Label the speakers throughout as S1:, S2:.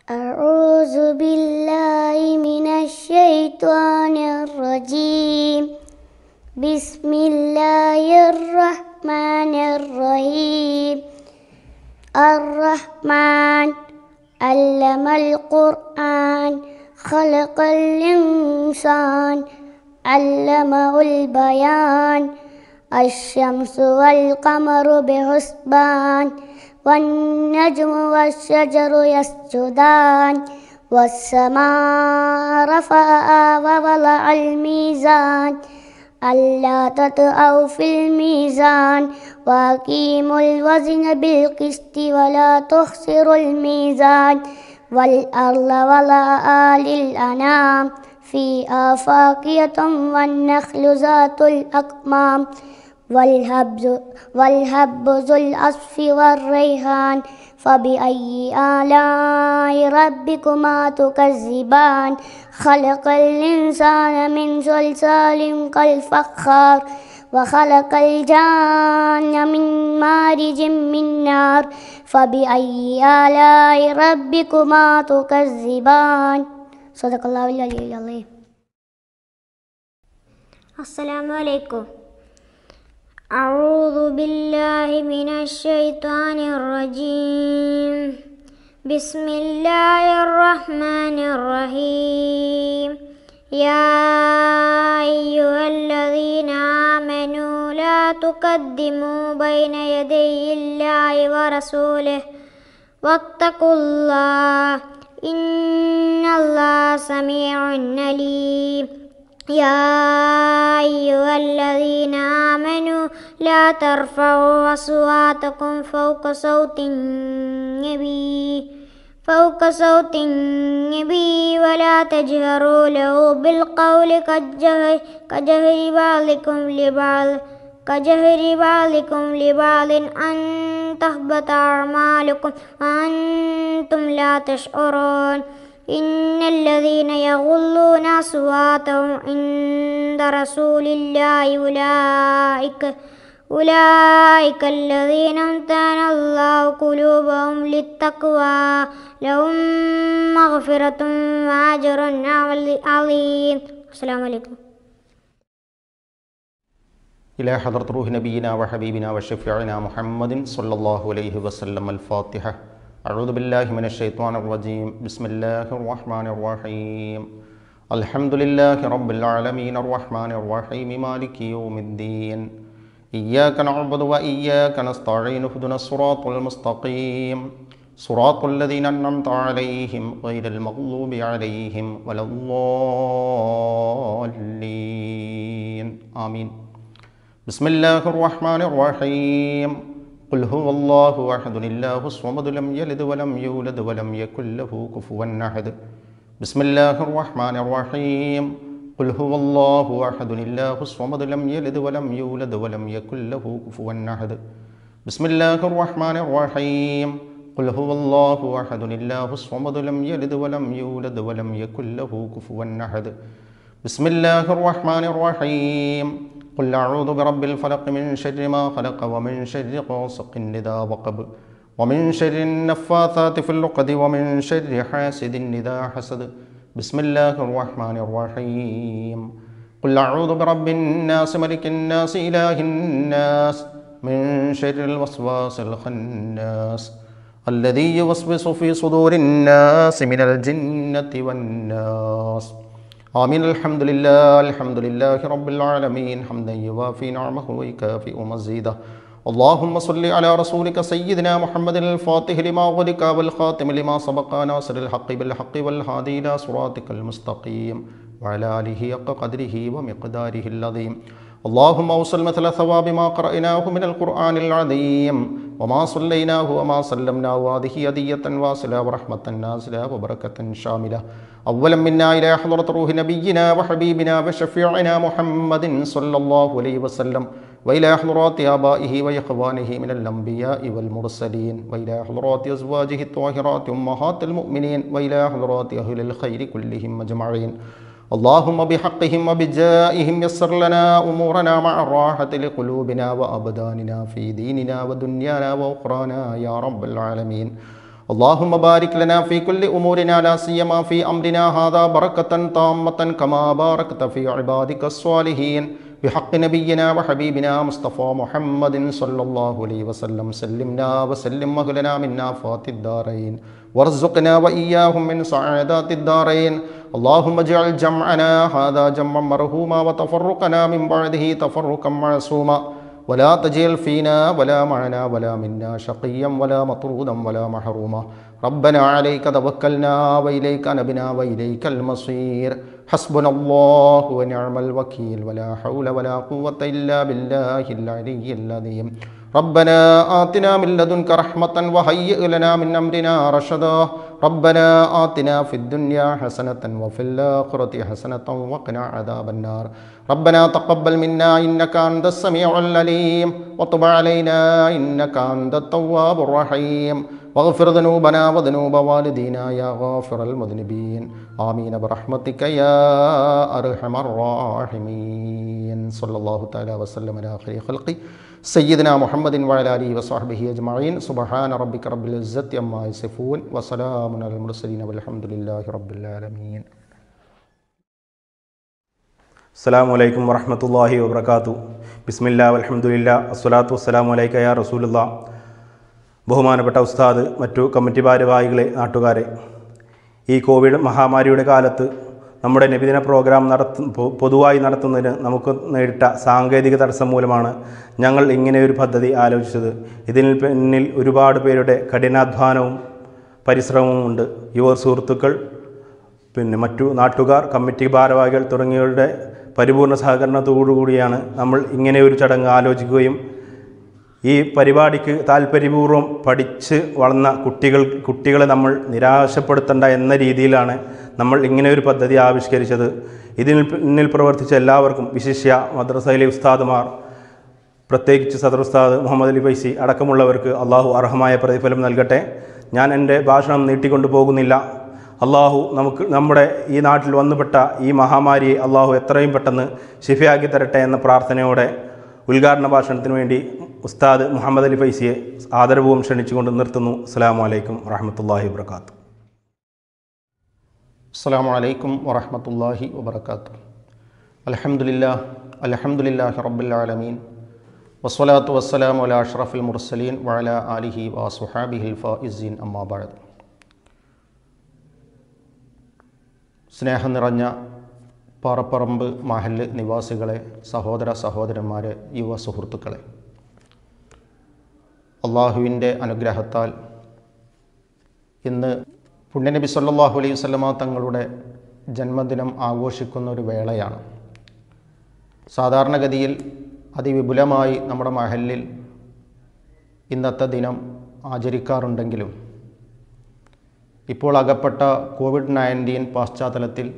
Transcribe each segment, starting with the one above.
S1: أعوذ بالله من الشيطان الرجيم بسم الله الرحمن الرحيم الرحمن علم القرآن خلق الإنسان علمه البيان الشمس والقمر بحسبان والنجم والشجر يسجدان والسماء رفعها ووضع الميزان ألا تطغوا في الميزان وأقيموا الوزن بالقسط ولا تخسروا الميزان والأرض وضعها للأنام فيها فاكهة والنخل ذات الأكمام والهب والهب ذو العصف والريحان فبأي آلاء ربكما تكذبان خلق الإنسان من صلصال كالفخار وخلق الجان من مارج من نار فبأي آلاء ربكما تكذبان صدق الله العلي العظيم السلام عليكم أعوذ بالله من الشيطان الرجيم بسم الله الرحمن الرحيم يا أيها الذين آمنوا لا تقدموا بين يدي الله ورسوله واتقوا الله إن الله سميع عليم يا أيها الذين آمنوا لا ترفعوا أصواتكم فوق صوت النبي فوق صوت النبي ولا تجهروا له بالقول كجهر, كجهر بعضكم لبعض كجهر بعضكم لبعض أن تهبط أعمالكم وأنتم لا تشعرون إن الذين يغضون أصواتهم عند رسول الله أولئك أولئك الذين امتحن الله قلوبهم للتقوى لهم مغفرة وأجر عظيم السلام عليكم
S2: إلى حضرة روح نبينا وحبيبنا وشفيعنا محمد صلى الله عليه وسلم الفاتحة أعوذ بالله من الشيطان الرجيم بسم الله الرحمن الرحيم الحمد لله رب العالمين الرحمن الرحيم مالك يوم الدين إياك نعبد وإياك نستعين اهدنا الصراط المستقيم صراط الذين أنعمت عليهم غير المغضوب عليهم ولا الضالين آمين بسم الله الرحمن الرحيم قل هو الله أحد الله الصمد لم يلد ولم يولد ولم يكن له كفوا أحد بسم الله الرحمن الرحيم قل هو الله أحد الله الصمد لم يلد ولم يولد ولم يكن له كفوا أحد بسم الله الرحمن الرحيم قل هو الله أحد الله الصمد لم يلد ولم يولد ولم يكن له كفوا أحد بسم الله الرحمن الرحيم قل أعوذ برب الفلق من شر ما خلق ومن شر غاسق إذا وقب ومن شر النفاثات في العقد ومن شر حاسد إذا حسد بسم الله الرحمن الرحيم قل أعوذ برب الناس ملك الناس إله الناس من شر الوسواس الخناس الذي يوسوس في صدور الناس من الجنة والناس آمين الحمد لله الحمد لله رب العالمين حمدا يوافي نعمه ويكافئ مزيده اللهم صل على رسولك سيدنا محمد الفاتح لما غلق والخاتم لما سبق ناصر الحق بالحق والهادي إلى صراطك المستقيم وعلى آله حق قدره ومقداره العظيم اللهم أوصل مثل ثواب ما قرأناه من القرآن العظيم وما صليناه وما سلمناه هذه هدية واصلة ورحمة نازلة وبركة شاملة أولا منا إلى حضرة روح نبينا وحبيبنا وشفيعنا محمد صلى الله عليه وسلم وإلى حضرات آبائه وإخوانه من الأنبياء والمرسلين وإلى حضرات أزواجه الطاهرات أمهات المؤمنين وإلى حضرات أهل الخير كلهم أجمعين اللهم بحقهم وبجائهم يسر لنا أمورنا مع الراحة لقلوبنا وأبداننا في ديننا ودنيانا وأخرانا يا رب العالمين اللهم بارك لنا في كل أمورنا لا سيما في أمرنا هذا بركة تامة كما باركت في عبادك الصالحين بحق نبينا وحبيبنا مصطفى محمد صلى الله عليه وسلم سلمنا وسلم مهلنا منا فات الدارين وارزقنا وإياهم من سعادات الدارين اللهم اجعل جمعنا هذا جمعا مرهوما وتفرقنا من بعده تفرقا معصوما ولا تجعل فينا ولا معنا ولا منا شقيا ولا مطرودا ولا محروما ربنا عليك توكلنا وإليك نبنا وإليك المصير حسبنا الله ونعم الوكيل ولا حول ولا قوة إلا بالله العلي العظيم ربنا آتنا من لدنك رحمة وهيئ لنا من أمرنا رشدا ربنا آتنا في الدنيا حسنة وفي الآخرة حسنة وقنا عذاب النار ربنا تقبل منا إنك أنت السميع العليم وتب علينا إنك أنت التواب الرحيم واغفر ذنوبنا وذنوب والدينا يا غافر المذنبين آمين برحمتك يا أرحم الراحمين صلى الله تعالى وسلم على خير خلقي سيدنا محمد وعلى آله وصحبه أجمعين سبحان ربك رب العزة عما يصفون وسلام على المرسلين والحمد لله رب العالمين
S3: അസ്സാം വലൈക്കും വറഹമത്തല്ലാഹി വബർക്കാത്തു ബിസ്മില്ല അലഹമുല്ല അസ്വലാത്തു വസ്സലാം വലൈക്ക യാ റസൂലുള്ള ബഹുമാനപ്പെട്ട ഉസ്താദ് മറ്റു കമ്മിറ്റി ഭാരവാഹികളെ നാട്ടുകാരെ ഈ കോവിഡ് മഹാമാരിയുടെ കാലത്ത് നമ്മുടെ നബിദിന പ്രോഗ്രാം നടത്തു പൊ- പൊതുവായി നടത്തുന്നതിന് നമുക്ക് നേരിട്ട സാങ്കേതിക തടസ്സം മൂലമാണ് ഞങ്ങൾ ഇങ്ങനെയൊരു പദ്ധതി ആലോചിച്ചത് ഇതിന് പിന്നിൽ ഒരുപാട് പേരുടെ കഠിനാധ്വാനവും പരിശ്രമവും ഉണ്ട് യുവ സുഹൃത്തുക്കൾ പിന്നെ മറ്റു നാട്ടുകാർ കമ്മിറ്റി ഭാരവാഹികൾ തുടങ്ങിയവരുടെ പരിപൂർണ സഹകരണത്തോടുകൂടിയാണ് നമ്മൾ ഇങ്ങനെ ഒരു ചടങ്ങ് ആലോചിക്കുകയും ഈ പരിപാടിക്ക് താല്പര്യപൂർവ്വം പഠിച്ച് വളർന്ന കുട്ടികൾ കുട്ടികളെ നമ്മൾ നിരാശപ്പെടുത്തേണ്ട എന്ന രീതിയിലാണ് നമ്മൾ ഇങ്ങനെ ഒരു പദ്ധതി ആവിഷ്കരിച്ചത് ഇതിന് പിന്നിൽ പ്രവർത്തിച്ച എല്ലാവർക്കും വിശിഷ്യ മദ്രസയിലെ ഉസ്താദുമാർ പ്രത്യേകിച്ച് സദർ ഉസ്താദ് മുഹമ്മദ് അലി ഫൈസി അടക്കമുള്ളവർക്ക് അള്ളാഹു അർഹമായ പ്രതിഫലം നൽകട്ടെ ഞാൻ എൻ്റെ ഭാഷണം നീട്ടിക്കൊണ്ടു പോകുന്നില്ല അള്ളാഹു നമുക്ക് നമ്മുടെ ഈ നാട്ടിൽ വന്നുപെട്ട ഈ മഹാമാരിയെ അള്ളാഹു എത്രയും പെട്ടെന്ന് ശിഫയാക്കി തരട്ടെ എന്ന പ്രാർത്ഥനയോടെ ഉദ്ഘാടന ഭാഷണത്തിന് വേണ്ടി ഉസ്താദ് മുഹമ്മദ് അലി ഫൈസിയെ ആദരവും ക്ഷണിച്ചുകൊണ്ട് നിർത്തുന്നു അസ്സാം വലൈക്കും വാഹമത്തല്ലാഹി വാത്തു
S2: السلام عليكم ورحمة الله وبركاته الحمد لله الحمد لله رب العالمين والصلاة والسلام على أشرف المرسلين وعلى آله وصحابه الفائزين أما بعد സ്നേഹം നിറഞ്ഞ പാറപ്പറമ്പ് മഹല്ല് നിവാസികളെ സഹോദര സഹോദരന്മാരെ യുവ സുഹൃത്തുക്കളെ അള്ളാഹുവിൻ്റെ അനുഗ്രഹത്താൽ ഇന്ന് പുണ്യനബി സല്ലല്ലാഹു അലൈഹി വസല്ലമ തങ്ങളുടെ ജന്മദിനം ആഘോഷിക്കുന്ന ഒരു വേളയാണ് സാധാരണഗതിയിൽ അതിവിപുലമായി നമ്മുടെ മഹലിൽ ഇന്നത്തെ ദിനം ആചരിക്കാറുണ്ടെങ്കിലും ഇപ്പോൾ അകപ്പെട്ട കോവിഡ് നയൻറ്റീൻ പശ്ചാത്തലത്തിൽ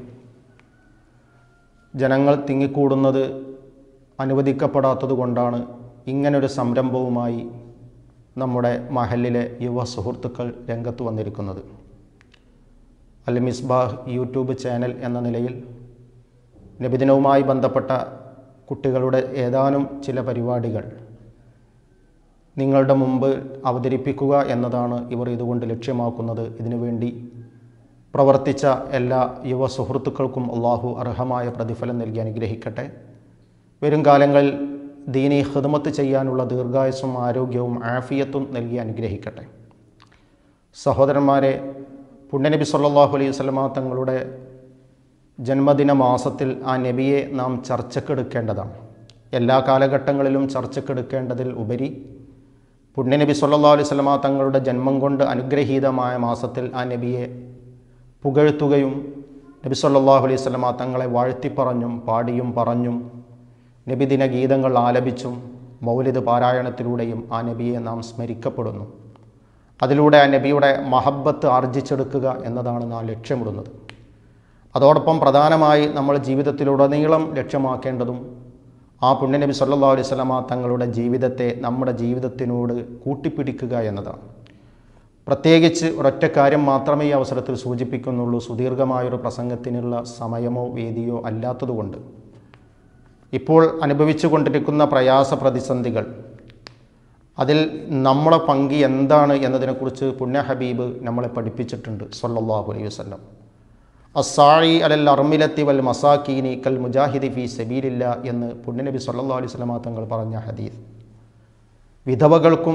S2: ജനങ്ങൾ തിങ്ങിക്കൂടുന്നത് അനുവദിക്കപ്പെടാത്തത് കൊണ്ടാണ് ഇങ്ങനൊരു സംരംഭവുമായി നമ്മുടെ മഹലിലെ യുവ സുഹൃത്തുക്കൾ രംഗത്ത് വന്നിരിക്കുന്നത് അൽ മിസ്ബാഹ് യൂട്യൂബ് ചാനൽ എന്ന നിലയിൽ നബിദിനവുമായി ബന്ധപ്പെട്ട കുട്ടികളുടെ ഏതാനും ചില പരിപാടികൾ നിങ്ങളുടെ മുമ്പ് അവതരിപ്പിക്കുക എന്നതാണ് ഇവർ ഇതുകൊണ്ട് ലക്ഷ്യമാക്കുന്നത് ഇതിനുവേണ്ടി പ്രവർത്തിച്ച എല്ലാ യുവ സുഹൃത്തുക്കൾക്കും അള്ളാഹു അർഹമായ പ്രതിഫലം നൽകി അനുഗ്രഹിക്കട്ടെ വരും കാലങ്ങളിൽ ദീനി ഹിദ്മത്ത് ചെയ്യാനുള്ള ദീർഘായുസ്സും ആരോഗ്യവും ആഫിയത്തും നൽകി അനുഗ്രഹിക്കട്ടെ സഹോദരന്മാരെ പുണ്യനബി സല്ലല്ലാഹു അലൈഹി വസല്ലമ തങ്ങളുടെ ജന്മദിന മാസത്തിൽ ആ നബിയെ നാം ചർച്ചക്കെടുക്കേണ്ടതാണ് എല്ലാ കാലഘട്ടങ്ങളിലും ചർച്ചക്കെടുക്കേണ്ടതിൽ ഉപരി പുണ്യനബി സല്ലല്ലാഹു അലൈഹി വസല്ലമ തങ്ങളുടെ ജന്മം കൊണ്ട് അനുഗ്രഹീതമായ മാസത്തിൽ ആ നബിയെ പുകഴ്ത്തുകയും നബി സല്ലല്ലാഹു അലൈഹി വസല്ലമ തങ്ങളെ വാഴ്ത്തിപ്പറഞ്ഞും പാടിയും പറഞ്ഞും നബിദിന ഗീതങ്ങൾ ആലപിച്ചും മൗലിദ് പാരായണത്തിലൂടെയും ആ നബിയെ നാം സ്മരിക്കപ്പെടുന്നു അതിലൂടെ ആ നബിയുടെ മഹബത്ത് ആർജിച്ചെടുക്കുക എന്നതാണ് നാം ലക്ഷ്യമിടുന്നത് അതോടൊപ്പം പ്രധാനമായി നമ്മൾ ജീവിതത്തിലുടനീളം ലക്ഷ്യമാക്കേണ്ടതും ആ പുണ്യനബി സല്ലല്ലാഹു അലൈഹി വസല്ലമ തങ്ങളുടെ ജീവിതത്തെ നമ്മുടെ ജീവിതത്തിനോട് കൂട്ടിപ്പിടിക്കുക എന്നതാണ് പ്രത്യേകിച്ച് ഒരൊറ്റ കാര്യം മാത്രമേ ഈ അവസരത്തിൽ സൂചിപ്പിക്കുന്നുള്ളൂ സുദീർഘമായൊരു പ്രസംഗത്തിനുള്ള സമയമോ വേദിയോ അല്ലാത്തതുകൊണ്ട് ഇപ്പോൾ അനുഭവിച്ചു കൊണ്ടിരിക്കുന്ന പ്രയാസ പ്രതിസന്ധികൾ അതിൽ നമ്മളെ പങ്ക് എന്താണ് എന്നതിനെക്കുറിച്ച് പുണ്യ ഹബീബ് നമ്മളെ പഠിപ്പിച്ചിട്ടുണ്ട് സല്ലല്ലാഹു അലൈഹി വസല്ലം അസായി അലൽ അർമിലത്തി വൽ മസാക്കീനി കൽ മുജാഹിദി ഫി സബീലില്ല എന്ന് പുണ്യനബി സല്ലല്ലാഹു അലൈഹി വസല്ലമ തങ്ങൾ പറഞ്ഞ ഹദീസ് വിധവകൾക്കും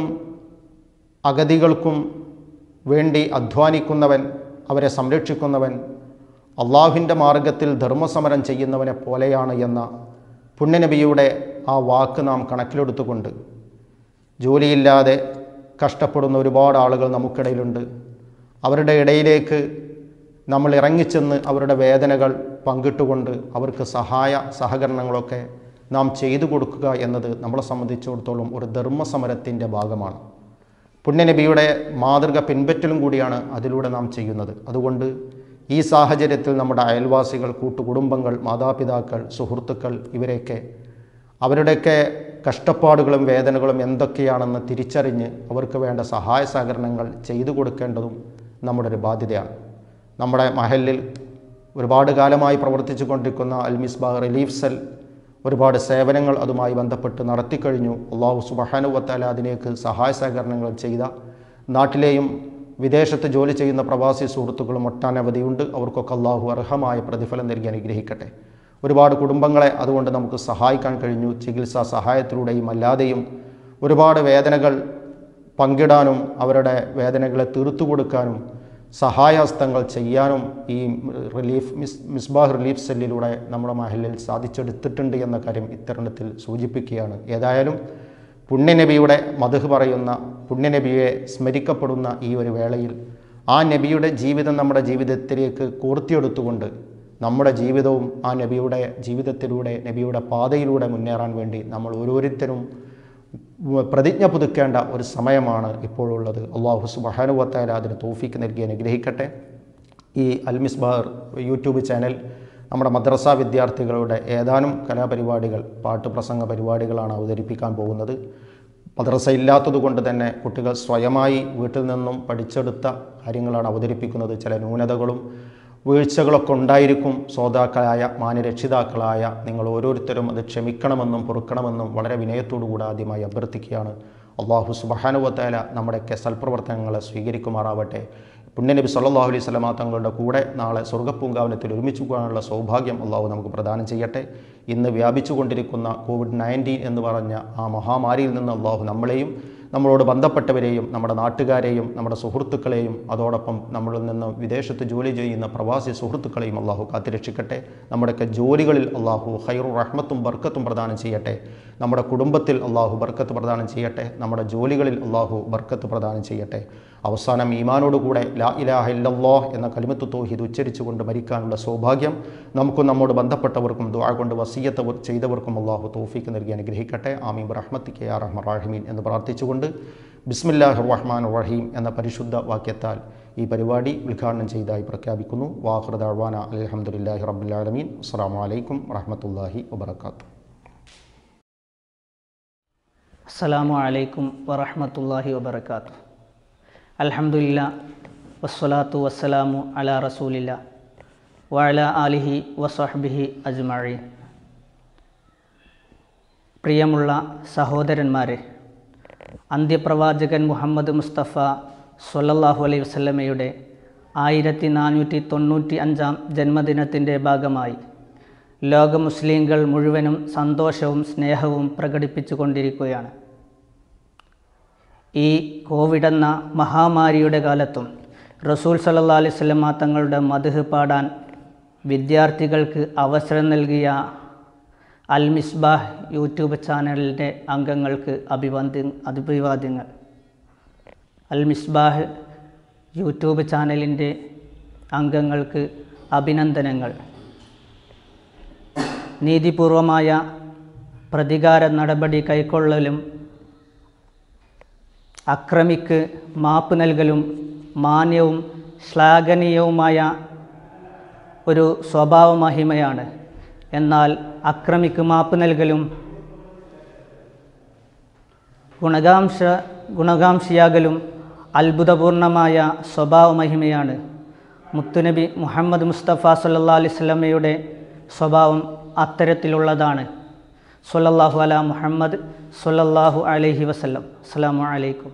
S2: അഗതികൾക്കും വേണ്ടി അധ്വാനിക്കുന്നവൻ അവരെ സംരക്ഷിക്കുന്നവൻ അള്ളാഹുവിൻ്റെ മാർഗത്തിൽ ധർമ്മസമരം ചെയ്യുന്നവനെ പോലെയാണ് എന്ന പുണ്യനബിയുടെ ആ വാക്ക് നാം കണക്കിലെടുത്തുകൊണ്ട് ജോലിയില്ലാതെ കഷ്ടപ്പെടുന്ന ഒരുപാട് ആളുകൾ നമുക്കിടയിലുണ്ട് അവരുടെ ഇടയിലേക്ക് നമ്മൾ ഇറങ്ങിച്ചെന്ന് അവരുടെ വേദനകൾ പങ്കിട്ടുകൊണ്ട് അവർക്ക് സഹായ സഹകരണങ്ങളൊക്കെ നാം ചെയ്തു കൊടുക്കുക എന്നത് നമ്മളെ സംബന്ധിച്ചിടത്തോളം ഒരു ധർമ്മസമരത്തിൻ്റെ ഭാഗമാണ് പുണ്യനബിയുടെ മാതൃക പിൻപറ്റലും കൂടിയാണ് അതിലൂടെ നാം ചെയ്യുന്നത് അതുകൊണ്ട് ഈ സാഹചര്യത്തിൽ നമ്മുടെ അയൽവാസികൾ കൂട്ടുകുടുംബങ്ങൾ മാതാപിതാക്കൾ സുഹൃത്തുക്കൾ ഇവരെയൊക്കെ അവരുടെയൊക്കെ കഷ്ടപ്പാടുകളും വേദനകളും എന്തൊക്കെയാണെന്ന് തിരിച്ചറിഞ്ഞ് അവർക്ക് വേണ്ട സഹായ സഹകരണങ്ങൾ ചെയ്തു കൊടുക്കേണ്ടതും നമ്മുടെ ഒരു ബാധ്യതയാണ് നമ്മുടെ മഹലിൽ ഒരുപാട് കാലമായി പ്രവർത്തിച്ചു കൊണ്ടിരിക്കുന്ന അൽ മിസ്ബാ റിലീഫ് സെൽ ഒരുപാട് സേവനങ്ങൾ അതുമായി ബന്ധപ്പെട്ട് നടത്തിക്കഴിഞ്ഞു അള്ളാഹു സുബഹാനുവത്താല അതിലേക്ക് സഹായ സഹകരണങ്ങൾ ചെയ്ത നാട്ടിലെയും വിദേശത്ത് ജോലി ചെയ്യുന്ന പ്രവാസി സുഹൃത്തുക്കളും ഒട്ടനവധിയുണ്ട് അവർക്കൊക്കെ അള്ളാഹു അർഹമായ പ്രതിഫലം നൽകി അനുഗ്രഹിക്കട്ടെ ഒരുപാട് കുടുംബങ്ങളെ അതുകൊണ്ട് നമുക്ക് സഹായിക്കാൻ കഴിഞ്ഞു ചികിത്സാ സഹായത്തിലൂടെയും അല്ലാതെയും ഒരുപാട് വേദനകൾ പങ്കിടാനും അവരുടെ വേദനകളെ തീർത്തു കൊടുക്കാനും സഹായഹസ്തങ്ങൾ ചെയ്യാനും ഈ റിലീഫ് മിസ് മിസ്ബാഹ് റിലീഫ് സെല്ലിലൂടെ നമ്മുടെ മഹലിൽ സാധിച്ചെടുത്തിട്ടുണ്ട് എന്ന കാര്യം ഇത്തരുണത്തിൽ സൂചിപ്പിക്കുകയാണ് ഏതായാലും പുണ്യനബിയുടെ മധു പറയുന്ന പുണ്യനബിയെ സ്മരിക്കപ്പെടുന്ന ഈ ഒരു വേളയിൽ ആ നബിയുടെ ജീവിതം നമ്മുടെ ജീവിതത്തിലേക്ക് കോർത്തിയെടുത്തുകൊണ്ട് നമ്മുടെ ജീവിതവും ആ നബിയുടെ ജീവിതത്തിലൂടെ നബിയുടെ പാതയിലൂടെ മുന്നേറാൻ വേണ്ടി നമ്മൾ ഓരോരുത്തരും പ്രതിജ്ഞ പുതുക്കേണ്ട ഒരു സമയമാണ് ഇപ്പോഴുള്ളത് അള്ളാഹു സുബഹാനുവത്തായ അതിന് തോഫിക്ക് നൽകി അനുഗ്രഹിക്കട്ടെ ഈ അൽമിസ്ബാർ യൂട്യൂബ് ചാനൽ നമ്മുടെ മദ്രസ വിദ്യാർത്ഥികളുടെ ഏതാനും കലാപരിപാടികൾ പാട്ടുപ്രസംഗ പരിപാടികളാണ് അവതരിപ്പിക്കാൻ പോകുന്നത് മദ്രസ ഇല്ലാത്തത് കൊണ്ട് തന്നെ കുട്ടികൾ സ്വയമായി വീട്ടിൽ നിന്നും പഠിച്ചെടുത്ത കാര്യങ്ങളാണ് അവതരിപ്പിക്കുന്നത് ചില ന്യൂനതകളും വീഴ്ചകളൊക്കെ ഉണ്ടായിരിക്കും ശ്രോതാക്കളായ മാന്യരക്ഷിതാക്കളായ നിങ്ങൾ ഓരോരുത്തരും അത് ക്ഷമിക്കണമെന്നും പൊറുക്കണമെന്നും വളരെ വിനയത്തോടു കൂടെ ആദ്യമായി അഭ്യർത്ഥിക്കുകയാണ് അള്ളാഹു സുബഹാനുവത്തേല നമ്മുടെയൊക്കെ സൽപ്രവർത്തനങ്ങളെ സ്വീകരിക്കുമാറാവട്ടെ പുണ്യനബി സല്ലല്ലാഹു അലൈഹി സ്വലമ തങ്ങളുടെ കൂടെ നാളെ സ്വർഗ്ഗപ്പൂങ്കാവനത്തിൽ ഒരുമിച്ച് പോകാനുള്ള സൗഭാഗ്യം അള്ളാഹു നമുക്ക് പ്രദാനം ചെയ്യട്ടെ ഇന്ന് വ്യാപിച്ചുകൊണ്ടിരിക്കുന്ന കോവിഡ് നയൻറ്റീൻ എന്ന് പറഞ്ഞ ആ മഹാമാരിയിൽ നിന്ന് അള്ളാഹു നമ്മളെയും നമ്മളോട് ബന്ധപ്പെട്ടവരെയും നമ്മുടെ നാട്ടുകാരെയും നമ്മുടെ സുഹൃത്തുക്കളെയും അതോടൊപ്പം നമ്മളിൽ നിന്ന് വിദേശത്ത് ജോലി ചെയ്യുന്ന പ്രവാസി സുഹൃത്തുക്കളെയും അള്ളാഹു കാത്തുരക്ഷിക്കട്ടെ നമ്മുടെയൊക്കെ ജോലികളിൽ അള്ളാഹു ഹൈറു റഹ്മത്തും ബർക്കത്തും പ്രദാനം ചെയ്യട്ടെ നമ്മുടെ കുടുംബത്തിൽ അള്ളാഹു ബർക്കത്ത് പ്രദാനം ചെയ്യട്ടെ നമ്മുടെ ജോലികളിൽ അള്ളാഹു ബർക്കത്ത് പ്രദാനം ചെയ്യട്ടെ അവസാനം ഈമാനോടുകൂടെ ലാ ഇലാഹ ഇല്ലല്ലാ എന്ന കലിമത്ത് തോഹിദ് ഉച്ചരിച്ചുകൊണ്ട് മരിക്കാനുള്ള സൗഭാഗ്യം നമുക്കും നമ്മോട് ബന്ധപ്പെട്ടവർക്കും ദുആ കൊണ്ട് വസീയത്ത് ചെയ്തവർക്കും അള്ളാഹു തോഫിക്ക് നൽകി അനുഗ്രഹിക്കട്ടെ ആമീൻ റഹ്മത്തിക്ക് യാ റഹ്മ റാഹിമീൻ എന്ന് പ്രാർത്ഥിച്ചുകൊണ്ട് ബിസ്മില്ലാഹ് റഹ്മാൻ റഹീം എന്ന പരിശുദ്ധ വാക്യത്താൽ ഈ പരിപാടി ഉദ്ഘാടനം ചെയ്തതായി പ്രഖ്യാപിക്കുന്നു വാഹൃദാഴ്വാന അലഹമുല്ലാഹി റബ്ബുലാലമീൻ അസ്സാം വലൈക്കും വറഹമത്തല്ലാഹി വബർക്കാത്തു
S4: അസ്സലാമു അലൈക്കും വറഹ്മത്തുള്ളാഹി വബർക്കാത്തു അൽഹംദുലില്ല വസ്സലാത്തു വസ്സലാമു അലാ റസൂലില്ല വഅല ആലിഹി വസഹ്ബിഹി അജ്മഈൻ പ്രിയമുള്ള സഹോദരന്മാരെ അന്ത്യപ്രവാചകൻ മുഹമ്മദ് മുസ്തഫ സ്വല്ലല്ലാഹു അലൈഹി വസല്ലമയുടെ ആയിരത്തി നാനൂറ്റി തൊണ്ണൂറ്റി അഞ്ചാം ജന്മദിനത്തിൻ്റെ ഭാഗമായി ലോക മുസ്ലിങ്ങൾ മുഴുവനും സന്തോഷവും സ്നേഹവും പ്രകടിപ്പിച്ചു കൊണ്ടിരിക്കുകയാണ് ഈ കോവിഡ് എന്ന മഹാമാരിയുടെ കാലത്തും റസൂൽ സല്ലല്ലാഹു അലൈഹി വസല്ലമ തങ്ങളുടെ മധുഹ് പാടാൻ വിദ്യാർത്ഥികൾക്ക് അവസരം നൽകിയ അൽ മിസ്ബാഹ് യൂട്യൂബ് ചാനലിൻ്റെ അംഗങ്ങൾക്ക് അഭിവാദ്യ അഭിവാദ്യങ്ങൾ അൽ മിസ്ബാഹ് യൂട്യൂബ് ചാനലിൻ്റെ അംഗങ്ങൾക്ക് അഭിനന്ദനങ്ങൾ നീതിപൂർവമായ പ്രതികാര നടപടി കൈക്കൊള്ളലും അക്രമിക്ക് മാപ്പ് നൽകലും മാന്യവും ശ്ലാഘനീയവുമായ ഒരു സ്വഭാവ മഹിമയാണ് എന്നാൽ അക്രമിക്ക് മാപ്പ് നൽകലും ഗുണകാംക്ഷ ഗുണകാംക്ഷിയാകലും അത്ഭുതപൂർണമായ സ്വഭാവ മഹിമയാണ് മുത്തുനബി മുഹമ്മദ് മുസ്തഫ സല്ലാ അലൈഹി സ്വലമയുടെ സ്വഭാവം അത്തരത്തിലുള്ളതാണ് സൊല്ലാഹു അല മുഹമ്മദ് സൊല്ലാഹു അലൈഹി വസല്ലം അസ്സാം വലൈക്കും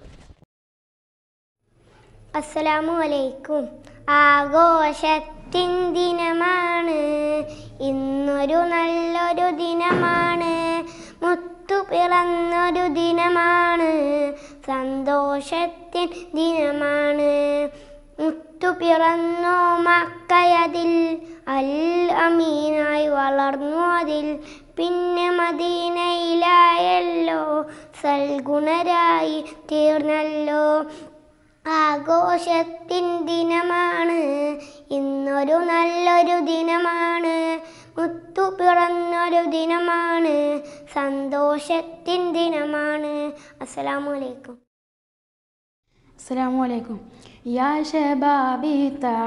S1: അസ്സലാമു അലൈക്കും ആഘോഷത്തിൻ ദിനമാണ് ഇന്നൊരു നല്ലൊരു ദിനമാണ് മുത്തു പിറന്നൊരു ദിനമാണ് സന്തോഷത്തിൻ ദിനമാണ് മുത്തു പിറന്നു മക്കയതിൽ അൽ അമീനായി വളർന്നു അതിൽ പിന്നെ മദീനയിലായല്ലോ സൽഗുണരായി തീർന്നല്ലോ ആഘോഷത്തിൻ ദിനമാണ് ഇന്നൊരു നല്ലൊരു ദിനമാണ് മുത്തു പിറന്നൊരു ദിനമാണ് സന്തോഷത്തിൻ ദിനമാണ് അസ്സലാമു അലൈക്കും
S5: السلام عليكم يا شبابي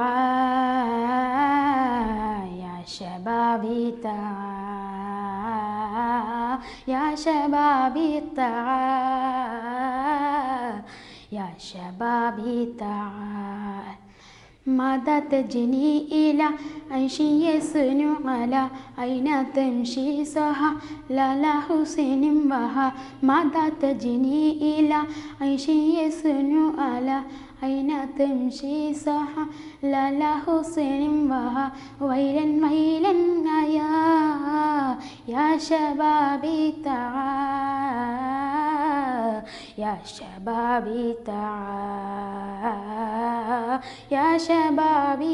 S5: تعال يا شبابي تعال يا شبابي تعال يا شبابي تعال ماذا تجني إلى عيش يسنو على أين تمشي صها لا لا حسين بها ماذا تجني إلى عيش يسنو على أين تمشي صها لا لا حسين بها ويلا ويلا يا يا شبابي تعال يا شبابي تعال يا شبابي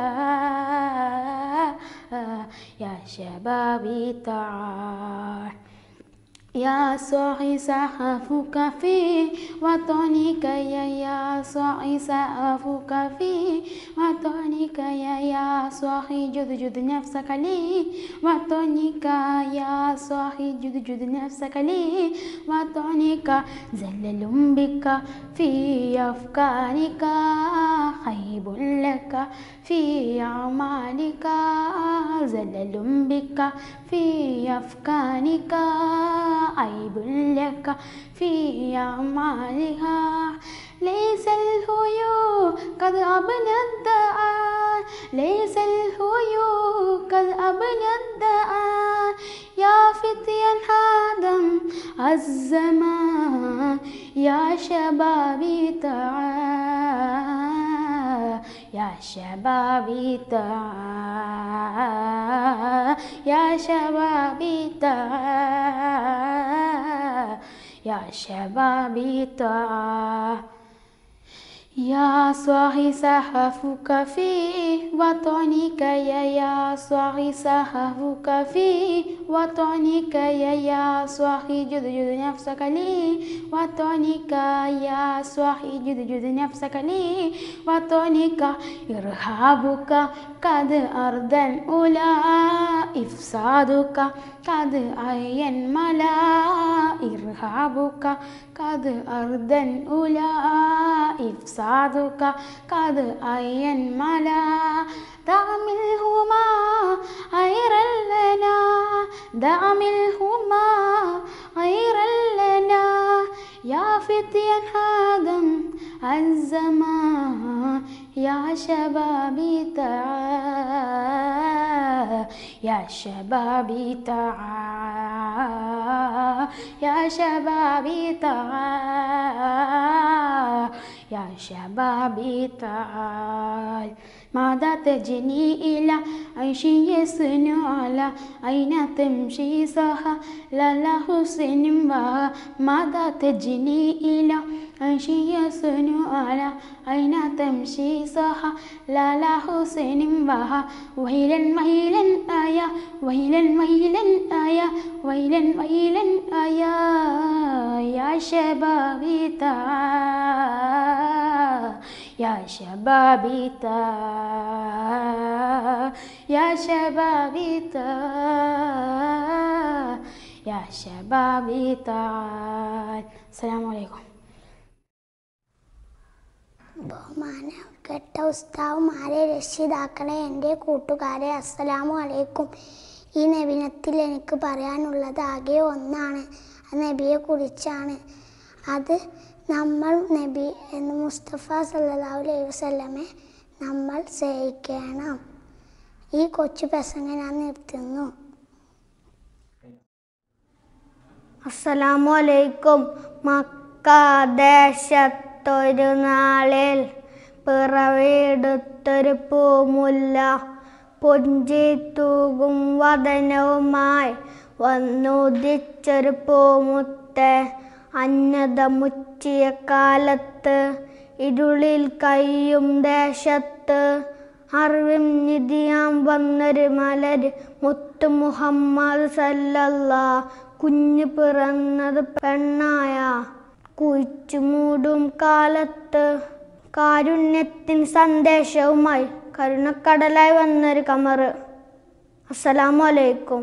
S5: تعال يا شبابي تعال يا صاحي سحفك في وطنك يا يا صاحي سحفك في وطنك يا يا صاحي جد جد نفسك لي وطنك يا صاحي جد جد نفسك لي وطنك زلل بك في أفكارك خيب لك في أعمالك زلل بك في أفكارك عيب لك في أعمالها ليس الهيو قد أبنى الدعاء ليس الهيو قد أبنى الدعاء يا فتيا آدم الزمان يا شبابي تعال يا شبابي تعال يا شبابي تعال يا شبابي تعال يا صاحي سحفك في وطنك يا يا صاحي سحفك في وطنك يا يا صاحي جد جد نفسك لي وطنك يا صاحي جد جد نفسك لي وطنك إرهابك قد أرض الأولى إفسادك قد عين ملا إرهابك قد أرض الأولى إفسادك قد عين ملا دعملهما خيرا لنا دعملهما خيرا لنا يا فتيا آدم الزمان يا شبابي تعال يا شبابي تعال يا شبابي تعال يا شبابي تعال ماذا تجني إلى عيش يسنو على أين تمشي صها لا لا حسن بها ماذا تجني إلى عيش يسنو على أين تمشي صها لا لا حسن بها ويلا ويلا آية ويلا ويلا آية ويلا ويلا آية يا شبابي تعال يا شبابي تعال يا شبابي تعال يا شبابي تعال السلام عليكم
S1: ബഹുമാനപ്പെട്ട ഉസ്താവുമാരെ രക്ഷിതാക്കളെ എൻ്റെ കൂട്ടുകാരെ അസ്സലാമു അലൈക്കും ഈ നബിനത്തിൽ എനിക്ക് പറയാനുള്ളത് ആകെ ഒന്നാണ് ആ നബിയെ കുറിച്ചാണ് അത് നമ്മൾ നബി എന്ന് മുസ്തഫ സല്ലല്ലാഹു അലൈഹി വസല്ലമെ നമ്മൾ സ്നേഹിക്കണം ഈ കൊച്ചു പ്രസംഗം ഞാൻ നിർത്തുന്നു അസ്സലാമു അലൈക്കും മക്ക ദേശത്തൊരു നാളിൽ പിറവിയെടുത്തൊരു പൂമുല്ല പൊഞ്ചി തൂകും വദനവുമായി വന്നുദിച്ചൊരു പൂമുത്ത് അന്നത മുച്ചിയ കാലത്ത് ഇരുളിൽ കയ്യും ദേശത്ത് അറിവിൻ നിധിയാം വന്നൊരു മലര് മുത്തു മുഹമ്മദ് സല്ലല്ലാ കുഞ്ഞു പിറന്നത് പെണ്ണായ കുഴിച്ചു മൂടും കാലത്ത് കാരുണ്യത്തിൻ സന്ദേശവുമായി കരുണക്കടലായി വന്നൊരു കമറ് അസ്സലാമു അലൈക്കും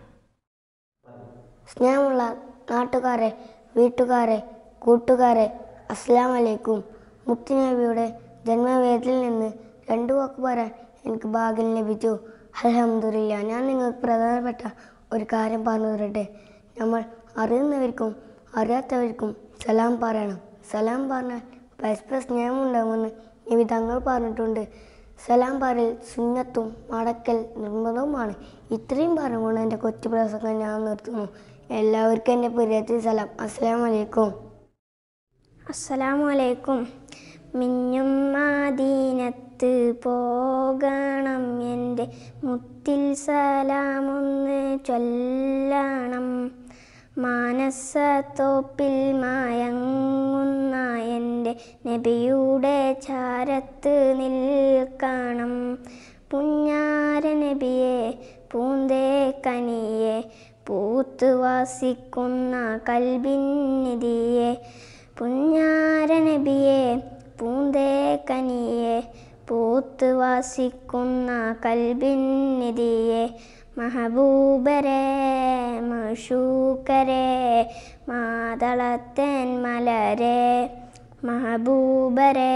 S6: സ്നേഹമുള്ള നാട്ടുകാരെ വീട്ടുകാരെ കൂട്ടുകാരെ അസ്സാം വലൈക്കും മുത്തുനബിയുടെ ജന്മവേദിയിൽ നിന്ന് രണ്ടു വാക്ക് പറയാൻ എനിക്ക് ഭാഗ്യം ലഭിച്ചു അലഹമില്ല ഞാൻ നിങ്ങൾക്ക് പ്രധാനപ്പെട്ട ഒരു കാര്യം പറഞ്ഞു തരട്ടെ നമ്മൾ അറിയുന്നവർക്കും അറിയാത്തവർക്കും സലാം പറയണം സലാം പറഞ്ഞാൽ പരസ്പര സ്നേഹമുണ്ടാകുമെന്ന് നബി തങ്ങൾ പറഞ്ഞിട്ടുണ്ട് സലാം പറയൽ സുന്നത്തും മടക്കൽ നിർബന്ധവുമാണ് ഇത്രയും പറഞ്ഞുകൊണ്ട് എൻ്റെ കൊച്ചു പ്രസംഗം ഞാൻ നിർത്തുന്നു എല്ലാവർക്കും എൻ്റെ പ്രിയത്തിൽ സലാം അസ്സലാം വലൈക്കും
S1: അസ്സലാമു അലൈക്കും മിന്നും മാദീനത്ത് പോകണം എൻ്റെ മുത്തിൽ സലാമൊന്ന് ചൊല്ലണം മാനസത്തോപ്പിൽ മയങ്ങുന്ന എൻ്റെ നബിയുടെ ചാരത്ത് നിൽക്കണം പുഞ്ഞാര നബിയെ പൂന്തേ കനിയെ പൂത്ത് വാസിക്കുന്ന കൽബിൻ നിധിയെ പുഞ്ഞാര നബിയെ പൂന്തേ കനിയെ പൂത്ത് വാസിക്കുന്ന കൽബിൻ നിധിയെ മഹബൂബരെ മഷൂക്കരെ മാതളത്തേൻ മലരെ മഹബൂബരെ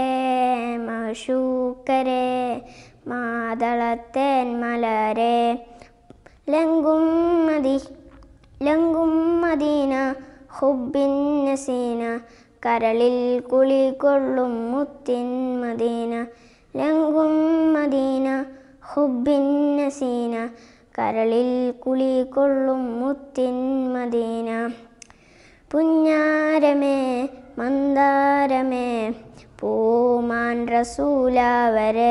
S1: മഷൂക്കരെ മാതളത്തേൻ മലരെ ലങ്കും മതി ലങ്കും മദീന ഹുബിൻ നസീന കരളിൽ കുളി കൊള്ളും മുത്തിൻ മദീന ലങ്കും മദീന ഹുബിൻ നസീന കരളിൽ കുളി കൊള്ളും മുത്തിൻ മദീന പുഞ്ഞാരമേ മന്ദാരമേ പൂമാൻ റസൂലാവരെ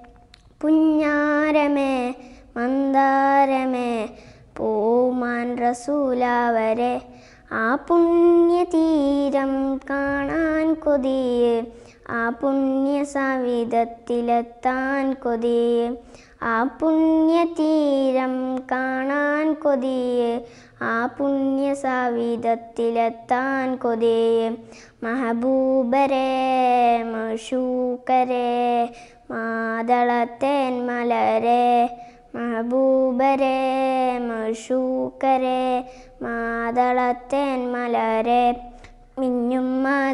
S1: പുഞ്ഞാരമേ മന്ദാരമേ പൂമാൻ റസൂലാവരെ ആ പുണ്യതീരം കാണാൻ കൊതിയെ ആ പുണ്യ സവിധത്തിലെത്താൻ കൊതിയെ ആ പുണ്യതീരം കാണാൻ കൊതിയെ ആ പുണ്യ സവിധത്തിലെത്താൻ കൊതിയെ മഹബൂബരെ മഷൂക്കരെ മാതളത്തേൻ മലരെ മഹബൂബരെ മഷൂക്കരെ മാതളത്തേൻ മലരെ മിന്നും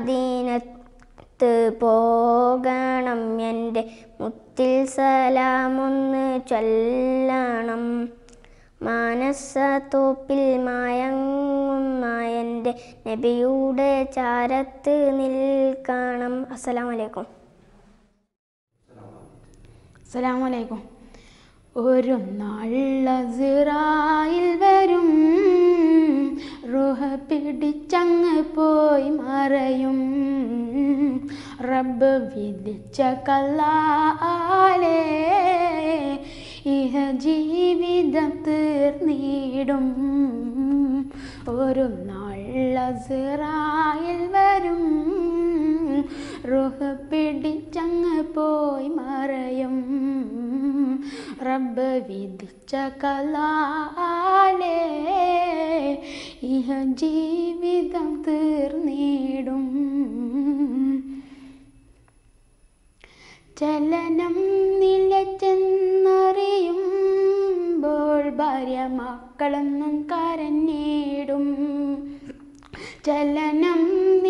S1: മദീനത്ത് പോകണം എൻ്റെ മുത്തിൽ സലാമൊന്ന് ചൊല്ലണം മാനസത്തോപ്പിൽ മയങ്ങുന്ന എൻ്റെ നബിയുടെ ചാരത്ത് നിൽക്കണം അസ്സലാമു അലൈക്കും
S5: അസ്സലാമു അലൈക്കും ഒരു നാളിൽ വരും റുഹ പിടിച്ചങ്ങ് പോയി മറയും റബ്ബ് വിധിച്ച കല്ലാലേ ഇഹ ജീവിതം തീർന്നിടും ഒരു നാളിൽ വരും റുഹ പിടിച്ചങ്ങ് പോയി മറയും റബ്ബ് വിധിച്ച കലാലേ ഇഹ ജീവിതം തീർന്നിടും ചലനം നിലച്ചെന്നറിയുമ്പോൾ ഭാര്യ മക്കളൊന്നും കരഞ്ഞിടും ചലനം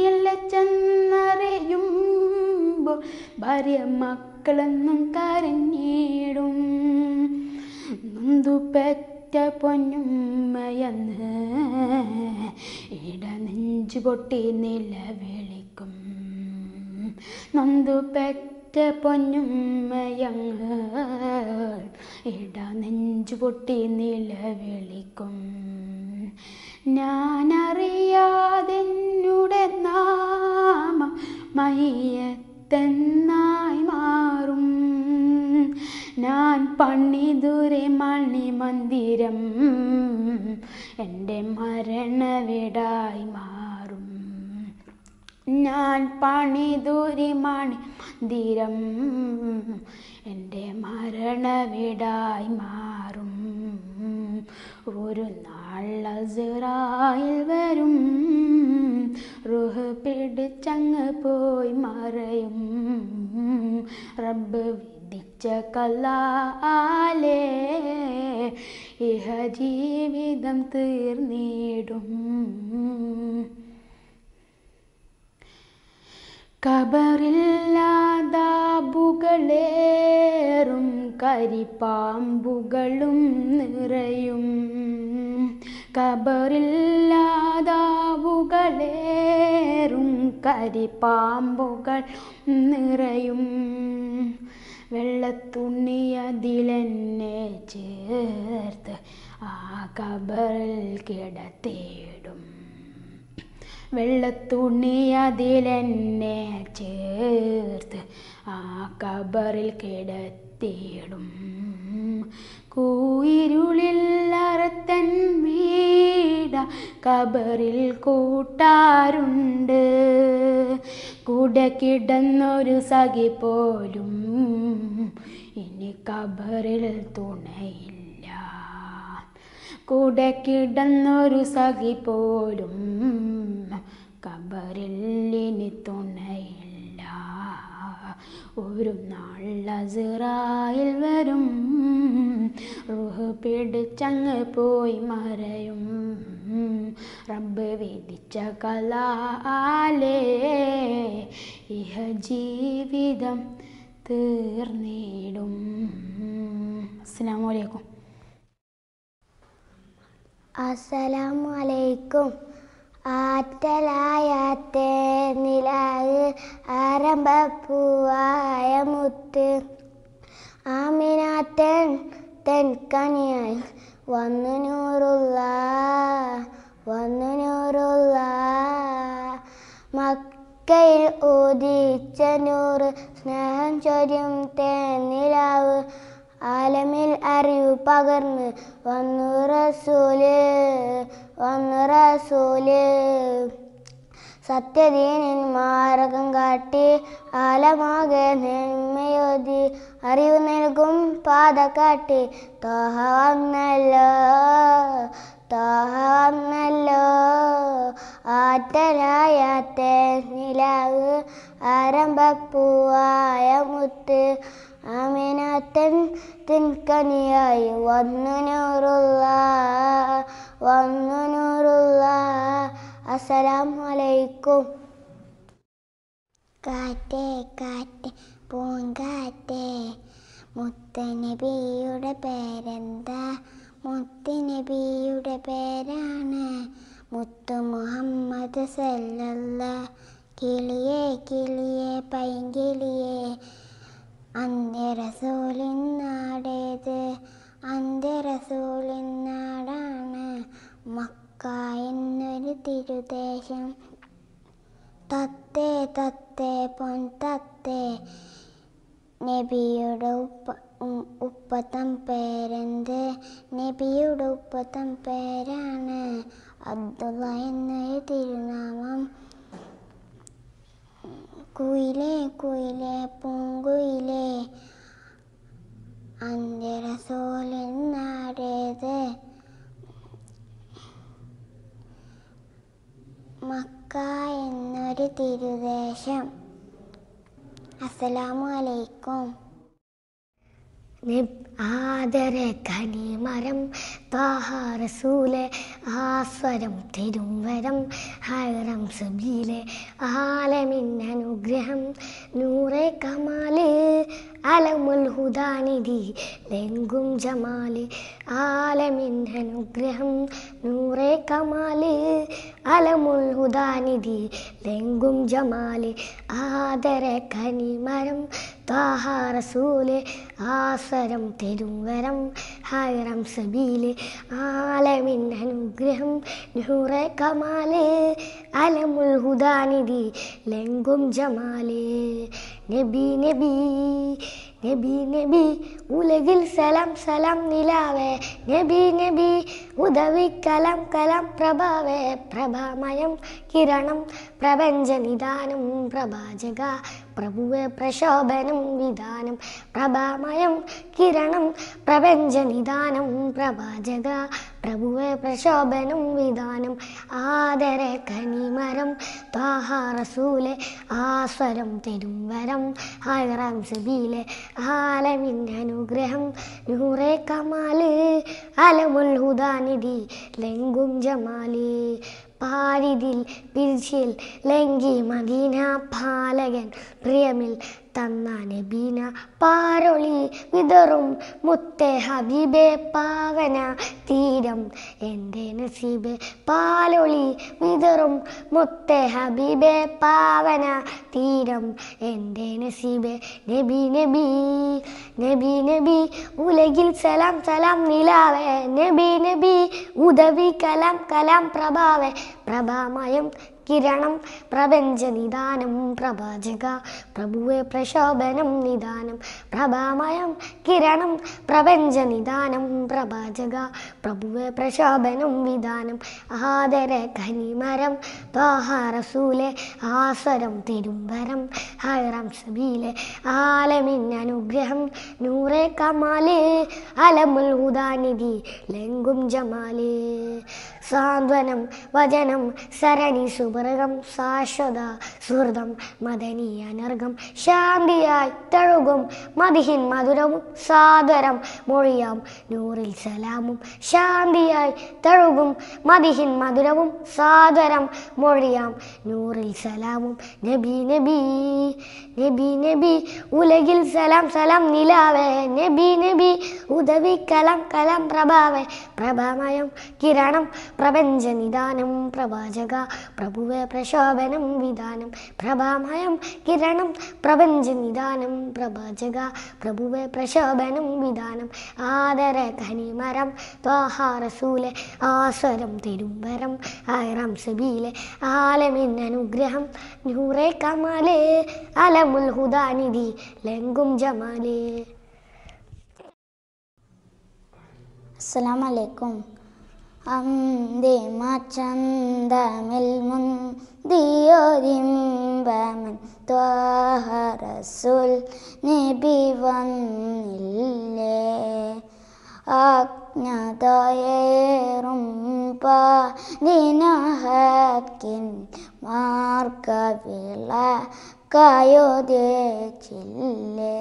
S5: നിലച്ചെന്നറിയുമ്പോൾ ഭാര്യ മക്കളൊന്നും കരഞ്ഞിടും നൊന്തു പെറ്റ പൊന്നുമ്മയെന്ന് ഇട നെഞ്ചു പൊട്ടി നിലവിളിക്കും നൊന്തു പെറ്റ പൊന്നുമ്മയങ്ങൾ ഇട നെഞ്ചു പൊട്ടി നിലവിളിക്കും ഞാനറിയാതെന്നുടെ നാമം മയ്യത്തെന്നായി മാറും ഞാൻ പണിതുരെ മണിമന്ദിരം എൻ്റെ മരണവിടായി മാറും ഞാൻ പണിതുരി മണിമന്ദിരം എൻ്റെ മരണവിടായി മാറും ഒരു നാൾ അസുറായിൽ വരും റുഹ് പിടിച്ചങ്ങ് പോയി മറയും റബ്ബ് വിധിച്ച കല്ലാലേ ഇഹ ജീവിതം തീർന്നിടും കബറില്ലാതാബുകളേറും കരിപ്പാമ്പുകളും നിറയും കബറില്ലാതാബുകളേറും കരിപ്പാമ്പുകൾ നിറയും വെള്ളത്തുണി അതിലെന്നെ ചേർത്ത് ആ കബറിൽ കിടത്തേടും വെള്ളത്തുണി അതിലെന്നെ ചേർത്ത് ആ കബറിൽ കിടത്തിയിടും കൂയിരുളിൽ അറത്തൻ വീട കബറിൽ കൂട്ടാറുണ്ട് കൂടെ കിടന്നൊരു സഖി പോലും ഇനി കബറിൽ തുണയില്ല കൂടെ കിടന്നൊരു സഖി പോലും കബറില്ലിനി തുണയില്ല ഒരു നാൾ അസിറായിൽ വരും റുഹ് പിടിച്ചങ്ങ് പോയി മറയും റബ്ബ് വിധിച്ച കലാലേ ഇഹ ജീവിതം തീർന്നിടും അസ്സാം വലൈക്കും
S1: അസ്സലാമു അലൈക്കും ആറ്റലായത്തെ നിലാവ് ആരംഭപ്പൂവായ മുത്ത് ആമിനാത്തൻ തെൻകണിയായി വന്നു നൂറുള്ള വന്നു നൂറുള്ള മക്കയിൽ ഉദിച്ച നൂറ് സ്നേഹം ചൊരിയും തേനിലാവ് ആലമിൽ അറിവ് പകർന്ന് വന്നു റസൂല് വന്നു റസൂല് സത്യദീനിൻ മാർഗം കാട്ടി ആലമാകെ നന്മയോതി അറിവ് നൽകും പാത കാട്ടി തോഹ വന്നല്ലോ തോഹ വന്നല്ലോ ആറ്റലായത്തെ നിലാവ് ആരംഭപ്പൂവായ മുത്ത് ആമിനാത്തൻ തിൻകനിയായി വന്നു നൂറുള്ള വന്നു നൂറുള്ള അസ്സലാമു അലൈക്കും കാറ്റേ കാറ്റേ പൂങ്കാറ്റേ മുത്തനബിയുടെ പേരെന്താ മുത്തനബിയുടെ പേരാണ് മുത്തു മുഹമ്മദ് സല്ലല്ല കിളിയേ കിളിയേ പൈങ്കിളിയേ അന്ത്യറസൂലിൻ നാടേത് അന്ത്യറസൂലിൻ നാടാണ് മക്ക എന്നൊരു തിരുദേശം തത്തേ തത്തേ പൊൻ തത്തേ നബിയുടെ ഉപ്പ ഉം, ഉപ്പത്തം പേരെന്ത് നബിയുടെ ഉപ്പത്തം പേരാണ് അബ്ദുള്ള എന്നൊരു തിരുനാമം കുയിലേ കുയിലേ പൂങ്കുയിലേ അന്ത്യറസോലിൻ നാടേത് മക്ക എന്നൊരു തിരുദേശം അസ്സലാമു അലൈക്കും
S6: ആദര കനിമരം താഹാറസൂലെ ആസ്വരം തിരുവരം ഹൈറം സബീലെ ആലമിൻ അനുഗ്രഹം നൂറെ കമാല് അലമുൽ ഹുദാനിധി ലെങ്കും ജമാല് ആലമിൻ അനുഗ്രഹം നൂറെ കമാല് അലമുൽ ഹുദാനിധി ലെങ്കും ജമാല് ആദര കനിമരം ത്വാഹ റസൂലെ ആസരം തെരുവരം ഹൈറം സബീല് ആലമിൻ അനുഗ്രഹം നൂറെ കമാല് അലമുൽ ഹുദാനിധി ലെങ്കും ജമാല് നബി നബി നബി നബി ഉലകിൽ സലാം സലാം നിലാവേ നബി നബി ഉദവി കലം കലം പ്രഭാവേ പ്രഭാമയം കിരണം പ്രപഞ്ച നിദാനം പ്രഭാജക പ്രഭുവെ പ്രശോഭനം വിധാനം പ്രഭാമയം കിരണം പ്രപഞ്ച നിദാനം പ്രഭാജക പ്രഭുവെ പ്രശോഭനം വിധാനം ആദര കനിമരം ത്വാഹ റസൂലെ ആസ്വരം തെരുവരം ഹൈറാം സബീലെ ആലമിൻ അനുഗ്രഹം നൂറെ കമാല് അലമുൽ ഹുദാനിധി ലെങ്കും ജമാല് പാരിതിൽ പിരിച്ചിൽ ലങ്കി മദീന പാലകൻ പ്രിയമിൽ തന്ന നബീന പാരൊളി വിതറും മുത്തേ ഹബീബെ പാവന തീരം എൻ്റെ നസീബെ പാലൊളി വിതറും മുത്തേ ഹബീബെ പാവന തീരം എൻ്റെ നസീബെ നബി നബി നബി നബി ഉലകിൽ സലാം സലാം നിലാവേ നബി നബി ഉദവി കലാം കലാം പ്രഭാവേ പ്രഭാമയം കിരണം പ്രപഞ്ച നിദാനം പ്രഭാജക പ്രഭുവെ പ്രശോഭനം നിദാനം പ്രഭാമയം കിരണം പ്രപഞ്ച നിദാനം പ്രഭാജക പ്രഭുവെ പ്രശോഭനം വിധാനം ആദര ഖനിമരം ത്വാഹ റസൂലെ ആസ്വരം തിരുമ്പരം ഹൈറാം സബീലെ ആലമിൻ അനുഗ്രഹം നൂറെ കമാല് അലമുൽ ഹുദാനിധി ലെങ്കും ജമാല് സാന്ത്വനം വചനം സരണി സുബർഗം ശാശ്വത സുഹൃതം മദനി അനർഗം ശാന്തിയായി തഴുകും മതിഹിൻ മധുരവും സാദരം മൊഴിയാം നൂറിൽ സലാമും ശാന്തിയായി തഴുകും മതിഹിൻ മധുരവും സാദരം മൊഴിയാം നൂറിൽ സലാമും നബി നബി നബി നബി ഉലകിൽ സലാം സലാം നിലാവേ നബി നബി ഉദവി കലം കലം പ്രഭാവേ പ്രഭാമയം കിരണം പ്രപഞ്ച നിദാനം പ്രവാചക പ്രഭുവെ പ്രശോഭനം വിധാനം പ്രഭാമയം കിരണം പ്രപഞ്ച നിദാനം പ്രവാചക പ്രഭുവെ പ്രശോഭനം വിധാനം ആദര ഖനിമരം ത്വാഹ റസൂലെ ആസ്വരം തിരുമ്പരം ആയിരം സബീലെ ആലമിൻ അനുഗ്രഹം നൂറെ കമാലേ അലമുൽ ഹുദാനിധി ലെങ്കും ജമാലേ
S1: അസ്സലാമലൈക്കും അന്തിമചന്തമിൽ മുന്തിയൊരിമ്പമൻ ത്വാഹറസുൽ നബി വന്നില്ലേ അജ്ഞതയേറും പാതിനഹക്കിൻ മാർക്കവിള കായോദേച്ചില്ലേ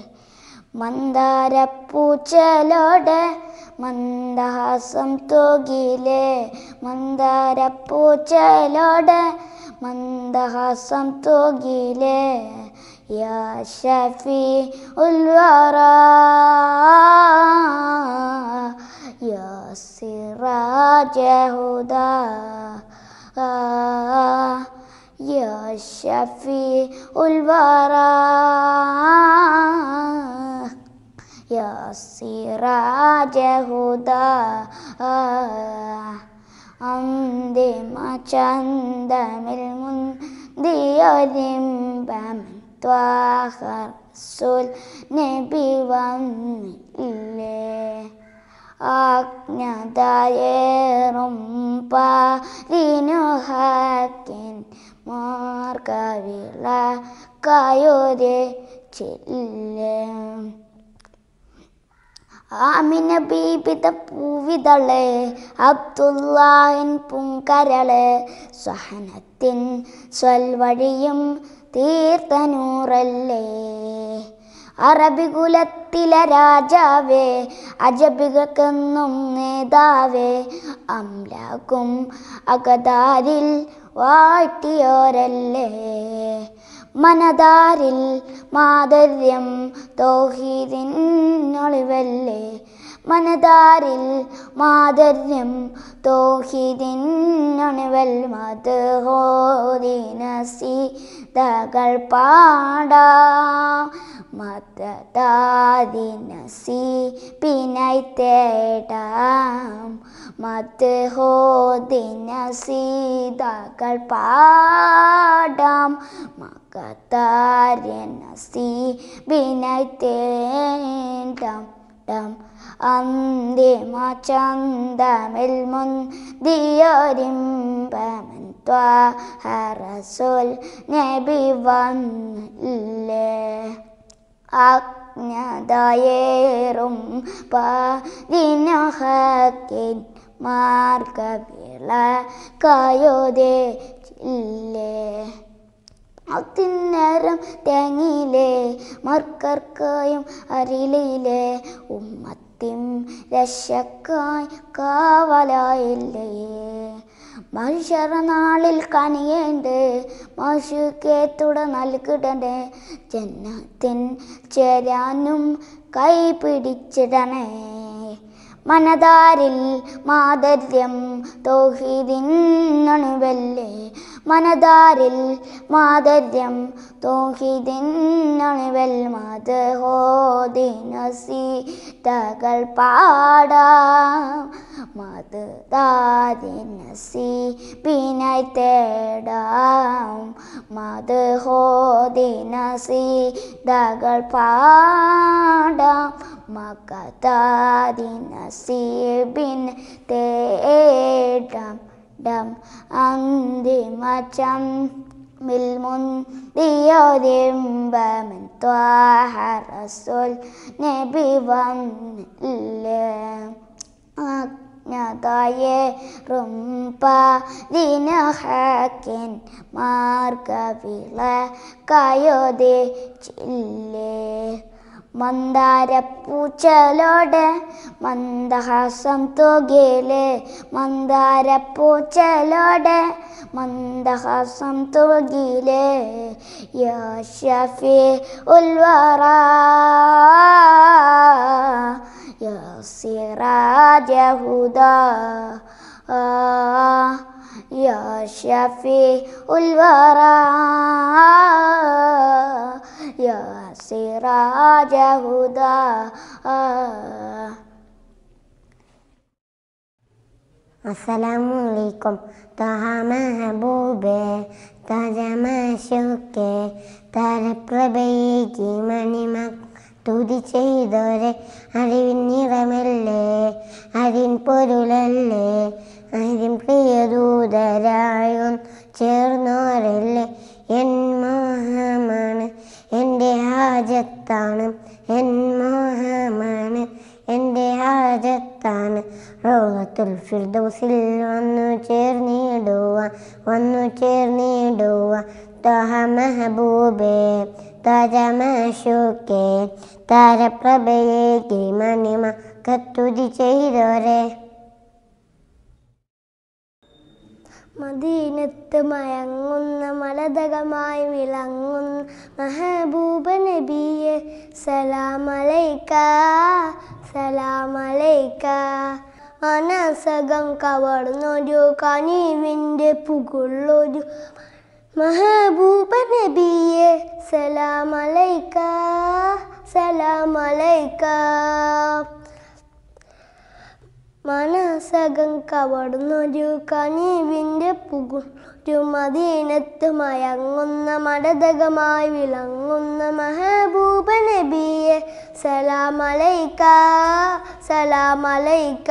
S1: മന്ദാരപ്പൂച്ചലോട് മന്ദഹാസം തോകിലേ മന്ദാരപ്പൂച്ചലോട് മന്ദഹാസം തോകിലേ യാ ഷഫി ഉൽവറ യാ സിറാജ ഹുദാ يا شفيع الورى يا سراج هدى അന്തിമ ചന്തമിൽ മുന്തിയൊരിമ്പം ത്വാഹസുൽ നബി വന്നില്ലേ ആജ്ഞതായേറും പാരിനുഹക്കിൻ മാർഗവിള കായോരെ ചില്ലേ ആമിന ബീബിത പൂവിതള് അബ്ദുല്ലാഹിൻ പൂങ്കരള് സഹനത്തിൻ സ്വൽവഴിയും തീർത്തനൂറല്ലേ അറബികുലത്തിലെ രാജാവേ അജബികൾക്കെന്നും നേതാവേ അംലാക്കും അകതാരിൽ വാഴ്ത്തിയോരല്ലേ മനതാരിൽ മാധുര്യം തോഹീദിനൊളിവല്ലേ മനതാരിൽ മാധുര്യം തോഹീദിനൊളിവൽ മധുഹോദിനസി ദകൾ പാടാം മതദാദിനസി പിനായി തേടാം മത് ഹോദിനസി ദകൾ പാടാം മകതാരിനസി പിനായി തേടാം ഡം അന്തിമ ചന്തമിൽ മുന്തിയൊരിമ്പമൻ ത്വാഹറസുൽ നബി വന്നില്ലേ അജ്ഞതയേറും പതിനഹക്കിൻ മാർഗവിള കയോതേ ചില്ലേ അത്തിന്നേരം തേങ്ങിയിലെ മർക്കർക്കായും അരിയിലെ ഉമ്മത്തിം രക്ഷക്കായി കാവലായില്ലേ മനുഷ്യറനാളിൽ കനിയേണ്ട് മഷുക്കേത്തുട നൽകിടണേ ജന്നത്തിൻ ചേരാനും കൈ പിടിച്ചിടണേ മനതാരിൽ മാധുര്യം തോഹിതിന്നണുവല്ലേ മനതാരിൽ മാധുര്യം തോഹിതിന്നണുവൽ മത് ഹോദിനസി തകൾ പാടാം മത് ദാദിനസി പിനായി തേടാം മത് ഹോദിനസി തകൾ പാടാം മകതാദിനസീബിൻ തേടാം ഡം അന്തിമചം മിൽമുന്തിയോതിമ്പമൻ ത്വാഹറസുൽ നബി വന്നില്ലേ അജ്ഞതായെ റുംപ ദിനഹക്കൻ മാർഗവിള കയോതെ ചില്ലേ മന്ദാരപ്പൂച്ചലോട് മന്ദഹാസം തുകയില് മന്ദാരപ്പൂച്ചലോട് മന്ദഹാസം തുകയില് യാ ഷഫി ഉൽവറ യാ സിറാജ ഹുദാ യാ ഷഫി ഉൽവറ യാ സിറാജ ഹുദാ
S6: അസ്സലാമലൈക്കും തഹ മെഹബൂബെ തജമശുക്കെ തരപ്രഭയേക്ക് മണിമ തുതി ചെയ്തോരെ അറിവിൻ നിറമല്ലേ അറിൻ പൊരുളല്ലേ അറിൻ പ്രിയദൂതരായും ചേർന്നോരല്ലേ എൻ മോഹമാണ് എൻ്റെ ഹാജത്താണ് എൻ മോഹമാണ് എൻ്റെ ഹാജത്താണ് റോഹത്തുൽ ഫിർദൗസിൽ വന്നു ചേർന്നിടുക വന്നു ചേർന്നിടുക തഹ മെഹബൂബേ താജ മഷൂക്കെ താരപ്രഭയേക്ക് മണിമ കത്തുതി ചെയ്തോരെ
S1: മദീനത്ത് മയങ്ങുന്ന മലതകമായി വിളങ്ങുന്ന മെഹബൂബ നബിയെ സലാമലൈക്ക സലാമലൈക്ക മനസകം കവർന്നൊരു കനിവിൻ്റെ പുകളുള്ളൊരു മെഹബൂബ നബിയെ സലാമലൈക്ക സലാമലൈക്ക മനസകം കവർന്നൊരു കനിവിൻ്റെ പുകുരു മദീനത്ത് മയങ്ങുന്ന മടതകമായി വിളങ്ങുന്ന മെഹബൂബ നബിയെ സലാമലൈക്ക സലാമലൈക്ക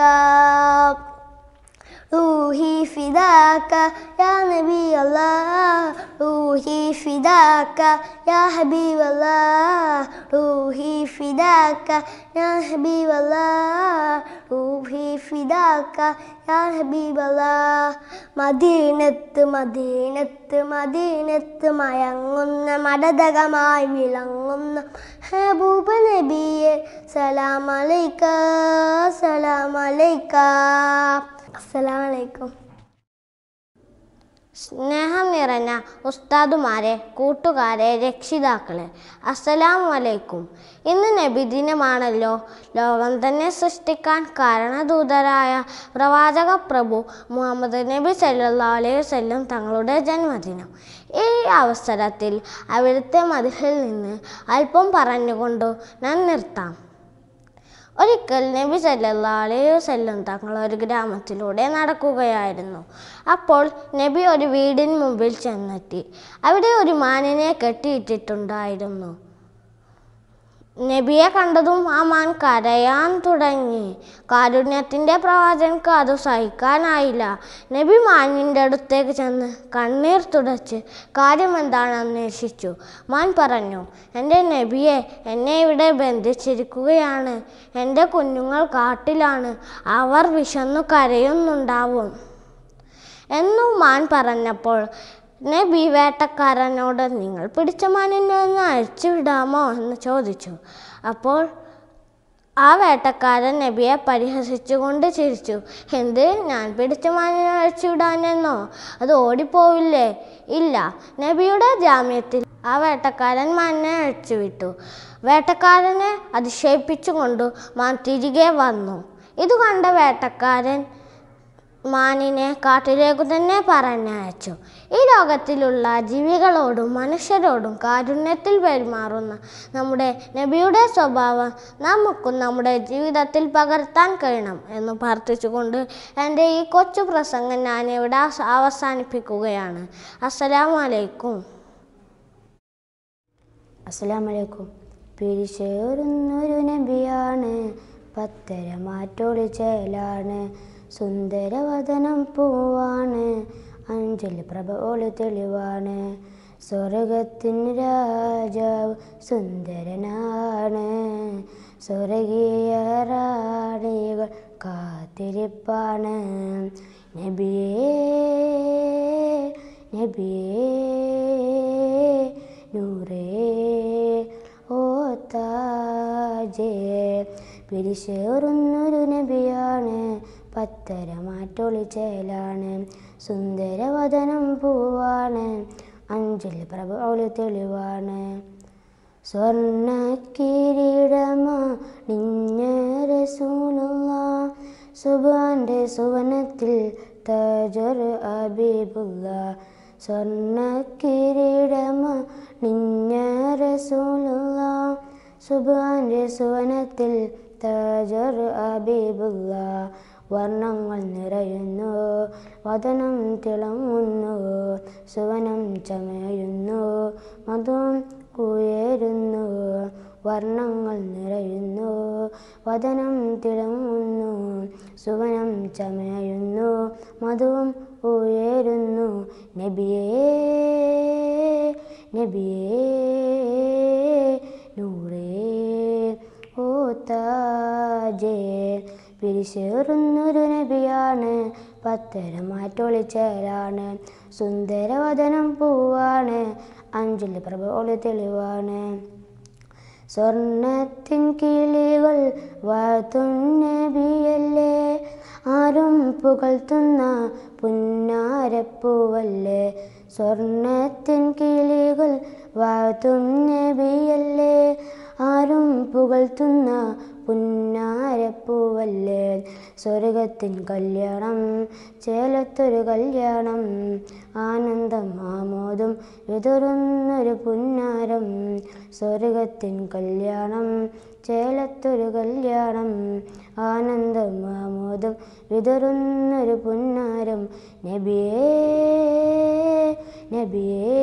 S1: روحي فداك يا نبي الله روحي فداك يا حبيب الله روحي فداك يا حبيب الله روحي فداك يا حبيب الله മദീനത്ത് മദീനത്ത് മദീനത്ത് മയങ്ങുന്ന മടതകമായി വിളങ്ങുന്ന ഹബൂബ നബിയെ സലാമലൈക്ക സലാമലൈക്ക അസ്സലാമലൈക്കും
S7: സ്നേഹം നിറഞ്ഞ ഉസ്താദുമാരെ കൂട്ടുകാരെ രക്ഷിതാക്കളെ അസ്സലാമു അലൈക്കും ഇന്ന് നബിദിനമാണല്ലോ ലോകം തന്നെ സൃഷ്ടിക്കാൻ കാരണദൂതരായ പ്രവാചക പ്രഭു മുഹമ്മദ് നബി സല്ലല്ലാഹു അലൈഹി വസല്ലം തങ്ങളുടെ ജന്മദിനം ഈ അവസരത്തിൽ അവിടുത്തെ മതിലിൽ നിന്ന് അല്പം പറഞ്ഞുകൊണ്ട് ഞാൻ നിർത്താം ഒരിക്കൽ നബി സല്ലല്ലാഹു അലൈഹി വസല്ലം തങ്ങൾ ഒരു ഗ്രാമത്തിലൂടെ നടക്കുകയായിരുന്നു അപ്പോൾ നബി ഒരു വീടിന് മുമ്പിൽ ചെന്നെത്തി അവിടെ ഒരു മാനിനെ കെട്ടിയിട്ടിട്ടുണ്ടായിരുന്നു നബിയെ കണ്ടതും ആ മാൻ കരയാൻ തുടങ്ങി കാരുണ്യത്തിൻ്റെ പ്രവാചകർക്ക് അത് സഹിക്കാനായില്ല നബി മാനിൻ്റെ അടുത്തേക്ക് ചെന്ന് കണ്ണീർ തുടച്ച് കാര്യം എന്താണെന്ന് അന്വേഷിച്ചു മാൻ പറഞ്ഞു എൻ്റെ നബിയെ എന്നെ ഇവിടെ ബന്ധിച്ചിരിക്കുകയാണ് എൻ്റെ കുഞ്ഞുങ്ങൾ കാട്ടിലാണ് അവർ വിശന്നു കരയുന്നുണ്ടാവും എന്നു മാൻ പറഞ്ഞപ്പോൾ നബി വേട്ടക്കാരനോട് നിങ്ങൾ പിടിച്ച മാനിനെ ഒന്ന് അഴിച്ചു വിടാമോ എന്ന് ചോദിച്ചു അപ്പോൾ ആ വേട്ടക്കാരൻ നബിയെ പരിഹസിച്ചുകൊണ്ട് ചിരിച്ചു എന്ത് ഞാൻ പിടിച്ച മാനിനെ അഴിച്ചു വിടാനെന്നോ അത് ഓടിപ്പോവില്ലേ ഇല്ല നബിയുടെ ജാമ്യത്തിൽ ആ വേട്ടക്കാരൻ മാനിനെ അഴിച്ചു വിട്ടു വേട്ടക്കാരനെ അതിശയിപ്പിച്ചുകൊണ്ട് മാൻ തിരികെ വന്നു ഇത് കണ്ട വേട്ടക്കാരൻ മാനിനെ കാട്ടിലേക്ക് തന്നെ പറഞ്ഞയച്ചു ഈ ലോകത്തിലുള്ള ജീവികളോടും മനുഷ്യരോടും കാരുണ്യത്തിൽ പെരുമാറുന്ന നമ്മുടെ നബിയുടെ സ്വഭാവം നമുക്കും നമ്മുടെ ജീവിതത്തിൽ പകർത്താൻ കഴിയണം എന്ന് പ്രാർത്ഥിച്ചുകൊണ്ട് എൻ്റെ ഈ കൊച്ചു പ്രസംഗം ഞാനിവിടെ അവസ- അവസാനിപ്പിക്കുകയാണ് അസ്സലാമു അലൈക്കും
S6: അസ്സലാമലൈക്കും പിരിശേറുന്നൊരു നബിയാണ് പത്തര മാറ്റോളി ചേലാണ് സുന്ദരവദനം പൂവാണ് അഞ്ചൽ പ്രഭ ഒളി തെളിവാണ് സ്വർഗത്തിന് രാജാവ് സുന്ദരനാണ് സ്വർഗീയ റാണികൾ കാത്തിരിപ്പാണ് നബിയേ നബിയേ നൂറേ ഓ താജേ പിരിശേറുന്നൊരു നബിയാണ് പത്തര മാറ്റൊളി ചേലാണ് സുന്ദരവദനം പൂവാണ് അഞ്ചിൽ പ്രഭ ഒളി തെളിവാണ് സ്വർണ്ണ കിരീടമാ നിഞ്ഞ റസൂലുള്ള സുബാന്റെ സുവനത്തിൽ തജർ അബീബുള്ള സ്വർണ്ണ കിരീടമാ നിഞ്ഞ റസൂലുള്ള സുബാന്റെ സുവനത്തിൽ തജർ അബീബുള്ള വർണ്ണങ്ങൾ നിറയുന്നു വദനം തിളങ്ങുന്നു സുവനം ചമയുന്നു മധും ഉയരുന്നു വർണ്ണങ്ങൾ നിറയുന്നു വദനം തിളങ്ങുന്നു സുവനം ചമയുന്നു മധുവും ഉയരുന്നു നബിയേ നബിയേ നൂറേ ഓ താജേ പിരിശേറുന്നൊരു നബിയാണ് പത്തര മാറ്റൊളിച്ചേലാണ് സുന്ദരവദനം പൂവാണ് അഞ്ചിൽ പ്രഭ ഒളി തെളിവാണ് സ്വർണത്തിൻ കിളികൾ വാഴ്ത്തും നബിയല്ലേ ആരും പുകഴ്ത്തുന്ന പുന്നാരപ്പൂവല്ലേ സ്വർണത്തിൻ കിളികൾ വാഴ്ത്തും നബിയല്ലേ ആരും പുകഴ്ത്തുന്ന പുന്നാരപ്പൂവല്ലേ സ്വർഗത്തിൻ കല്യാണം ചേലത്തൊരു കല്യാണം ആനന്ദം ആമോദം വിതറുന്നൊരു പുന്നാരം സ്വർഗത്തിൻ കല്യാണം ചേലത്തൊരു കല്യാണം ആനന്ദം ആമോദം വിതറുന്നൊരു പുന്നാരം നബിയേ നബിയേ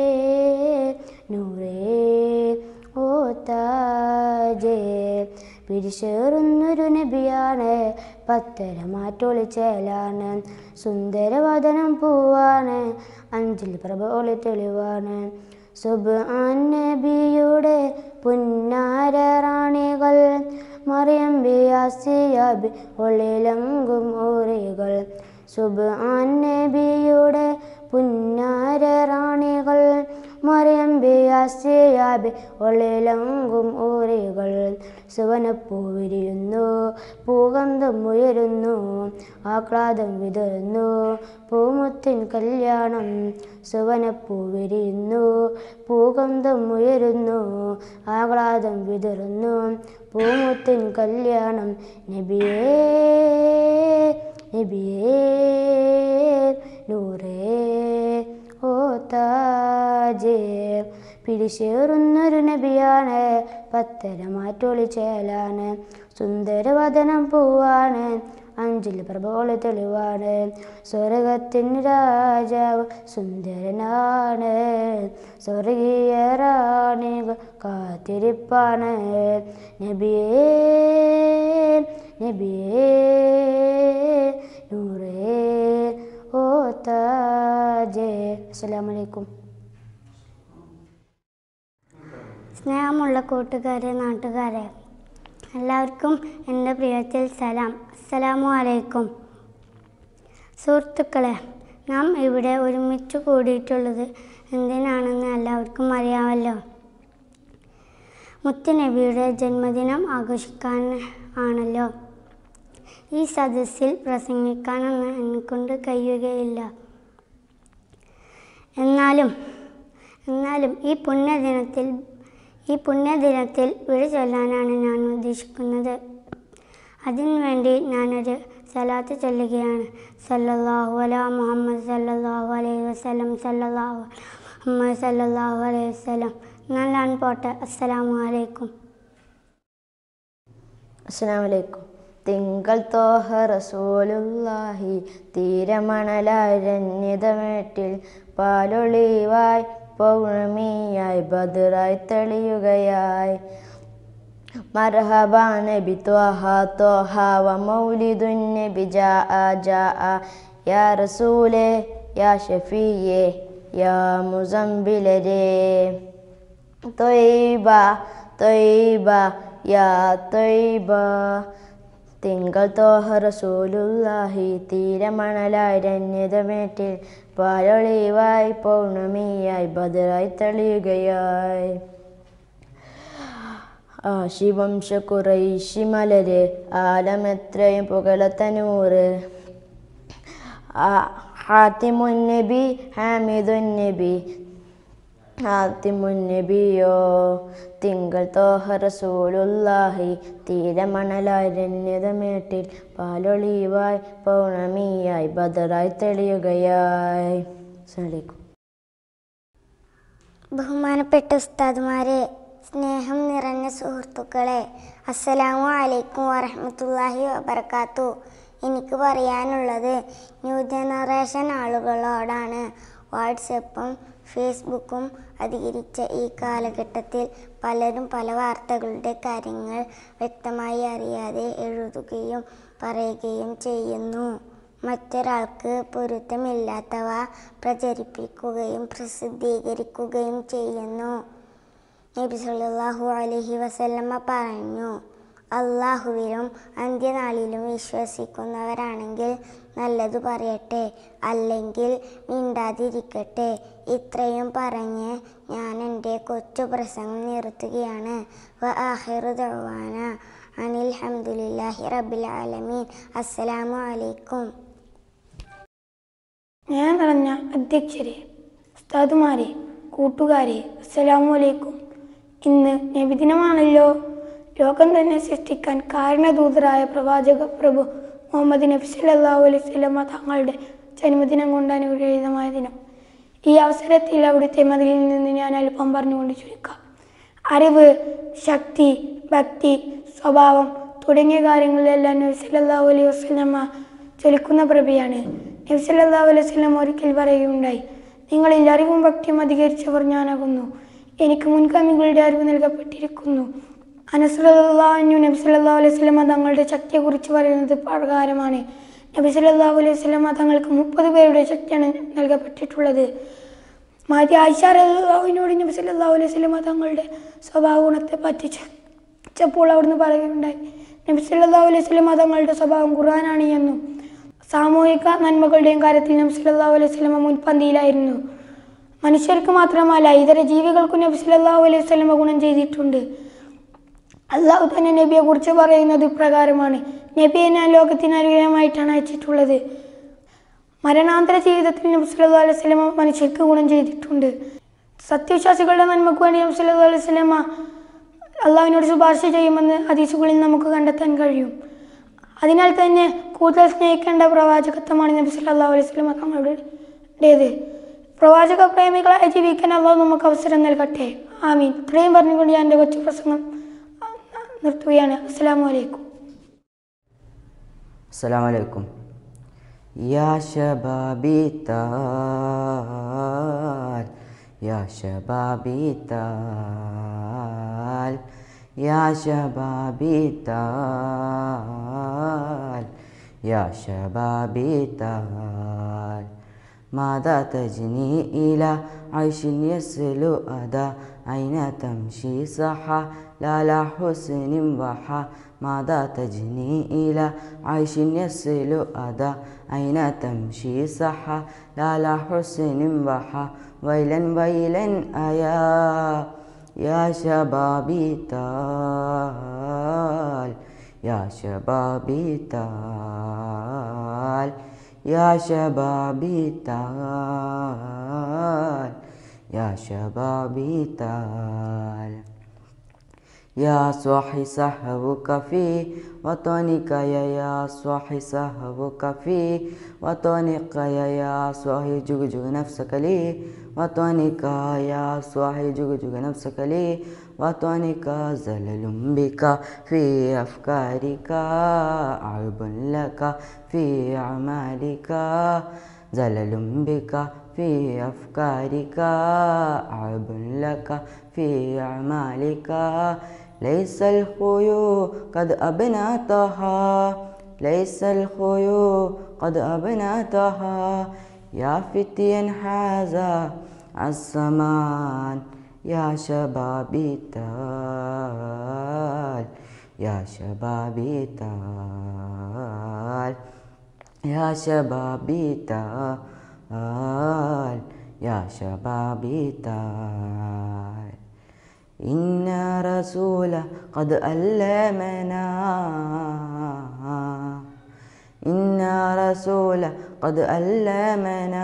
S6: നൂറേ ഓ താജേ പിരിശേറുന്നൊരു നബിയാണ് പത്തര മാറ്റൊളി ചേലാണ് സുന്ദരവദനം പൂവാണ് അഞ്ചിൽ പ്രഭ ഒളി തെളിവാണ് സുബ്ആൻ നബിയുടെ പുന്നാര റാണികൾ മറിയം ബിയാസിയാബി ഒളിലങ്കും ഊറികൾ സുബ്ആൻ നബിയുടെ പുന്നാര റാണികൾ മറിയം ബിയാസ് സിയാബി ഒളിലങ്കും ഊരികൾ സുവനപ്പൂ വിരിയുന്നു പൂഗന്ധം ഉയരുന്നു ആഹ്ലാദം വിതറുന്നു പൂമുത്തിൻ കല്യാണം സുവനപ്പൂ വിരിയുന്നു പൂഗന്ധം ഉയരുന്നു ആഹ്ലാദം വിതറുന്നു പൂമുത്തിൻ കല്യാണം നബിയേ നബിയേ നൂറേ ഓ താജേ പിടിച്ചേറുന്നൊരു നബിയാണ് പത്തരമാറ്റൊളി ചേലാണ് സുന്ദരവദനം പൂവാണ് അഞ്ചിൽ പ്രഭോളി തെളിവാണ് സ്വർഗത്തിന് രാജാവ് സുന്ദരനാണ് സ്വർഗീയ റാണികൾ കാത്തിരിപ്പാണ് നബിയേ നബിയേ നൂറേ ഓ താജേ അസ്സലാമു അലൈക്കും
S1: സ്നേഹമുള്ള കൂട്ടുകാരെ നാട്ടുകാരെ എല്ലാവർക്കും എൻ്റെ പ്രിയത്തിൽ സലാം അസ്സലാമു അലൈക്കും സുഹൃത്തുക്കളെ നാം ഇവിടെ ഒരുമിച്ച് കൂടിയിട്ടുള്ളത് എന്തിനാണെന്ന് എല്ലാവർക്കും അറിയാമല്ലോ മുത്തുനബിയുടെ ജന്മദിനം ആഘോഷിക്കാൻ ആണല്ലോ ഈ സദസ്സിൽ പ്രസംഗിക്കാനൊന്നും എന്നെക്കൊണ്ട് കഴിയുകയില്ല എന്നാലും എന്നാലും ഈ പുണ്യദിനത്തിൽ ഈ പുണ്യദിനത്തിൽ വിട ചൊല്ലാനാണ് ഞാൻ ഉദ്ദേശിക്കുന്നത് അതിനുവേണ്ടി ഞാനൊരു സലാത്ത് ചൊല്ലുകയാണ് സല്ലല്ലാഹു അലാ മുഹമ്മദ് സല്ലല്ലാഹു അലൈഹി വസല്ലം സല്ലല്ലാഹു മുഹമ്മദ് സല്ലല്ലാഹു അലൈഹി വസല്ലം എന്നാൽ ഞാൻ പോട്ടെ അസ്സലാമു അലൈക്കും
S6: അസ്സലാമലൈക്കും തിങ്കൾ തോഹ റസൂലുള്ളാഹി തീരമണലാരണ്യതമേട്ടിൽ പാലൊളിവായി പൗർണമിയായി ബദറായി തെളിയുകയായി മർഹബ നബി ത്വഹ ത്വഹ വ മൗലിദുൻ നബി ജാ ജാ യാ റസൂലേ യാ ഷഫീയേ യാ മുസംബിലരേ തൊയ്ബ തൊയ്ബ യാ തൊയ്ബ തിങ്കൾ തോഹ റസൂലുള്ളാഹി തീരമണലാരണ്യതമേറ്റിൽ പാലൊളിവായി പൗർണമിയായി ബദറായി തെളിയുകയായി ആശിവംശ കുറൈശി മലര് ആലമെത്രയും പുകളത്തനൂറ് ഹാത്തിമുന്നബി ഹാമിദുന്നബി ഹാത്തിമുന്നബിയോ തിങ്കൾ തോഹ റസൂലുള്ളാഹി തീരമണലാരണ്യതമേട്ടിൽ പാലൊളിവായി പൗർണമിയായി ബദറായി തെളിയുകയായി അസ്സലാമു
S1: ബഹുമാനപ്പെട്ട ഉസ്താദുമാരെ സ്നേഹം നിറഞ്ഞ സുഹൃത്തുക്കളെ അസ്സലാമു അലൈക്കും വറഹ്മത്തുള്ളാഹി വബർക്കാത്തു എനിക്ക് പറയാനുള്ളത് ന്യൂ ജനറേഷൻ ആളുകളോടാണ് വാട്സപ്പും ഫേസ്ബുക്കും അധികരിച്ച ഈ കാലഘട്ടത്തിൽ പലരും പല വാർത്തകളുടെ കാര്യങ്ങൾ വ്യക്തമായി അറിയാതെ എഴുതുകയും പറയുകയും ചെയ്യുന്നു മറ്റൊരാൾക്ക് പൊരുത്തമില്ലാത്തവ പ്രചരിപ്പിക്കുകയും പ്രസിദ്ധീകരിക്കുകയും ചെയ്യുന്നു നബി സല്ലല്ലാഹു അലൈഹി വസല്ലമ പറഞ്ഞു അള്ളാഹുവിലും അന്ത്യനാളിലും വിശ്വസിക്കുന്നവരാണെങ്കിൽ നല്ലത് പറയട്ടെ അല്ലെങ്കിൽ മിണ്ടാതിരിക്കട്ടെ ഇത്രയും പറഞ്ഞ് ഞാൻ എൻ്റെ കൊച്ചു പ്രസംഗം നിർത്തുകയാണ് വ ആഹിറു ദഅ്വാന അനിൽ ഹംദുലില്ലാഹി റബ്ബിൽ ആലമീൻ അസ്സലാമു അലൈക്കും
S8: ഞാൻ നിറഞ്ഞ അധ്യക്ഷരെ ഉസ്താദുമാരെ കൂട്ടുകാരെ അസ്സലാമു അലൈക്കും ഇന്ന് നബിദിനമാണല്ലോ ലോകം തന്നെ സൃഷ്ടിക്കാൻ കാരണദൂതരായ പ്രവാചക പ്രഭു മുഹമ്മദ് നബി സല്ലല്ലാഹു അലൈഹി വസല്ലമ തങ്ങളുടെ ജന്മദിനം കൊണ്ട് അനുഗ്രഹീതമായ ദിനം ഈ അവസരത്തിൽ അവിടുത്തെ മതിലിൽ നിന്ന് ഞാൻ അല്പം പറഞ്ഞുകൊണ്ട് ചുരുക്കാം അറിവ് ശക്തി ഭക്തി സ്വഭാവം തുടങ്ങിയ കാര്യങ്ങളിലെല്ലാം നബി സല്ലല്ലാഹു അലൈഹി വസല്ലമ ചൊലിക്കുന്ന പ്രഭയാണ് നബി സല്ലല്ലാഹു അലൈഹി വസല്ലം ഒരിക്കൽ പറയുകയുണ്ടായി നിങ്ങളിൽ അറിവും ഭക്തിയും അധികരിച്ചവർ ഞാനാകുന്നു എനിക്ക് മുൻഗാമികളുടെ അറിവ് നൽകപ്പെട്ടിരിക്കുന്നു അനസ്ലാഹു നബി സല്ലല്ലാഹു അലൈഹി വസല്ലമ തങ്ങളുടെ ശക്തിയെക്കുറിച്ച് പറയുന്നത് പ്രകാരമാണ് നബി സല്ലല്ലാഹു അലൈഹി വസല്ലമ തങ്ങൾക്ക് മുപ്പത് പേരുടെ ശക്തിയാണ് നൽകപ്പെട്ടിട്ടുള്ളത് മാതി ആയിഷ റളിയല്ലാഹുവിനോട് നബി സല്ലല്ലാഹു അലൈഹി വസല്ലമ തങ്ങളുടെ സ്വഭാവ ഗുണത്തെ പറ്റി ചപ്പോൾ അവിടുന്ന് പറയുകയുണ്ടായി നബി സല്ലല്ലാഹു അലൈഹി വസല്ലമ തങ്ങളുടെ സ്വഭാവം ഖുർആനാണ് എന്നും സാമൂഹിക നന്മകളുടെയും കാര്യത്തിൽ നബി സല്ലല്ലാഹു അലൈഹി വസല്ലമ മുൻപന്തിയിലായിരുന്നു മനുഷ്യർക്ക് മാത്രമല്ല ഇതര ജീവികൾക്കും നബി സല്ലല്ലാഹു അലൈഹി വസല്ലമ ഗുണം ചെയ്തിട്ടുണ്ട് അള്ളാഹു തന്നെ നബിയെ കുറിച്ച് പറയുന്നത് ഇപ്രകാരമാണ് നബിയെ ഞാൻ ലോകത്തിന് അനുഗ്രഹമായിട്ടാണ് അയച്ചിട്ടുള്ളത് മരണാന്തര ജീവിതത്തിൽ നബി സല്ലല്ലാഹു അലൈഹി വസല്ലമ മനുഷ്യർക്ക് ഗുണം ചെയ്തിട്ടുണ്ട് സത്യവിശ്വാസികളുടെ നന്മക്ക് വേണ്ടി നബി സല്ലല്ലാഹു അലൈഹി വസല്ലമ അള്ളാഹുവിനോട് ശുപാർശ ചെയ്യുമെന്ന് ഹദീസുകളിൽ നമുക്ക് കണ്ടെത്താൻ കഴിയും അതിനാൽ തന്നെ കൂടുതൽ സ്നേഹിക്കേണ്ട പ്രവാചകത്വമാണ് നബി സല്ലല്ലാഹു അലൈഹി വസല്ലമ തങ്ങളുടേത് പ്രവാചക പ്രേമികളായി ജീവിക്കാൻ അള്ളാഹു നമുക്ക് അവസരം നൽകട്ടെ ആമീൻ ഇത്രയും പറഞ്ഞുകൊണ്ട് ഞാൻ എൻ്റെ കൊച്ചു പ്രസംഗം നിർത്തുകയാണ് അസ്സലാമു അലൈക്കും
S9: السلام عليكم يا شبابي تعال يا شبابي تعال يا شبابي تعال يا شبابي تعال ماذا تجني إلى عيش يسلو أدا أين تمشي صحا لا لا حسن وحا ماذا تجني إلى عيش يسل أدا أين تمشي صحا لا لا حسن وحا ويلا ويلا أيا يا شبابي تعال يا شبابي تعال يا شبابي تعال يا شبابي تعال يا صاحي سهوك في وطنك يا يا صاحي سهوك في وطنك يا يا صاحي جوج جوج نفسك لي وطنك يا صاحي جوج جوج نفسك لي وطنك زلل بك في أفكارك عيب لك في أعمالك زلل بك في أفكارك عيب لك في أعمالك ليس الخيو قد أبنتها ليس الخيو قد أبنتها يا فتيا هذا الزمان يا شبابي تعال يا شبابي تعال يا شبابي تعال يا شبابي تعال إن رسول قد ألمنا إن رسول قد ألمنا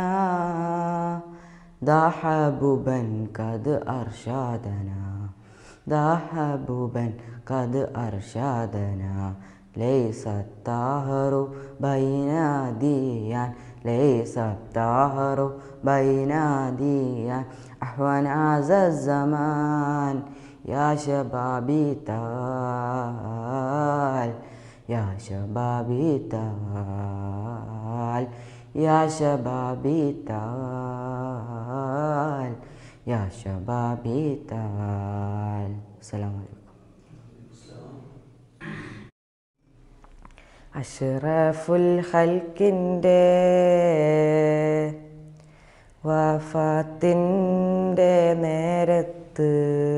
S9: ذا حبوبا قد أرشادنا ذا حبوبا قد أرشادنا ليس الطهر بين ديان ليس الطهر بين ديان أحوان هذا الزمان يا شبابي تعال يا شبابي تعال يا شبابي تعال يا شبابي تعال السلام عليكم അഷ്റഫുൽ ഹൽക്കിൻ്റെ വഫാത്തിൻ്റെ നേരത്ത്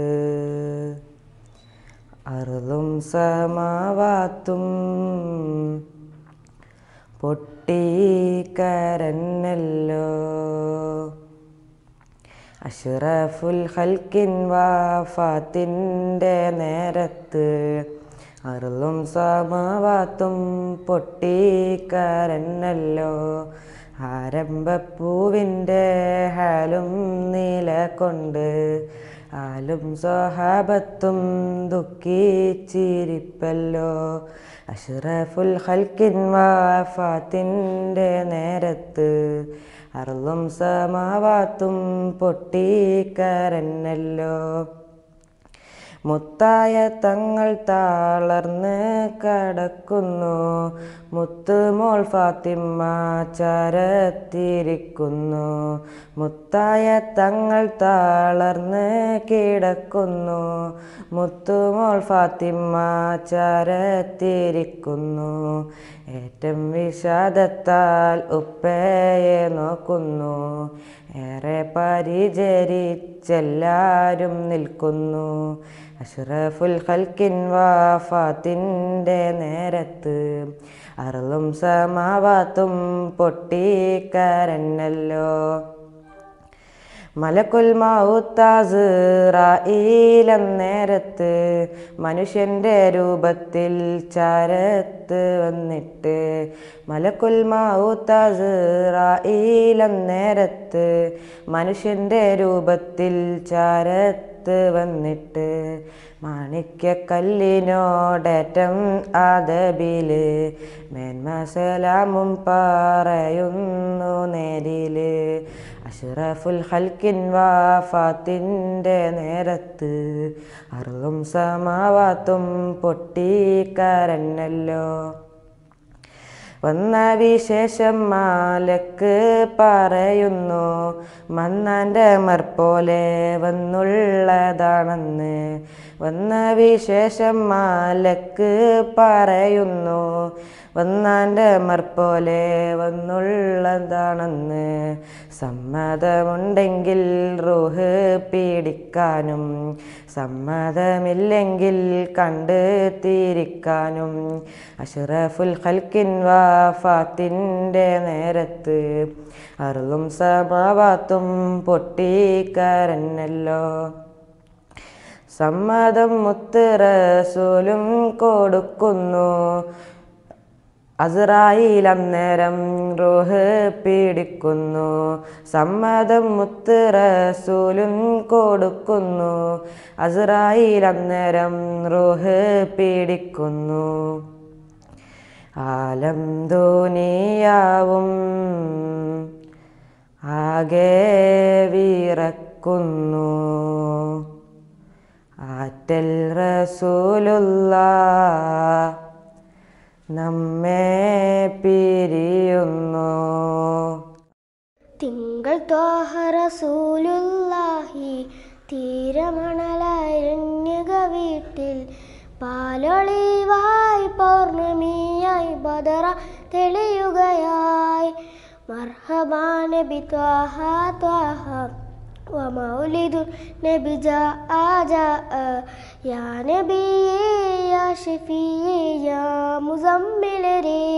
S9: അറുതും സമാവാത്തും പൊട്ടിക്കരന്നല്ലോ അഷ്റഫുൽ ഹൽക്കിൻ വാഫാത്തിൻ്റെ നേരത്ത് അറുളും സമാവാത്തും പൊട്ടിക്കരന്നല്ലോ ആരംഭപ്പൂവിൻ്റെ ഹാലും നീല കൊണ്ട് ആലും സ്വഹാബത്തും ദുഃഖിച്ചിരിപ്പല്ലോ അഷ്റഫുൽ ഹൽക്കിൻ വാഫാത്തിൻ്റെ നേരത്ത് അറുളും സമാവാത്തും പൊട്ടിക്കരന്നല്ലോ മുത്തായ തങ്ങൾ താളർന്ന് കടക്കുന്നു മുത്തുമോൾ ഫാത്തിമ്മ ചരത്തിരിക്കുന്നു മുത്തായ തങ്ങൾ താളർന്ന് കിടക്കുന്നു മുത്തുമോൾ ഫാത്തിമ്മ ചരത്തിരിക്കുന്നു ഏറ്റം വിഷാദത്താൽ ഉപ്പയെ നോക്കുന്നു ഏറെ പരിചരിച്ചെല്ലാരും നിൽക്കുന്നു അഷ്റഫുൽ ഹൽക്കിൻ വാഫാത്തിൻ്റെ നേരത്ത് അറുളും സമാവാത്തും പൊട്ടിക്കരന്നല്ലോ മലക്കുൽ മൗത്താസുറായിലം നേരത്ത് മനുഷ്യൻ്റെ രൂപത്തിൽ ചാരത്ത് വന്നിട്ട് മലക്കുൽ മൗത്താസുറായിലം നേരത്ത് മനുഷ്യൻ്റെ രൂപത്തിൽ ചാരത്ത് വന്നിട്ട് മാണിക്യക്കല്ലിനോടേറ്റം ആദബില് മേന്മസലാമും പറയുന്നു നേരില് അഷ്റഫുൽ ഹൽക്കിൻ വാഫാത്തിൻ്റെ നേരത്ത് അറുതും സമാവാത്തും പൊട്ടിക്കരന്നല്ലോ വന്ന വിശേഷം മാലക്ക് പറയുന്നു മന്നാൻ്റെ മർപോലെ വന്നുള്ളതാണെന്ന് വന്ന വിശേഷം മാലക്ക് പറയുന്നു വന്നാൻ്റെ മർപോലെ വന്നുള്ളതാണെന്ന് സമ്മതമുണ്ടെങ്കിൽ റൂഹ് പീഡിക്കാനും സമ്മതമില്ലെങ്കിൽ കണ്ട് തീരിക്കാനും അഷ്റഫുൽ ഖൽക്കിൻ വാഫാത്തിൻ്റെ നേരത്ത് അറുതും സമാവാത്തും പൊട്ടിക്കരന്നല്ലോ സമ്മതം മുത്ത് റസൂലും കൊടുക്കുന്നു അസ്രായിൽ അന്നേരം റൂഹ് പീഡിക്കുന്നു സമ്മതം മുത്ത് റസൂലും കൊടുക്കുന്നു അസ്രായിൽ അന്നേരം റൂഹ് പീഡിക്കുന്നു ആലം ദുനിയാവും ആകെ വിറക്കുന്നു ആറ്റൽ റസൂലുള്ള നമ്മെ പിരിയുന്നു
S7: തിങ്കൾ ത്വാഹറസൂലുല്ലാഹി തീരമണലരണ്യക വീട്ടിൽ പാലൊളിവായി പൗർണമിയായി ബദറ തെളിയുകയായി മർഹബാ നബി ത്വാഹ ത്വാഹ ومولد نبي جاء جاء يا نبي يا شفيع يا مزمل ري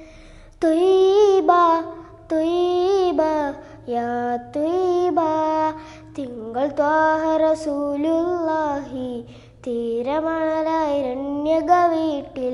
S7: طيبة طيبة يا طيبة തിങ്കൾ ത്വാഹ റസൂലുല്ലാഹി തീരമണലരണ്യക വീട്ടിൽ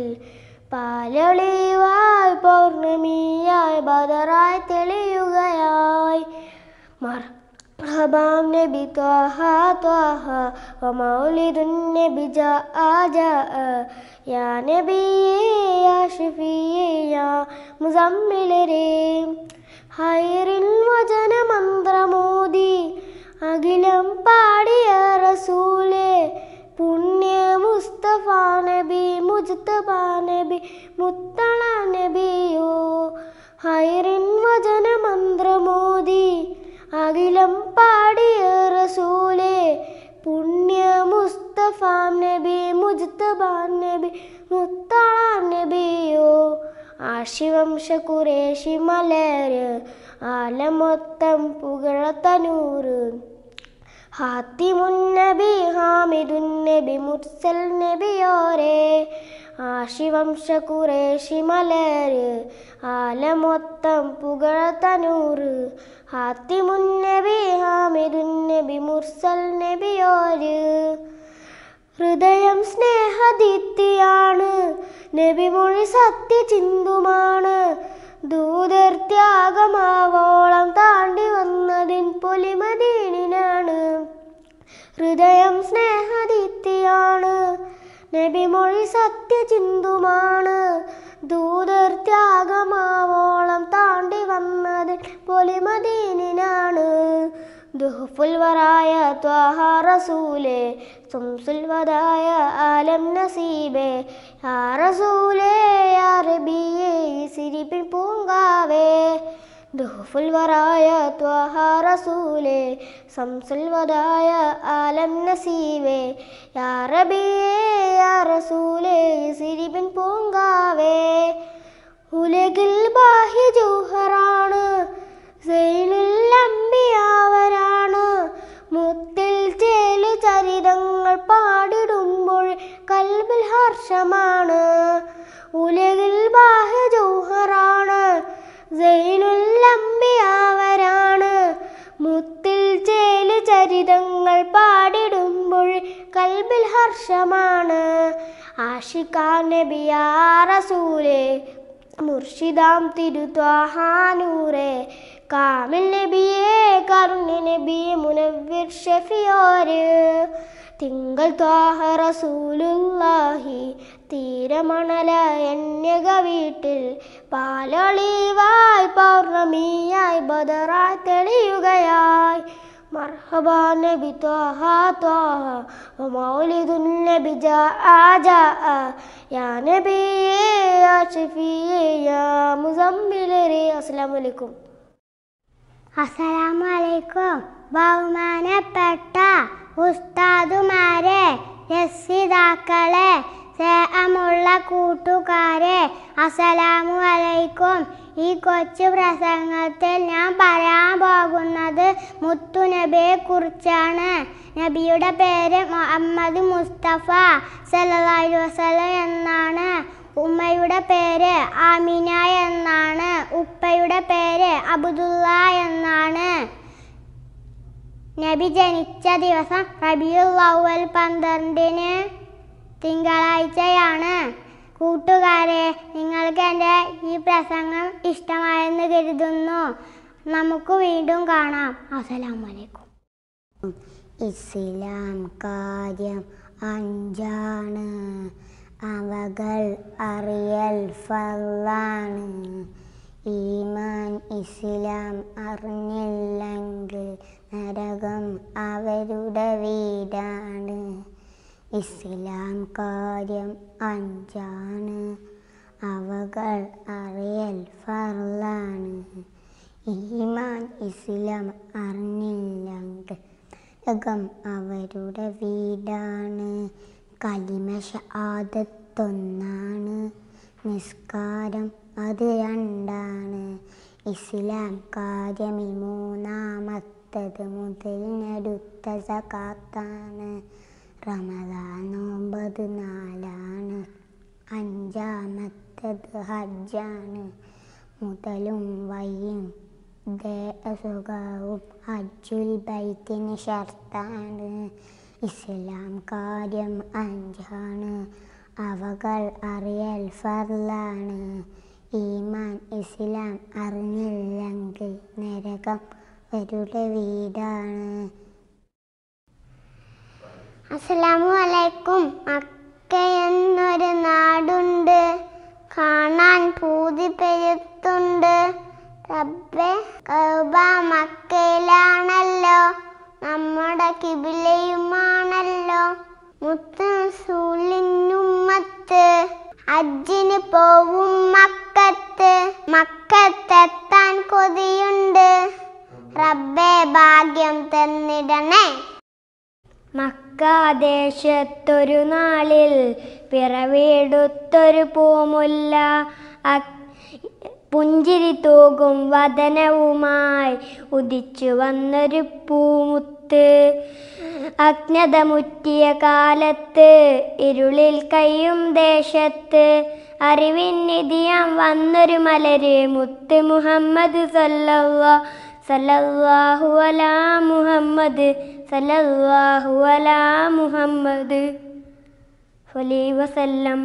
S7: പാലൊളിവായി പൗർണമിയായി ബദറായി തെളിയുകയായി മർ مرحبا نبي طه طه ومولد النبي جاء جاء يا نبي يا شفيع يا مزمل ريم ഹൈറിൻ വചനമന്ത്രമോദി അഖിലം പാടിയ റസൂലേ പുണ്യ മുസ്തഫ നബി മുജ്തബ നബി മുത്തള നബിയോ ഹൈറിൻ വചനമന്ത്രമോദി അഖിലം പാടിയ റസൂലേ പുണ്യ മുസ്തഫ നബി മുജ്തബ നബി മുത്തള നബിയോ ആശിവംശ കുറേശി മലര് ആലമൊത്തം പുകഴത്തനൂറ് ഹാത്തിമുന്നബി ഹാമിദുന്നബി മുർസൽ നബിയോരെ ആശിവംശ കുറേശി മലര് ആലമൊത്തം പുകഴത്തനൂറ് ഹാത്തിമുന്നബി ഹാമിദുന്നബി മുർസൽ നബിയോര് ഹൃദയം സ്നേഹദീപ്തിയാണ് നബിമൊഴി സത്യചിന്തുമാണ് ദൂതർ ത്യാഗമാവോളം താണ്ടി വന്നതിൻ പൊലിമദീനിനാണ് ഹൃദയം സ്നേഹദീപ്തിയാണ് നബിമൊഴി സത്യചിന്തുമാണ് ദൂതർ ത്യാഗമാവോളം താണ്ടി വന്നതിൻ പൊലിമദീനിനാണ് ദുഹുഫുൽ വറായ ത്വാഹ റസൂലേ സുംസുൽ വദായ ആലം നസീബേ യാ റസൂലേ യാ റബിയേ സിരിപ്പിൻ പൂങ്കാവേ ദുഹുഫുൽ വറായ ത്വാഹ റസൂലേ സംസുൽ വദായ ആലം നസീബേ യാ റബിയേ യാ റസൂലേ സിരിപ്പിൻ പൂങ്കാവേ ഉലകിൽ ബാഹ്യ ജൗഹറാണ് സൈനുൽ അമ്പിയാവരാണ് മുത്തിൽ ചേലു ചരിതങ്ങൾ പാടിടുമ്പോൾ കൽബിൽ ഹർഷമാണ് ഉലകിൽ ബാഹ്യ ജൗഹറാണ് സൈനുൽ അമ്പിയാവരാണ് മുത്തിൽ ചേലു കൽബിൽ ഹർഷമാണ് ആഷിഖാൻ നബിയാ റസൂലേ മുർഷിദാം തിരുത്വാഹാനൂറെ കാമിൽ നബിയെ കരുണ്യ നബിയെ മുനവ്വിർ ഷെഫിയോര് തിങ്കൾ ത്വാഹ റസൂലുല്ലാഹി തീരമണല എണ്ണക വീട്ടിൽ പാലൊളിവായി പൗർണമിയായി ബദറായി തെളിയുകയായി مرحبا نبي طه طه ومولد النبي جاء جاء يا نبي يا شفيع يا مزمل السلام عليكم
S1: അസ്സലാമു അലൈക്കും ബഹുമാനപ്പെട്ട ഉസ്താദുമാരെ രക്ഷിതാക്കളെ സ്നേഹമുള്ള കൂട്ടുകാരെ അസ്സലാമു അലൈക്കും ഈ കൊച്ചു പ്രസംഗത്തിൽ ഞാൻ പറയാൻ പോകുന്നത് മുത്തു നബിയെ കുറിച്ചാണ് നബിയുടെ പേര് മുഹമ്മദ് മുസ്തഫ സല്ലല്ലാഹു അലൈഹി വസല്ലം എന്നാണ് ഉമ്മയുടെ പേര് ആമിന എന്നാണ് ഉപ്പയുടെ പേര് അബ്ദുള്ള എന്നാണ് നബി ജനിച്ച ദിവസം റബിയുൽ അവൽ പന്ത്രണ്ടിന് തിങ്കളാഴ്ചയാണ് കൂട്ടുകാരെ നിങ്ങൾക്ക് എൻ്റെ ഈ പ്രസംഗം ഇഷ്ടമായെന്ന് കരുതുന്നു നമുക്ക് വീണ്ടും കാണാം അസ്സലാമലൈക്കും ഇസ്ലാം കാര്യം അഞ്ചാണ് അവകൾ അറിയൽ ഫലാണ് ഈമാൻ ഇസ്ലാം അറിഞ്ഞില്ലെങ്കിൽ നരകം അവരുടെ വീടാണ് ഇസ്ലാം കാര്യം അഞ്ചാണ് അവകൾ അറിയൽ ഫർലാണ് ഈമാൻ ഇസ്ലാം അറിഞ്ഞില്ലെങ്കിൽ നരകം അവരുടെ വീടാണ് കലിമ ഷഹാദത്തൊന്നാണ് നിസ്കാരം അത് രണ്ടാണ് ഇസ്ലാം കാര്യമി മൂന്നാമത്തത് മുതലിനടുത്ത സകാത്താണ് റമദാൻ നോമ്പത് നാലാണ് അഞ്ചാമത്തത് ഹജ്ജാണ് മുതലും വയ്യും ദേഹസുഖവും ഹജ്ജുൽ ബൈത്തിന് ഷർത്താണ് ഇസ്ലാം കാര്യം അഞ്ചാണ് അവകൾ അറിയൽ ഫർലാണ് ഈമാൻ ഇസ്ലാം അറിഞ്ഞില്ലെങ്കിൽ നരകം അവരുടെ വീടാണ് അസ്സലാമു അലൈക്കും മക്ക എന്നൊരു നാടുണ്ട് കാണാൻ പൂതി പെരുത്തുണ്ട് റബ്ബെ കൗബ മക്കയിലാണല്ലോ നമ്മുടെ കിബിലയുമാണല്ലോ മുത്തൂലിനുമ്മത്ത് അജ്ജിന് പോവും മക്കത്ത് മക്കത്തെത്താൻ കൊതിയുണ്ട് റബ്ബെ ഭാഗ്യം തന്നിടണേ
S7: മക്കാദേശത്തൊരു നാളിൽ പിറവിയെടുത്തൊരു പൂമുല്ല അക്- പുഞ്ചിരി തൂകും വദനവുമായി ഉദിച്ചു വന്നൊരു പൂമുത്ത് അജ്ഞത മുറ്റിയ കാലത്ത് ഇരുളിൽ കയ്യും ദേശത്ത് അറിവിൻ നിധിയാം വന്നൊരു മലര് മുത്ത് മുഹമ്മദ് സല്ലല്ലാ സല്ലല്ലാഹു അലാ മുഹമ്മദ് സല്ലല്ലാഹു അലാ മുഹമ്മദ് ഫലി വസല്ലം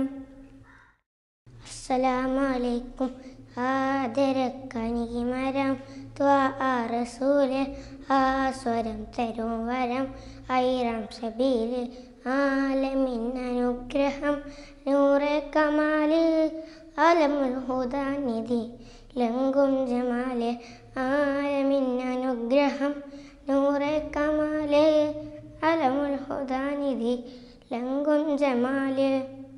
S7: അസ്സലാമു അലൈക്കും ആദരക്കണികി മരം ത്വാറസൂല് ആ സ്വരം തരും വരം ഐറാം സബീല് ആലമിൻ അനുഗ്രഹം നൂറെ കമാല് അലമുൽ ഹുദാനിധി ലങ്കും ജമാല് ആലമിൻ അനുഗ്രഹം നൂറെ കമാല് അലമുൽ ഹുദാനിധി ലങ്കും ജമാല്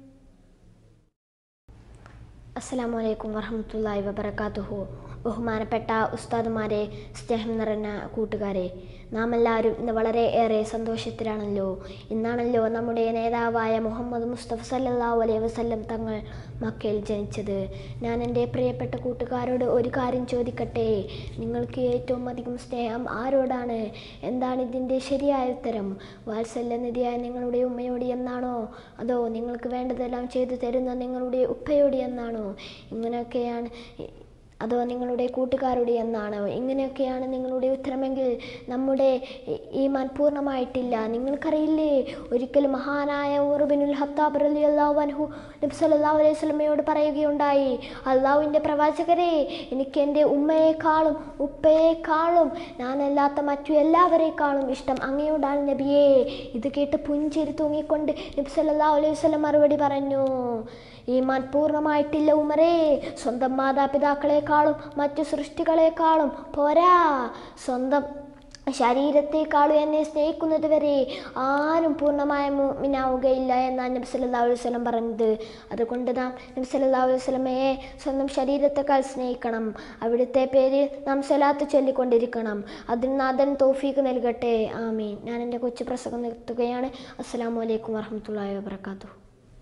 S10: അസ്സാം വലൈക്കും വറഹമത്തല്ലാഹി വബർക്കാത്തുഹു ബഹുമാനപ്പെട്ട ഉസ്താദുമാരെ സ്നേഹം നിറഞ്ഞ കൂട്ടുകാരെ നാം എല്ലാവരും ഇന്ന് വളരെ ഏറെ സന്തോഷത്തിലാണല്ലോ ഇന്നാണല്ലോ നമ്മുടെ നേതാവായ മുഹമ്മദ് മുസ്തഫ സല്ലല്ലാഹു അലൈഹി വസല്ലം തങ്ങൾ മക്കയിൽ ജനിച്ചത് ഞാൻ എൻ്റെ പ്രിയപ്പെട്ട കൂട്ടുകാരോട് ഒരു കാര്യം ചോദിക്കട്ടെ നിങ്ങൾക്ക് ഏറ്റവും അധികം സ്നേഹം ആരോടാണ് എന്താണ് ഇതിൻ്റെ ശരിയായ ഉത്തരം വാത്സല്യനിധിയായ നിങ്ങളുടെ ഉമ്മയോട് എന്നാണോ അതോ നിങ്ങൾക്ക് വേണ്ടതെല്ലാം ചെയ്തു തരുന്ന നിങ്ങളുടെ ഉപ്പയോട് എന്നാണോ ഇങ്ങനെയൊക്കെയാണ് അതോ നിങ്ങളുടെ കൂട്ടുകാരുടെ എന്നാണ് ഇങ്ങനെയൊക്കെയാണ് നിങ്ങളുടെ ഉത്തരമെങ്കിൽ നമ്മുടെ ഈ- ഈമാൻ പൂർണ്ണമായിട്ടില്ല നിങ്ങൾക്കറിയില്ലേ ഒരിക്കൽ മഹാനായ ഉറുബിനുൽ ഹത്താബ് അലി അള്ളാഹു അൻഹു നബി സല്ലല്ലാഹു അലൈഹി വസല്ലമയോട് പറയുകയുണ്ടായി അള്ളാഹുവിൻ്റെ പ്രവാചകരെ എനിക്ക് എൻ്റെ ഉമ്മയെക്കാളും ഉപ്പയെക്കാളും ഞാനല്ലാത്ത മറ്റു എല്ലാവരെക്കാളും ഇഷ്ടം അങ്ങയോടാണ് നബിയെ ഇത് കേട്ട് പുഞ്ചിരി തൂങ്ങിക്കൊണ്ട് നബി സല്ലല്ലാഹു അലൈഹി വസല്ലം മറുപടി പറഞ്ഞു ഈമാൻ പൂർണ്ണമായിട്ടില്ല ഉമറേ സ്വന്തം മാതാപിതാക്കളെക്കാളും മറ്റു സൃഷ്ടികളെക്കാളും പോരാ സ്വന്തം ശരീരത്തെക്കാളും എന്നെ സ്നേഹിക്കുന്നത് വരെ ആരും പൂർണ്ണമായ മുഅ്മിനാവുകയില്ല എന്നാണ് നബി സല്ലല്ലാഹു അലൈഹി വസല്ലം പറഞ്ഞത് അതുകൊണ്ട് നാം നബി സല്ലല്ലാഹു അലൈഹി വസല്ലമയെ സ്വന്തം ശരീരത്തെക്കാൾ സ്നേഹിക്കണം അവിടുത്തെ പേര് നാം സ്വലാത്ത് ചൊല്ലിക്കൊണ്ടിരിക്കണം അതിന് നാഥൻ തൗഫീക്ക് നൽകട്ടെ ആമീൻ ഞാൻ എൻ്റെ കൊച്ചു പ്രസംഗം നിർത്തുകയാണ് അസ്സലാമു അലൈക്കും വറഹ്മത്തുള്ളാഹി വബറകാതുഹു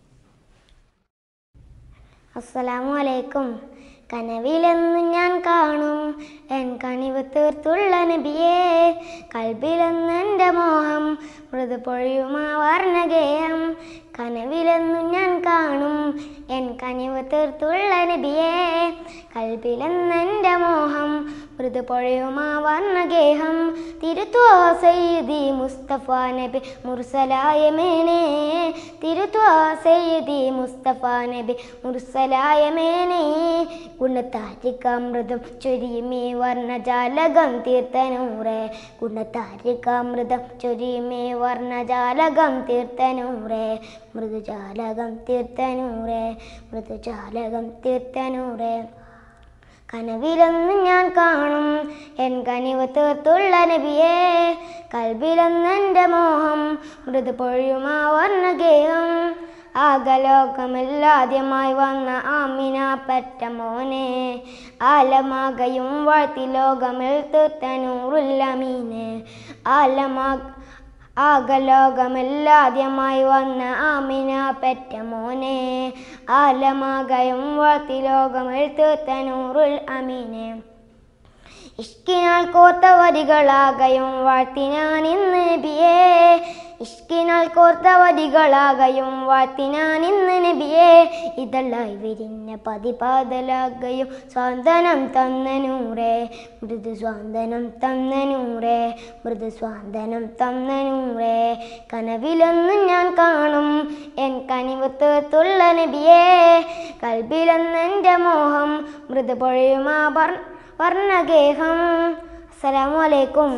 S7: അസ്സലാമു അലൈക്കും കനവിലെന്നും ഞാൻ കാണും എൻ കനിവ് തീർത്തുള്ള നബിയേ കൽബിലെന്ന് എൻ്റെ മോഹം മൃദു പൊഴിയുമാ വർണ്ണഗേയം കനവിലെന്നും ഞാൻ കാണും എൻ കനിവ് തീർത്തുള്ള നബിയേ കൽബിലെന്ന് എൻ്റെ മോഹം മൃദു പൊഴിയുമാ വർണ്ണഗേഹം തിരുത്വോ സയ്യിദി മുസ്തഫ നബി മുർസലായ മേനെ തിരുത്വ സയ്യിദി മുസ്തഫ നബി മുർസലായ മേനെ ഗുണതാരികാമൃതം ചൊരിയുമേ വർണ്ണജാലകം തീർത്തനൂറെ ഗുണതാരികാമൃതം ചൊരിയുമേ വർണ്ണജാലകം തീർത്തനൂറെ മൃദുജാലകം തീർത്തനൂറെ മൃദുജാലകം തീർത്തനൂറെ കനവിലൊന്ന് ഞാൻ കാണും എൻ കനിവ് തീർത്തുള്ള നബിയേ കൽബിലൊന്ന് എൻ്റെ മോഹം മൃദു പൊഴിയുമാ വർണ്ണഗേഹം ആകലോകമില്ലാദ്യമായി വന്ന ആമിന പറ്റ മോനെ ആലമാകയും വാഴ്ത്തി ലോകമിൽ തീർത്തനൂറുല്ലമീനെ ആലമാ ആകലോകമില്ലാദ്യമായി വന്ന ആമിന പെറ്റ മോനെ ആലമാകയും വാഴ്ത്തി ലോകമിൽ തീർത്തനൂറുൽ അമീനെ ഇഷ്കിനാൽ കോർത്ത വരികളാകയും വാഴ്ത്തി ഞാൻ ഇന്ന് നബിയേ ഇഷ്കിനാൽ കോർത്ത വരികളാകയും വാഴ്ത്തി ഞാൻ ഇന്ന് നബിയേ ഇതളായി വിരിഞ്ഞ പതിപാതലാകയും സ്വാന്തനം തന്ന നൂറേ മൃദു സ്വാന്തനം തന്ന നൂറേ മൃദു സ്വാന്തനം തന്ന നൂറേ കനവിലൊന്നും ഞാൻ കാണും എൻ കനിവ് തീർത്തുള്ള നബിയേ കൽബിലെന്ന് എൻ്റെ മോഹം മൃദു പൊഴിയുമാ വർ വർണ്ണഗേഹം അസ്സലാമു അലൈക്കും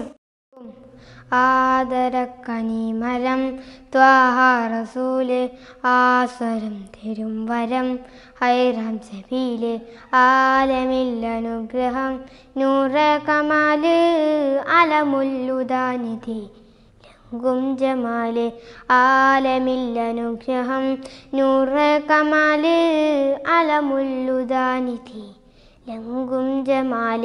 S7: ആദരക്കനിമരം ത്വാഹ റസൂല് ആസ്വരം തരും വരം ഹൈറാം സബീല് ആലമില്ലനുഗ്രഹം നൂറ കമാല് അലമുല്ലുദാനിധി ലങ്കും ജമാല് ആലമില്ലനുഗ്രഹം നൂറ കമാല് അലമുല്ലുദാനിധി ലങ്കും ജമാല്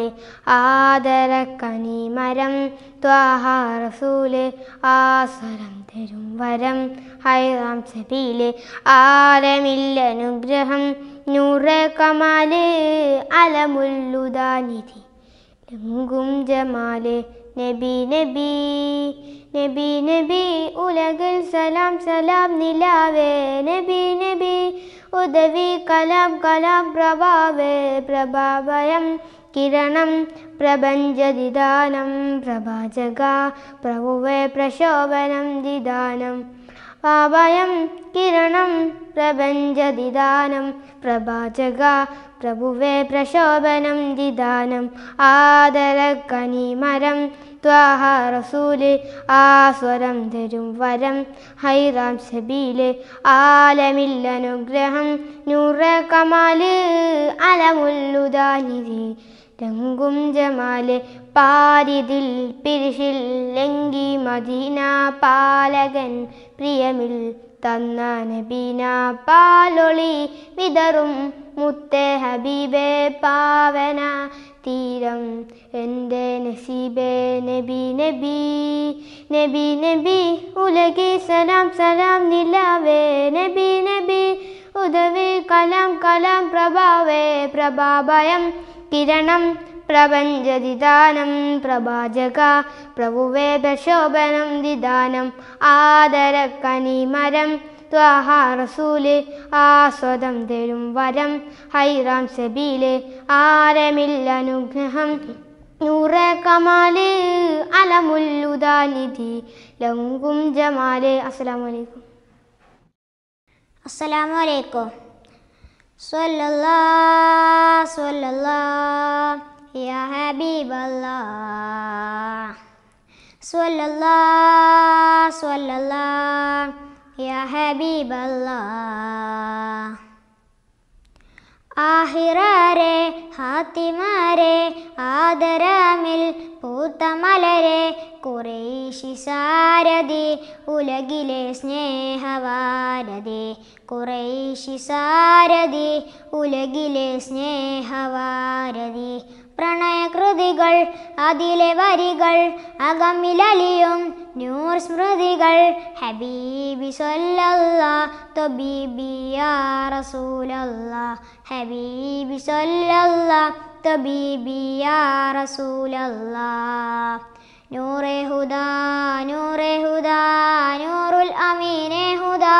S7: ആദരക്കനിമരം ത്വാഹ റസൂല് ആസ്വരം തരും വരം ഹൈറാം സബീല് ആലമില്ലനുഗ്രഹം നൂറ കമാല് അലമുല്ലുദാനിധി ലങ്കും ജമാല് നബി നബി നബി നബി ഉലകിൽ സലാം സലാം നിലാവേ നബി നബി ഉദവി കലാം കലാം പ്രഭാവേ പ്രഭാഭയം കിരണം പ്രപഞ്ചദിദാനം പ്രഭാജക പ്രഭുവേ പ്രശോഭനം ദിദാനം പാപയം കിരണം പ്രപഞ്ചദിദാനം പ്രഭാജക പ്രഭുവേ പ്രശോഭനം ദിദാനം ആദരക്കനിമരം ത്വാഹ റസൂല് ആസ്വരം തരും വരം ഹൈറാം സബീല് ആലമില്ലനുഗ്രഹം നൂറ കമാല് അലമുല്ലുദാനിധി രംഗും ജമാല് പാരിതിൽ പിരിശിൽ ലങ്കി മദീന പാലകൻ പ്രിയമിൽ തന്ന നബീന പാലൊളി വിതറും മുത്തേ ഹബീബേ പാവന തീരം എൻ്റെ നസീബേ നബി നബി നബി നബി ഉലകി സലാം സലാം നിലാവേ നബി നബി ഉദവി കലാം കലാം പ്രഭാവേ പ്രഭാഭയം കിരണം പ്രപഞ്ചദിദാനം പ്രഭാജക പ്രഭുവേ പ്രശോഭനം ദിദാനം ആദരക്കനിമരം ത്വാഹ റസൂല് ആസ്വദം തരും വരം ഹൈറാം സബീല് ആരമില്ല അനുഗ്രഹം നൂറെ കമാല് അലമുല്ലുദാനിധി ലങ്കും ജമാല് അസ്സലാമു അലൈക്കും
S1: അസ്സലാമു അലൈക്കും സ്വല്ലല്ലാ സ്വല്ലല്ലാ യാ ഹബീബല്ലാ സ്വല്ലല്ലാ സ്വല്ലല്ലാ യാ ഹബീബല്ലാ ആഹിറാരെ ഹാത്തിമാരെ ആദരാമിൽ പൂത്ത മലരെ കുറേശി സാരഥി ഉലകിലെ സ്നേഹവാരതി കുറേശി സാരഥി ഉലകിലെ സ്നേഹവാരതി പ്രണയകൃതികൾ അതിലെ വരികൾ അകമിലലിയും നൂർ സ്മൃതികൾ ഹബീബി സല്ലല്ലാ തബീബി യാ റസൂലല്ലാ ഹബീബി സല്ലല്ലാ തബീബി യാ റസൂലല്ലാ നൂറെ ഹുദാ നൂറെ ഹുദാ നൂറുൽ അമീനെ ഹുദാ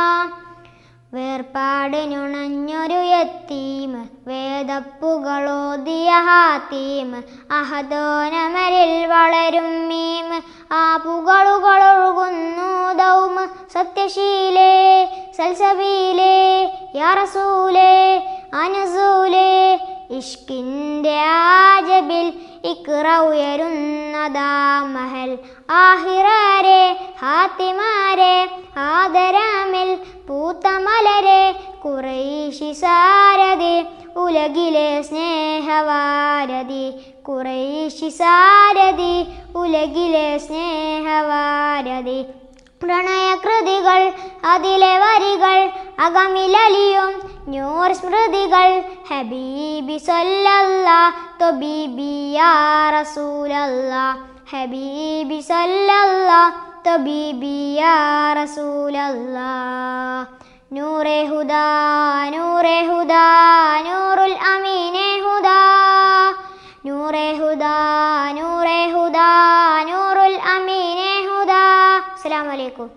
S1: വേർപാട് നുണഞ്ഞൊരു യത്തീം വേദപ്പുകളോതിയ ഹാത്തീം അഹദോനമരിൽ വളരും മീം ആ പുകളുകളൊഴുകുന്നു ദൗമ സത്യശീലേ സൽസബീലേ യാറസൂലേ അനസൂലേ ഇഷ്കിൻ്റെ ആജബിൽ ഇക്ര ഉയരുന്നതാ മഹൽ ആഹിറാരെ ഹാത്തിമാരെ ആദരാമിൽ പൂത്ത മലരെ കുറേശി സാരഥി ഉലകിലെ സ്നേഹവാരതി കുറേശി സാരഥി ഉലകിലെ സ്നേഹവാരതി പ്രണയകൃതികൾ അതിലെ വരികൾ അകമിലലിയും നൂർ സ്മൃതികൾ ഹബീബി സല്ലല്ലാ തൊബീബി യാ റസൂലല്ലാ ഹബീബി സല്ലല്ലാ തൊബീബി യാ റസൂലല്ലാ നൂറെ ഹുദാ നൂറെ ഹുദാ നൂറുൽ അമീനെ ഹുദാ നൂറെ ഹുദാ നൂറെ ഹുദാ നൂറുൽ അമീനെ ഹുദാ അസ്സലാമു അലൈക്കും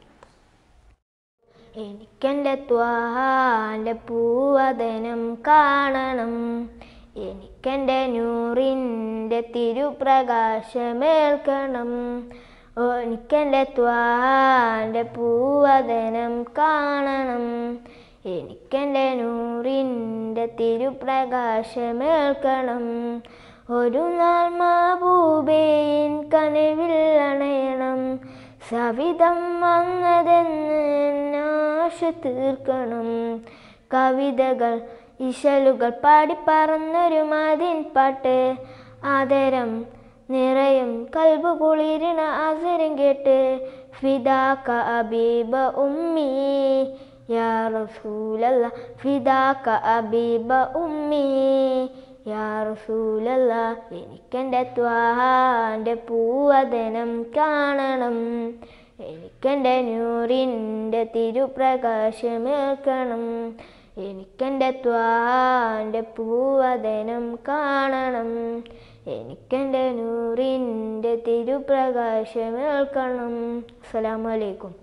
S7: എനിക്കെൻ്റെ ത്വാഹാൻ്റെ പൂവദനം കാണണം എനിക്കെൻ്റെ നൂറിൻ്റെ തിരുപ്രകാശമേൽക്കണം ഓ എനിക്കെൻ്റെ ത്വാഹാൻ്റെ പൂവദനം കാണണം എനിക്കെൻ്റെ നൂറിൻ്റെ തിരുപ്രകാശമേൽക്കണം ഒരു നാൾ മാബൂബേൻ കനവിൽ അണയണം സവിധം വന്നതെന്ന് നാശ തീർക്കണം കവിതകൾ ഇശലുകൾ പാടിപ്പറന്നൊരു മതിൻ പാട്ട് ആദരം നിറയും കൽബ് കുളിരിണ ആസരം കേട്ട് ഫിദാക്ക അബീബ ഉമ്മി യാ റസൂലല്ല ഫിദാക്ക അബീബ ഉമ്മി യാ റസൂലല്ല എനിക്കെൻ്റെ ത്വാഹാൻ്റെ പൂവദനം കാണണം എനിക്കെൻ്റെ നൂറിൻ്റെ തിരുപ്രകാശമേൽക്കണം എനിക്കെൻ്റെ ത്വാഹാൻ്റെ പൂവദനം കാണണം എനിക്കെൻ്റെ നൂറിൻ്റെ തിരുപ്രകാശമേൽക്കണം അസ്സലാമലൈക്കും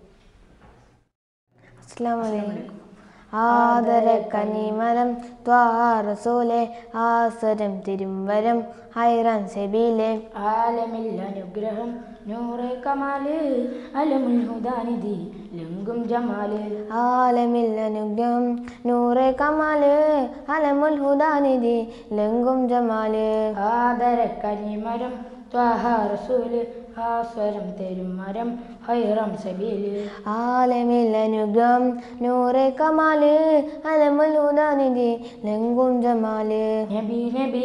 S6: അസ്സാം വലൈക്കും ആദര കനിമരം ത്വാറസൂലെ ആസരം തിരുവരം ഹൈറാൻ സെബീലെ
S5: ആലമിൽ അനുഗ്രഹം നൂറെ കമാല് അലമുൽ ഹുദാനിധി ലങ്കും ജമാല്
S6: ആലമിൽ അനുഗ്രഹം നൂറെ കമാല് അലമുൽ ഹുദാനിധി ലങ്കും ജമാല്
S5: ആദര കനിമരം ത്വാഹ റസൂല് ആസ്വരം തരും മരം ഹൈറം സബീല്
S6: ആലമിൽ അനുഗ്രഹം നൂറെ കമാല് അലമുൽ ഹുദാനിധി ലങ്കും ജമാല്
S5: നബി നബി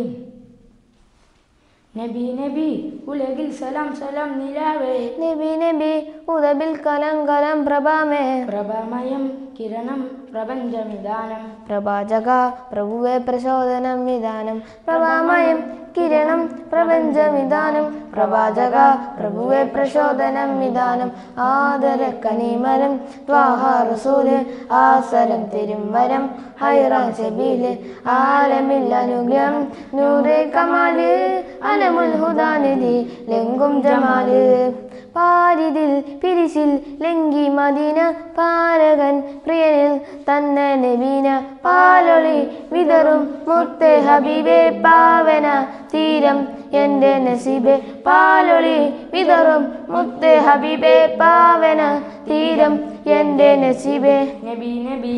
S5: നബി നബി ഉലകിൽ സലാം സലാം നിലാവേ
S6: നബി നബി ഉദബിൽ കലം കലം പ്രഭാമേ
S5: പ്രഭമയം കിരണം പ്രപഞ്ചമിദാനം
S6: പ്രഭാജക പ്രഭുവെ പ്രചോദനം വിധാനം പ്രഭാമയം കിരണം പ്രപഞ്ചമിധാനം പ്രവാചക പ്രഭുവെ പ്രചോദനം വിധാനം ആദര കനിമരം ത്വാഹാറസൂല് ആസരം തിരുമരം ഹൈറാൻ സബീല് ആലമിൽ അനുഗ്രഹം നൂറെ കമാല് അലമുൽ ഹുദാനിധി ലങ്കും ജമാല്
S7: പാരിതിൽ പിരിശിൽ ലങ്കി മദീന പാലകൻ പ്രിയനിൽ തന്നെ നബീന പാലൊളി വിതറും മുത്തേ ഹബീബേ പാവന തീരം എൻ്റെ നസീബേ പാലൊളി വിതറും മുത്തേ ഹബീബേ പാവന തീരം എൻ്റെ നസീബേ
S5: നബി നബി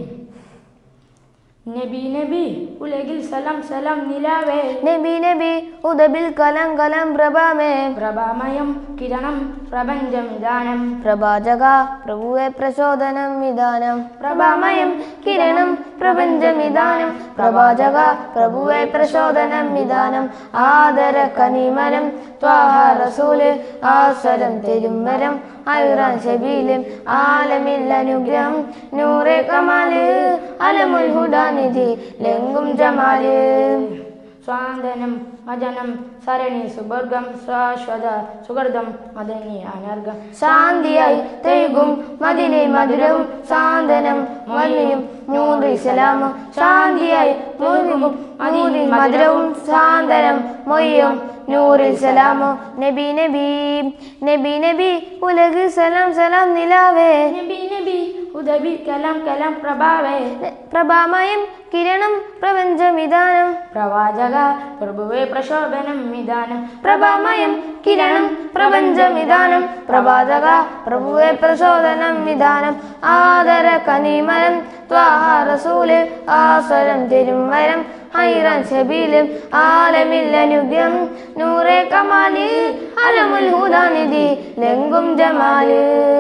S5: നബി നബി ഉലകിൽ സലാം സലാം നിലാവേ
S7: നബി നബി ഉദബിൽ കലം കലം പ്രഭാമേ
S5: പ്രഭാമയം കിരണം പ്രപഞ്ചം വിധാനം
S7: പ്രഭാജക പ്രഭുവെ പ്രചോദനം വിധാനം
S5: പ്രഭാമയം
S7: കിരണം പ്രപഞ്ചമിതാനം പ്രഭാജക പ്രഭുവെ പ്രചോദനം വിധാനം ആദര കനിമനം ത്വാഹ റസൂല് ആസരം തെരുമ്പരം ഐറാൻ ശബീലും ആലമിൽ അനുഗ്രഹം നൂറെ കമാല് അലമുൽ ഹുദാനിധി ലെങ്കും ജമാല്
S5: സ്വാന്തനം അജനം സരണി സുബർഗം ശാശ്വത സുഗർദം മദനി അനർഗം
S7: ശാന്തിയായി തെയ്കും മതിലെ മധുരവും സാന്ത്വനം മലിയും നൂറി സലാമും ശാന്തിയായി മുഴുകും മതിലെ മധുരവും സാന്ത്വനം മൊയ്യും നൂറിൽ സലാമോ നബി നബി നബി നബി ഉലഗ് സലാം സലാം നിലാവേ
S5: നബി നബി ഉദബി കലാം കലാം പ്രഭാവേ
S7: പ്രഭാമയം കിരണം പ്രപഞ്ചമിതാനം
S5: പ്രവാചക പ്രഭുവേ പ്രശോഭനം വിധാനം
S7: പ്രഭാമയം കിരണം പ്രപഞ്ചമിതാനം പ്രഭാതക പ്രഭുവെ പ്രചോദനം വിധാനം ആദര കനിമരം ത്വാഹ റസൂല് ആസ്വരം തിരുമരം ഹൈറാൻ ശബീലും ആലമിൽ അനുഗ്രഹം നൂറെ കമാല് അലമുൽ ഹുദാനിധി ലെങ്കും ജമാല്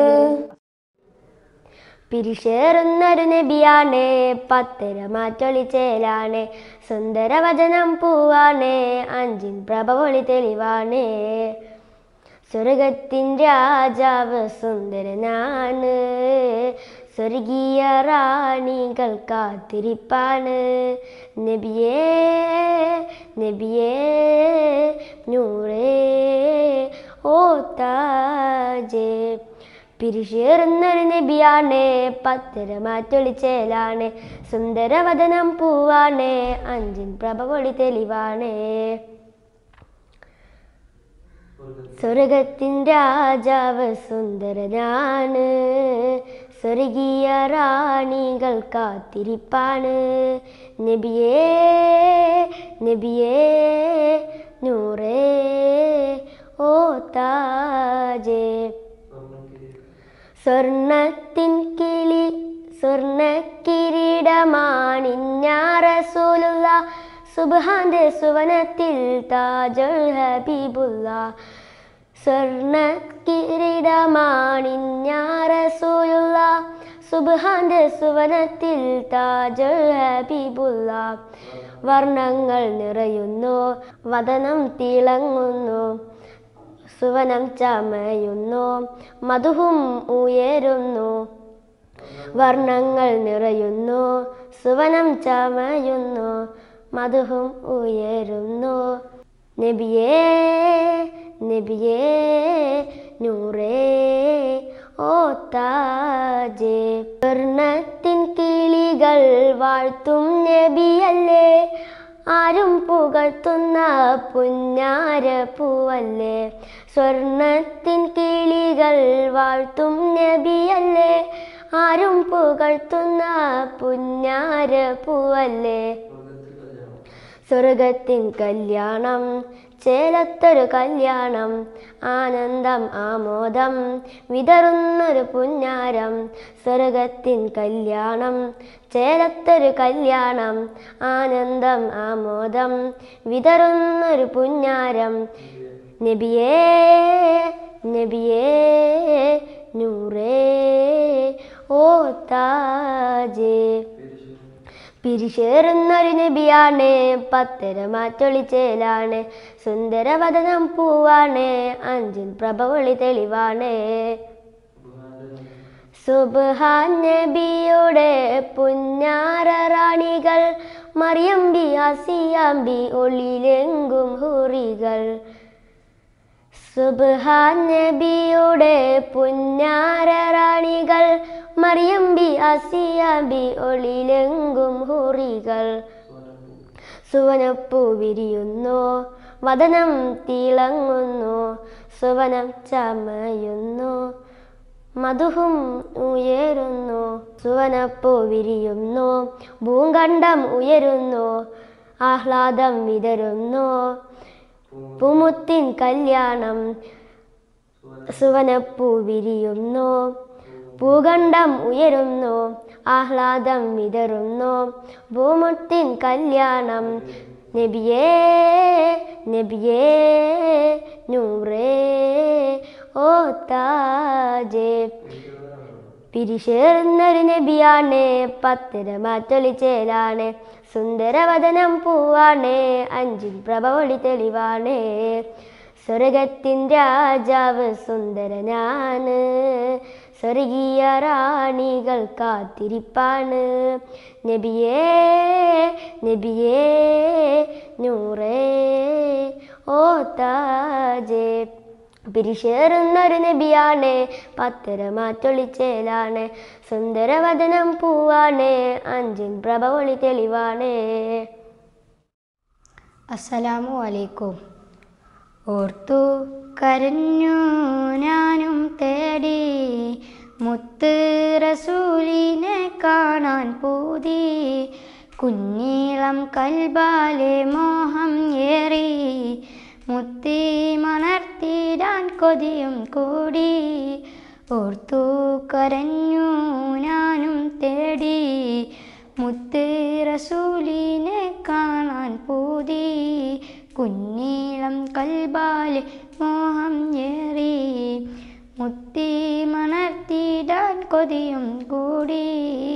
S10: പിരിശേറുന്നൊരു നബിയാണ് പത്തര മാറ്റൊളിച്ചേലാണ് സുന്ദരവചനം പൂവാണ് അഞ്ചിൻ പ്രഭവൊളി തെളിവാണ് സ്വർഗത്തിൻ രാജാവ് സുന്ദരനാണ് സ്വർഗീയ റാണികൾ കാത്തിരിപ്പാണ് നബിയേ നബിയേ നൂറേ ഓ താജേ പിരിശേറുന്നൊരു നബിയാണ് പത്തര മാറ്റൊളിച്ചേലാണ് സുന്ദരവദനം പൂവാണ് അഞ്ചിൻ പ്രഭവൊളി തെളിവാണ് സ്വർഗത്തിൻ രാജാവ് സുന്ദരനാണ് സ്വർഗീയ റാണികൾ കാത്തിരിപ്പാണ് നബിയേ നബിയേ നൂറേ ഓ താജേ സ്വർണത്തിൻ കിളി സ്വർണ കിരീടമാണിഞ്ഞാറസൂലുള്ള സുബാന്റെ സുവനത്തിൽ താജുൽ ഹബീബുള്ള സ്വർണ കിരീടമാണിഞ്ഞാറസൂലുള്ള സുബാന്റെ സുവനത്തിൽ താജുൽ ഹബീബുള്ള വർണ്ണങ്ങൾ നിറയുന്നു വദനം തിളങ്ങുന്നു സുവനം ചമയുന്നു മധുവും ഉയരുന്നു വർണ്ണങ്ങൾ നിറയുന്നു സുവനം ചമയുന്നു മധുവും ഉയരുന്നു നബിയേ നബിയേ നൂറേ ഓ താജേ വർണ്ണത്തിൻ കിളികൾ വാഴ്ത്തും നബിയല്ലേ ആരും പുകഴ്ത്തുന്ന പുന്നാര പൂവല്ലേ സ്വർണത്തിൻ കിളികൾ വാഴ്ത്തും നബിയല്ലേ ആരും പുകഴ്ത്തുന്ന പുന്നാര പൂവല്ലേ സ്വർഗത്തിൻ കല്യാണം ചേലത്തൊരു കല്യാണം ആനന്ദം ആമോദം വിതറുന്നൊരു പുന്നാരം സ്വർഗത്തിൻ കല്യാണം ചേലത്തൊരു കല്യാണം ആനന്ദം ആമോദം വിതറുന്നൊരു പുന്നാരം നബിയേ നബിയേ നൂറേ ഓ താജേ പിരിശേറുന്നൊരു നബിയാണ് പത്തര മാറ്റൊളിച്ചേലാണ് സുന്ദരവദനം പൂവാണ് അഞ്ചിൻ പ്രഭവളി തെളിവാണ് സുബ്ഹാൻ നബിയുടെ പുന്നാര റാണികൾ മറിയമ്പി ആസിയാമ്പി ഒളിലെങ്കും ഹുറികൾ സുബ്ഹാൻ നബിയുടെ പുന്നാര റാണികൾ മറിയമ്പി അസിയാമ്പി ഒളിലെങ്കും ഹുറികൾ സുവനപ്പൂ വിരിയുന്നു വദനം തിളങ്ങുന്നു
S7: സുവനം ചമയുന്നു മധുഹും ഉയരുന്നു സുവനപ്പൂ വിരിയുന്നു ഭൂഖണ്ഡം ഉയരുന്നു ആഹ്ലാദം വിതരുന്നു പൂമുത്തിൻ കല്യാണം സുവനപ്പൂ വിരിയുന്നു ഭൂഖണ്ഡം ഉയരുന്നു ആഹ്ലാദം വിതറുന്നു ഭൂമുത്തിൻ കല്യാണം നബിയേ നബിയേ നൂറേ ഓ താജേ പിരിശേറുന്നൊരു നബിയാണ് പത്തരമാറ്റൊളിച്ചേലാണ് സുന്ദരവദനം പൂവാണ് അഞ്ചിൽ പ്രഭവളി തെളിവാണ് സ്വർഗത്തിൻ രാജാവ് സുന്ദരനാണ് സ്വർഗീയ റാണികൾ കാത്തിരിപ്പാണ് നബിയേ നബിയേ നൂറേ ഓ താജേ പിരിശേറുന്നൊരു നബിയാണ് പത്തരമാറ്റൊളിച്ചേലാണ് സുന്ദരവദനം പൂവാണ് അഞ്ചിൻ പ്രഭവളി തെളിവാണ്
S11: അസ്സലാമു അലൈക്കും ഓർത്തു കരഞ്ഞു ഞാനും തേടി മുത്ത് റസൂലിനെ കാണാൻ പൂതി കുഞ്ഞീളം കൽബാലെ മോഹം ഏറി മുത്തി മണർത്തിടാൻ കൊതിയും കൂടി ഓർത്തു കരഞ്ഞു ഞാനും തേടി മുത്ത് റസൂലിനെ കാണാൻ പൂതി കുഞ്ഞീളം കൽബാലെ മോഹം ഏറി മുത്തി മണർത്തിടാൻ കൊതിയും കൂടി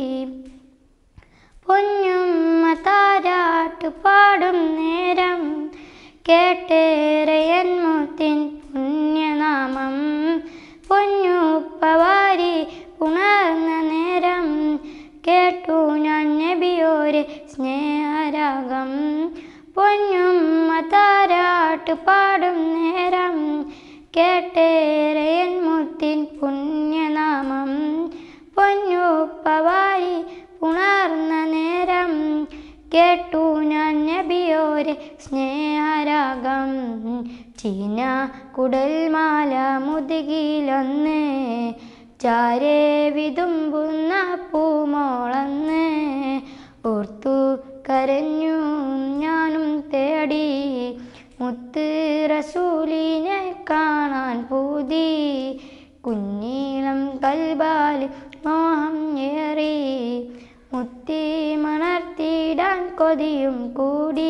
S11: പൊന്നുമ്മ താരാട്ട് പാടും നേരം കേട്ടേറയൻ മുത്തിൻ പുണ്യനാമം പൊന്നുപ്പവാരി ഉണർന്ന നേരം കേട്ടു ഞാൻ നബിയോരെ സ്നേഹരാഗം പൊന്നുമ്മ താരാട്ട് പാടും നേരം കേട്ടേറയൻ മുത്തിൻ പുണ്യനാമം പൊന്നുപ്പവാരി ഉണർന്ന നേരം കേട്ടു ഞാൻ നബിയോരെ സ്നേഹരാഗം ചീന കുടൽമാല മുതുകിലൊന്ന് ചാരേ വിതുമ്പുന്ന പൂമോളന്ന് ഓർത്തു കരഞ്ഞു ഞാനും തേടി മുത്ത് റസൂലിനെ കാണാൻ പൂതി കുഞ്ഞീളം കൽബാൽ മോഹം ഏറി മുത്തി മണർത്തിടാൻ കൊതിയും കൂടി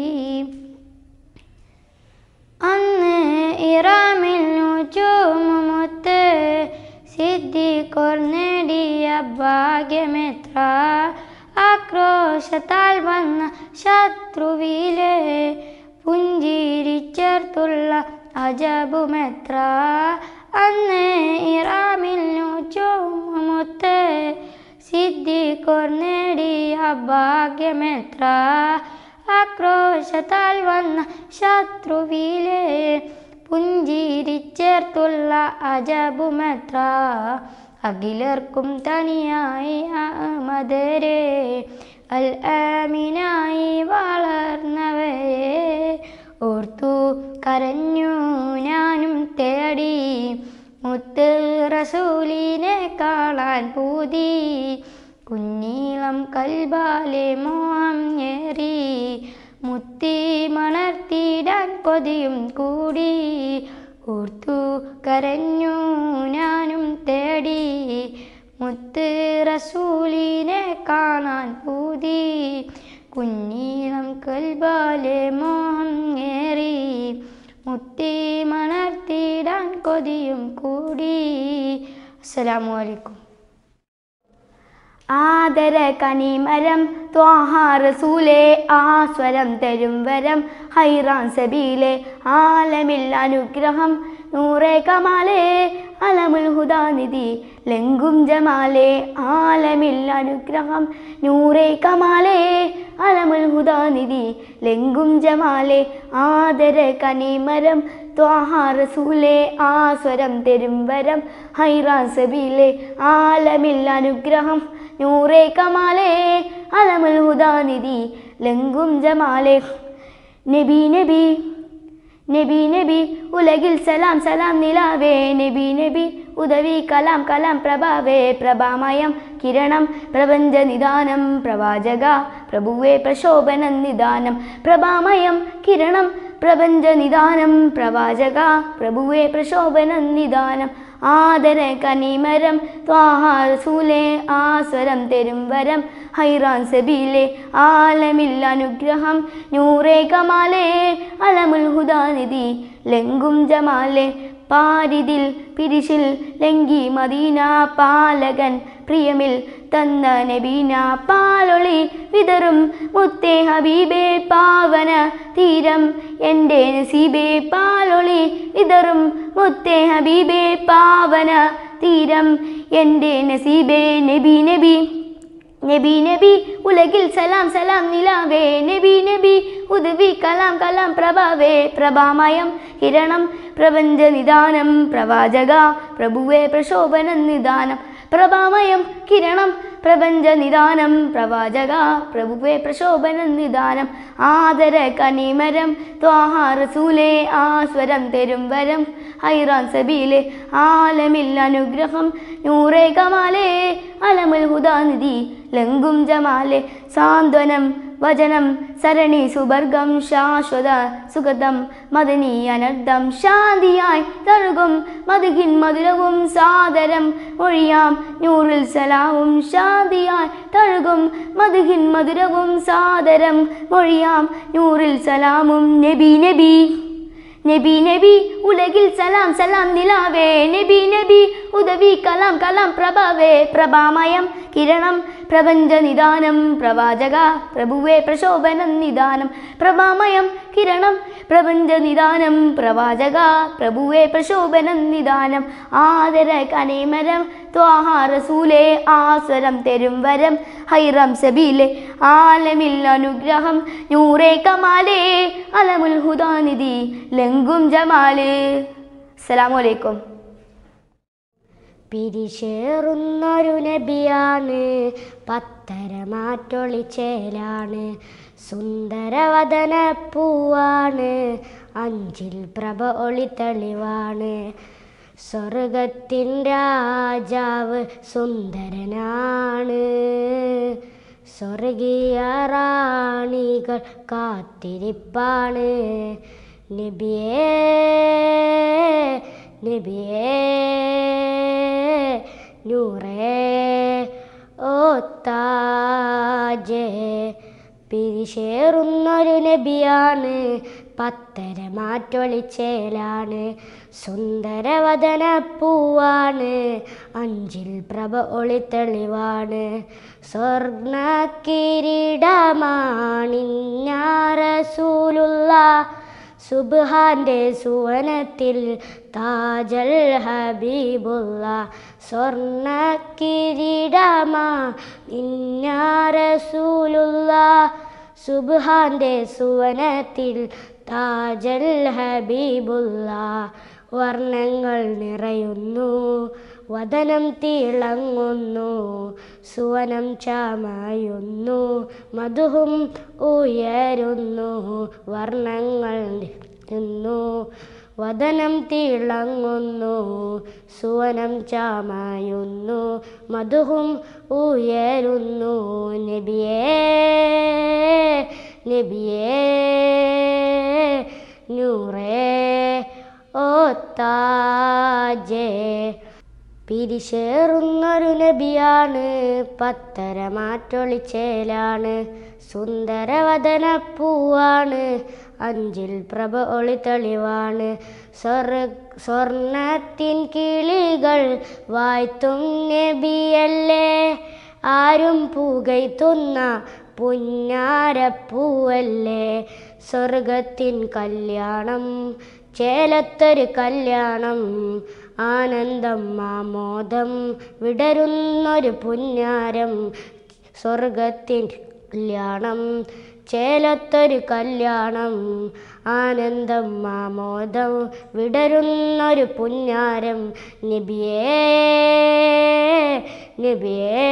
S11: അന്ന് ഇറാമിൽ ചൂമുമുത്ത് സിദ്ധിക്കോർ നേടിയ ഭാഗ്യമെത്ര ആക്രോശത്താൽ വന്ന ശത്രുവിലെ പുഞ്ചിരിച്ചേർത്തുള്ള അജബുമെത്ര അന്ന് ഇറാമിൽ ചൂമുമുത്ത് സിദ്ധിക്കോർ നേടിയ ഭാഗ്യമെത്ര ആക്രോശത്താൽ വന്ന ശത്രുവിലെ പുഞ്ചിരിച്ചേർത്തുള്ള അജബുമെത്ര അഖിലർക്കും തനിയായി അഹമ്മദരെ അൽ ആമിനായി വളർന്നവരെ ഓർത്തു കരഞ്ഞു ഞാനും തേടി മുത്ത് റസൂലിനെ കാണാൻ പൂതി കുഞ്ഞീളം കൽബാലെ മോഹം ഏറി മുത്തി മണർത്തിടാൻ കൊതിയും കൂടി ഓർത്തു കരഞ്ഞു ഞാനും തേടി മുത്ത് റസൂലിനെ കാണാൻ പൂതി കുഞ്ഞീളം കൽബാലെ മോഹം ഏറി മുത്തി മണർത്തിടാൻ കൊതിയും കൂടി അസ്സലാമു അലൈക്കും ആദര കനിമരം ത്വാഹാറസൂലെ ആസ്വരം തരും വരം ഹൈറാൻ സബീലെ ആലമിൽ അനുഗ്രഹം നൂറേ കമാലേ അലമുൽ ഹുദാനിധി ലങ്കും ജമാലേ ആലമിൽ അനുഗ്രഹം നൂറേ കമാലേ അലമുൽ ഹുദാനിധി ലങ്കും ജമാലേ ആദര കനിമരം ത്വാഹാറസൂലെ ആസ്വരം തരും വരം ഹൈറാൻ സബീലെ ആലമിൽ അനുഗ്രഹം നൂറേ കമാലേ അലമുൽ ഹുദാനിധി ലങ്കും ജമാലേ നബി നബി നബി നബി ഉലകിൽ സലാം സലാം നിലാവേ നബി നബി ഉദവി കലാം കലാം പ്രഭാവേ പ്രഭാമയം കിരണം പ്രപഞ്ച നിദാനം പ്രവാചക പ്രഭുവേ പ്രശോഭനം നിദാനം പ്രഭാമയം കിരണം പ്രപഞ്ച നിദാനം പ്രവാചക പ്രഭുവേ പ്രശോഭനം നിദാനം ആദര കനിമരം ത്വാഹാസൂലെ ആസ്വരം തെരും വരം ഹൈറാൻ സബീലെ ആലമിൽ അനുഗ്രഹം നൂറേ കമാലേ അലമുൽ ഹുദാനിധി ലംഘും ജമാലെ പാരിതിൽ പിരിശിൽ ലങ്കി മദീന പാലകൻ പ്രിയമിൽ തന്ന നബീന പാലൊളി വിതറും മുത്തേ ഹബീബേ പാവന തീരം എൻ്റെ നസീബേ പാലൊളി വിതറും മുത്തേ ഹബീബേ പാവന തീരം എൻ്റെ നസീബേ നബി നബി നബി നബി ഉലകിൽ സലാം സലാം നിലാവേ നബി നബി ഉദവി കലാം കലാം പ്രഭാവേ പ്രഭാമയം കിരണം പ്രപഞ്ച നിദാനം പ്രവാചക പ്രഭുവേ പ്രശോഭനം നിദാനം പ്രഭാമയം കിരണം പ്രപഞ്ച നിദാനം പ്രവാചക പ്രഭുവേ പ്രശോഭനം നിദാനം ആദര കനിമരം ത്വാഹാറസൂലേ ആസ്വരം തെരും വരം ഹൈറാൻ സബീലെ ആലമിൽ അനുഗ്രഹം നൂറേ കമാലേ അലമുൽ ഹുദാനിധി ലംഘും ജമാലെ സാന്ത്വനം വചനം സരണി സുബർഗം ശാശ്വത സുഗതം മദനി അനർദ്ധം ശാന്തിയായി തഴുകും മധുകിൻ മധുരവും സാദരം മൊഴിയാം നൂറിൽ സലാവും ശാന്തിയായി തഴുകും മധുകിൻ മധുരവും സാദരം മൊഴിയാം നൂറിൽ സലാമും നബി നബി നബി നബി ഉലകിൽ സലാം സലാം നിലാവേ നബി നബി ഉദവി കലാം കലാം പ്രഭാവേ പ്രഭാമയം കിരണം പ്രപഞ്ച നിദാനം പ്രവാചക പ്രഭുവേ പ്രശോഭനം നിദാനം പ്രഭാമയം കിരണം പ്രപഞ്ച നിദാനം പ്രവാചക പ്രഭുവേ പ്രശോഭനം നിദാനം ആദര കനേമരം ത്വാഹാറസൂലേ ആസ്വരം തെരും വരം ഹൈറം സബീലെ ആലമിൽ അനുഗ്രഹം നൂറേ കമാലേ അലമുൽ ഹുദാനിധി ലംഘും ജമാല് അസ്സലാമു അലൈക്കും
S12: പിരിശേറുന്നൊരു നബിയാണ് പത്തരമാറ്റൊളിച്ചേലാണ് സുന്ദരവദന പൂവാണ് അഞ്ചിൽ പ്രഭ ഒളിത്തെളിവാണ് സ്വർഗത്തിൻ രാജാവ് സുന്ദരനാണ് സ്വർഗീയ റാണികൾ കാത്തിരിപ്പാണ് നബിയേ നബിയേ നൂറേ ഓ താജേ പിരിശേറുന്നൊരു നബിയാണ് പത്തര മാറ്റൊളിച്ചേലാണ് സുന്ദരവദന പൂവാണ് അഞ്ചിൽ പ്രഭ ഒളിത്തെളിവാണ് സ്വർണ കിരീടമാണിഞ്ഞാറസൂലുള്ള സുബ്ഹാന്റെ സുവനത്തിൽ താജൽ ഹബീബുള്ള സ്വർണ കിരീടമാ നിന്നാറസൂലുള്ള സുബ്ഹാന്റെ സുവനത്തിൽ താജൽ ഹബീബുള്ള വർണ്ണങ്ങൾ നിറയുന്നു വദനം തിളങ്ങുന്നു സുവനം ചമയുന്നു മധുഹും ഉയരുന്നു വർണ്ണങ്ങൾ നിന്നു വദനം തിളങ്ങുന്നു സുവനം ചമയുന്നു മധുഹും ഉയരുന്നു നബിയേ നബിയേ നൂറേ ഓ താജേ പിരിശേറുന്നൊരു നബിയാണ് പത്തര മാറ്റൊളിച്ചേലാണ് സുന്ദരവദന പൂവാണ് അഞ്ചിൽ പ്രഭ ഒളിത്തെളിവാണ് സ്വർ സ്വർണത്തിൻ കിളികൾ വായ്ത്തും നബിയല്ലേ ആരും പുകയ്ത്തുന്ന പുന്നാരപ്പൂവല്ലേ സ്വർഗത്തിൻ കല്യാണം ചേലത്തൊരു കല്യാണം ആനന്ദം ആമോദം വിടരുന്നൊരു പുന്നാരം സ്വർഗത്തിൻ കല്യാണം ചേലത്തൊരു കല്യാണം ആനന്ദം ആമോദം വിടരുന്നൊരു പുന്നാരം നബിയേ നബിയേ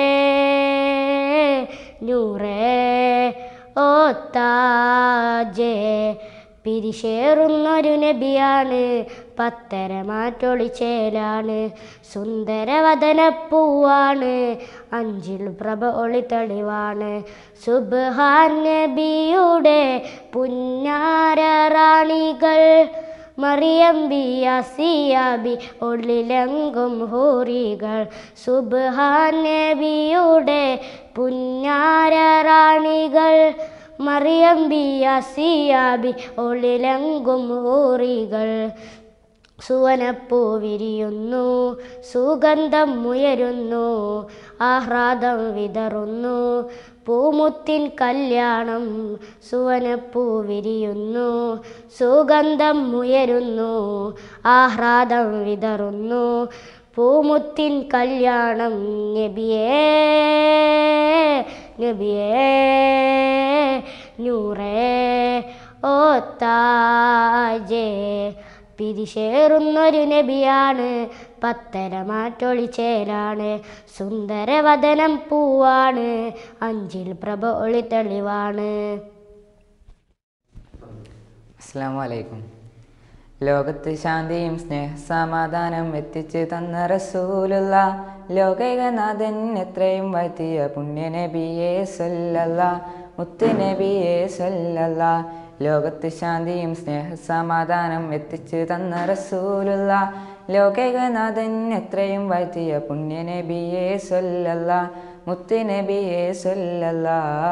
S12: നൂറേ ഓ താജേ പിരിശേറുന്നൊരു നബിയാണ് പത്തര മാറ്റൊളിച്ചേലാണ് സുന്ദരവദനപ്പൂവാണ് അഞ്ചിൽ പ്രഭ ഒളി തെളിവാണ് സുബ്ഹാൻ നബിയുടെ പുന്നാര റാണികൾ മറിയം ബിയാസിയാബി ഉള്ളിലെങ്കും ഹൂറികൾ സുബ്ഹാൻ നബിയുടെ പുന്നാര റാണികൾ മറിയം ബിയാസിയാബി ഉള്ളിലെങ്കും ഹൂറികൾ സുവനപ്പൂ വിരിയുന്നു സുഗന്ധം ഉയരുന്നു ആഹ്ലാദം വിതറുന്നു പൂമുത്തിൻ കല്യാണം സുവനപ്പൂ വിരിയുന്നു സുഗന്ധം ഉയരുന്നു ആഹ്ലാദം വിതറുന്നു പൂമുത്തിൻ കല്യാണം നബിയേ നബിയേ നൂറേ ഓ താജേ പിരിശേറുന്നൊരു നബിയാണ് പത്തര മാറ്റൊളിച്ചേലാണ് സുന്ദരവദനം പൂവാണ് അഞ്ചിൽ പ്രഭ ഒളി തെളിവാണ്
S13: അസ്സാം വലൈക്കും ലോകത്ത് ശാന്തിയും സ്നേഹ സമാധാനം എത്തിച്ച് തന്ന റസൂലുള്ള ലോകൈകനാഥൻ എത്രയും വത്തിയ പുണ്യ നബിയെ സല്ലല്ല മുത്ത് നബിയെ സല്ലല്ല ലോകത്ത് ശാന്തിയും സ്നേഹ സമാധാനം എത്തിച്ച് തന്ന റസൂലുള്ള ലോകൈകനാഥൻ എത്രയും വത്തിയ പുണ്യ നബിയെ സല്ലല്ല മുത്ത് നബിയെ സല്ലല്ല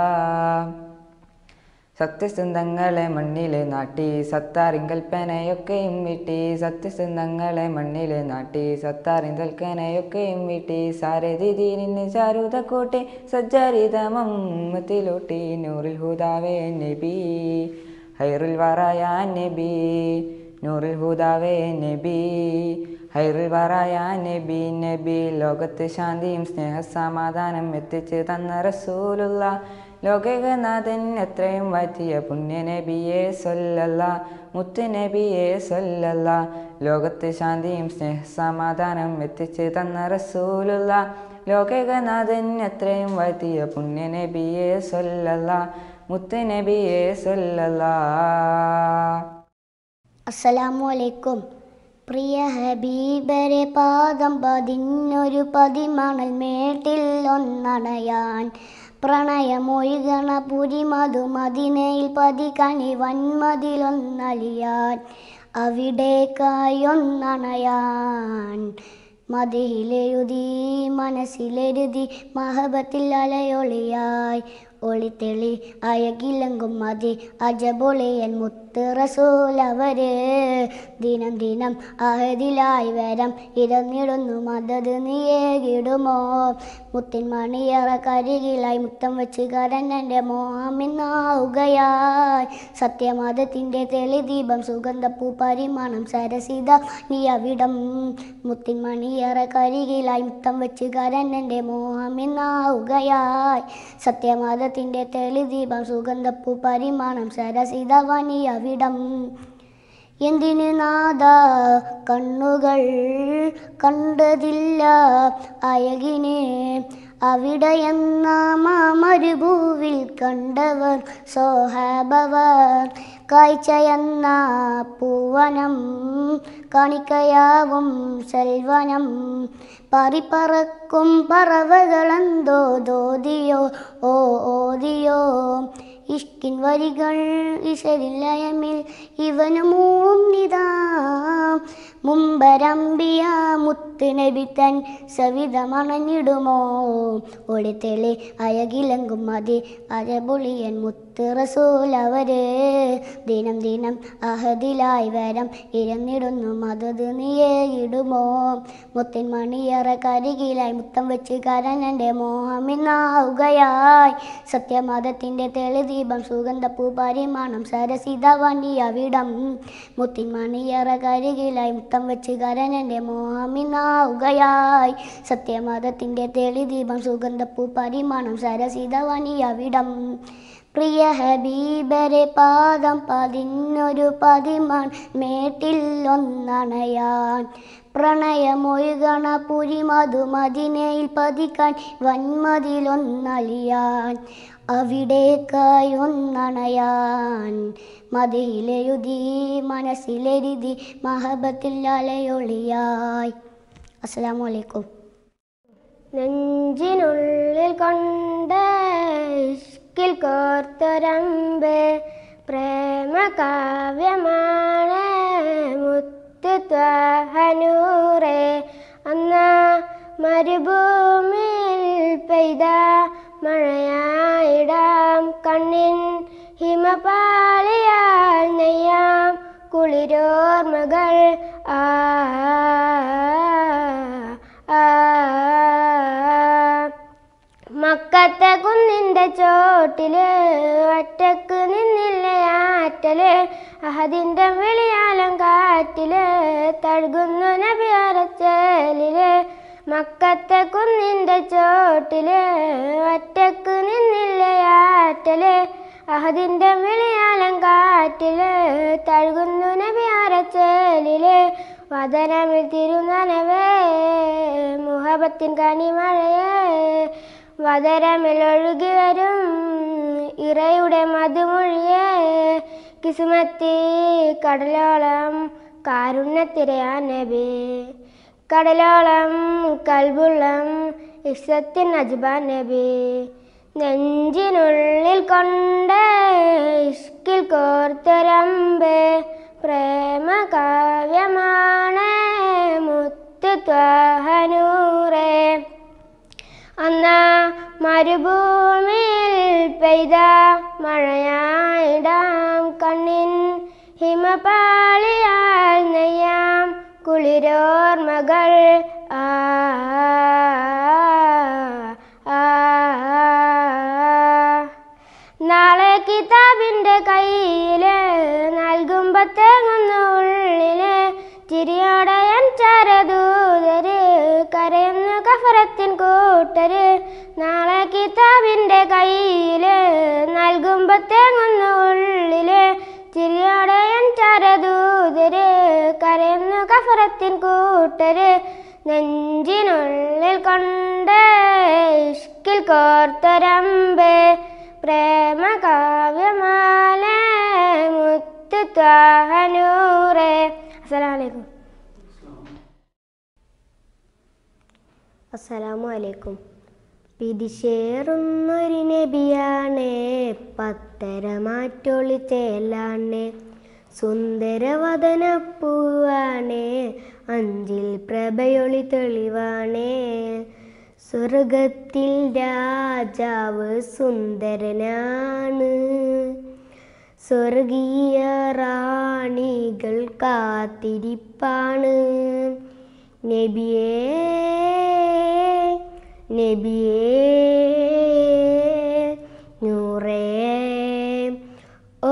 S13: സത്യസിന്ധങ്ങളെ മണ്ണിലെ നാട്ടി സത്താറിൻ കൽപ്പനയൊക്കെയും വീട്ടി സത്യസിന്ധങ്ങളെ മണ്ണിലെ നാട്ടി സത്താറിൻ കൽപ്പനയൊക്കെയും വീട്ടി സാരഥി ദീനിന് ചാരുത കോട്ടെ സജ്ജാരിതമത്തിലോട്ടി നൂറിൽ ഹുദാവേ നബി ഹൈറുൽ വറായ നബി നൂറിൽ ഹുദാവേ നബി ഹൈറുൽ വറായ നബി നബി ലോകത്ത് ശാന്തിയും സ്നേഹ സമാധാനം എത്തിച്ച് തന്ന റസൂലുള്ള ലോകനാഥൻ എത്രയും വാറ്റിയ പുണ്യ നബിയെ സൊല്ലല്ല മുത്ത് നബിയെ സൊല്ലല്ല ലോകത്ത് ശാന്തിയും സ്നേഹ സമാധാനം എത്തിച്ച് തന്ന റസൂലുള്ള ലോകനാഥൻ എത്രയും വാറ്റിയ പുണ്യ നബിയെ സൊല്ലല്ല മുത്ത് നബിയെ സൊല്ലല്ല
S1: അസ്സലാമു അലൈക്കും പ്രിയ ഹബീബരെ പാദം പതിഞ്ഞൊരു പതിമണൽ മേട്ടിൽ ഒന്നണയാൻ പ്രണയമൊഴുകണ പുരി മധു മദിനയിൽ പതികണി വന്മതിലൊന്നലിയാൻ അവിടേക്കായി ഒന്നണയാൻ മതിയിലെഴുതി മനസ്സിലെഴുതി മഹബത്തിൽ അലയൊളിയായി ഒളിത്തെളി അയകിലങ്കും മതി അജബൊളിയൻ മുത്ത് റസൂലവര് ദിനം ദിനം അഹദിലായി വരം ഇരന്നിടുന്നു മദത് നീയേകിടുമോ മുത്തിൻ മണിയറ കരികിലായി മുത്തം വെച്ച് കരഞ്ഞൻ്റെ മോഹമിന്നാവുകയായി സത്യമതത്തിൻ്റെ തെളിദീപം സുഗന്ധപ്പൂ പരിമാണം സരസിത നീ അവിടം മുത്തിൻ മണിയറ കരികിലായി മുത്തം വെച്ച് കരഞ്ഞൻ്റെ മോഹമിന്നാവുകയായി സത്യമതത്തിൻ്റെ തെളിദീപം സുഗന്ധപ്പൂ പരിമാണം സരസിത വനി അവിടം എന്തിന് നാദ കണ്ണുകൾ കണ്ടതില്ല അയകിനെ അവിടെയെന്ന മരുഭൂവിൽ കണ്ടവർ സോഹാബവർ കാഴ്ചയെന്ന പൂവനം കാണിക്കയാവും സെൽവനം പരിപ്പറക്കും പറവകളെന്തോ ദോതിയോ ഓ ഓതിയോ ഇഷ്കിൻ വരികൾ ഇശരിലയമിൽ ഇവന് മൂന്നിതാ മുമ്പരമ്പിയ മുത്ത് നബി തൻ സവിതമണഞ്ഞിടുമോ ഒളിത്തെളി അയകിലങ്കും മതി അരപൊളിയൻ മുത്ത് റസൂൽ അവര് ദിനം ദിനം അഹദിലായി വരം ഇരന്നിടുന്നു മതത് നീയേ ഇടുമോ മുത്തിൻ മണിയറ കരികിലായി മുത്തം വെച്ച് കരഞ്ഞൻ്റെ മോഹമിന്നാവുകയായി സത്യമതത്തിൻ്റെ തെളിദീപം സുഗന്ധപ്പൂ പരിമാണം സരസിത വണ്ടി അവിടം മുത്തിൻ മണിയറ കരികിലായി മുത്തം വെച്ച് കരഞ്ഞൻ്റെ മോഹമിന്നാവുകയായി സത്യമതത്തിൻ്റെ തെളിദീപം സുഗന്ധപ്പൂ പരിമാണം സരസിത വണി അവിടം പ്രിയ ഹബീബരെ പാദം പതിനൊരു പതിമാൻ മേട്ടിൽ ഒന്നണയാൻ
S12: പ്രണയമൊഴുകണ പുരി മധുമതിനയിൽ പതിക്കാൻ വന്മതിലൊന്നലിയാൻ അവിടേക്കായി ഒന്നണയാൻ മതിയിലെഴുതി മനസ്സിലെഴുതി മഹബത്തിൽ അലയൊളിയായി അസ്സലാമു അലൈക്കും
S14: നെഞ്ചിനുള്ളിൽ കൊണ്ട് ഇഷ്കിൽ കോർത്തൊരമ്പ് പ്രേമ കാവ്യമാണ് മുത്ത് ത്വഹനൂറേ അന്ന മരുഭൂമിയിൽ പെയ്ത മഴയായിടാം കണ്ണിൻ ഹിമപാളിയാൽ നെയ്യാം കുളിരോർമകൾ ആ ആ മക്കത്തെ കുന്നിൻ്റെ ചോട്ടില് ഒറ്റക്ക് നിന്നില്ലേ ആറ്റല് അഹദിൻ്റെ വിളിയാലം കാറ്റില് തഴുകുന്നു നബിയറച്ചലില് മക്കത്തെ കുന്നിൻ്റെ ചോട്ടില് ഒറ്റക്ക് നിന്നില്ലേ ആറ്റല് അഹദിൻ്റെ വിളിയാലം കാറ്റില് തഴുകുന്നു നബിയറച്ചലില് വദനമിൽ തിരുനനവേ മുഹബത്തിൻ കനിമഴയേ വദരമിൽ ഒഴുകി വരും ഇറയുടെ മധുമൊഴിയേ കിസുമത്തി കടലോളം കാരുണ്യത്തിരയാ നബി കടലോളം കൽബുള്ളം ഇഷത്തിൻ അജ്ബാൻ നബി നെഞ്ചിനുള്ളിൽ കൊണ്ട് ഇഷ്കിൽ കോർത്തൊരമ്പ് പ്രേമ കാവ്യമാണ് മുത്ത് ത്വഹനൂറേ അന്ന മരുഭൂമിയിൽ പെയ്ത മഴയായിടാം കണ്ണിൻ ഹിമപാളിയാൽ നെയ്യാം കുളിരോർമകൾ ആ ആ, നാളെ കിതാബിൻ്റെ കയ്യില് നൽകുമ്പോ തേങ്ങുന്നു ഉള്ളില് ചിരിയോടയൻ ചരദൂതര് കരയുന്നു കഫറത്തിൻ കൂട്ടര് നാളെ കിതാബിൻ്റെ കയ്യില് നൽകുമ്പോ തേങ്ങുന്നു ഉള്ളില് ചിരിയോടയൻ ചരദൂതര് കരയുന്നു കഫറത്തിൻ കൂട്ടര് നെഞ്ചിനുള്ളിൽ കൊണ്ട് ഇഷ്കിൽ കോർത്തൊരമ്പ് പ്രേമ കാവ്യമാല മുത്ത് ത്വാഹനൂറേ അസ്സലാമലൈക്കും
S12: അസ്സലാമു അലൈക്കും പിരിശേറുന്നൊരു നബിയാണ് പത്തരമാറ്റൊളി ചേലാണ് സുന്ദരവദനപ്പൂവാണ് അഞ്ചിൽ പ്രഭയൊളി തെളിവാണ് സ്വർഗത്തിൽ രാജാവ് സുന്ദരനാണ് സ്വർഗീയ റാണികൾ കാത്തിരിപ്പാണ് നബിയേ നബിയേ നൂറേ ഓ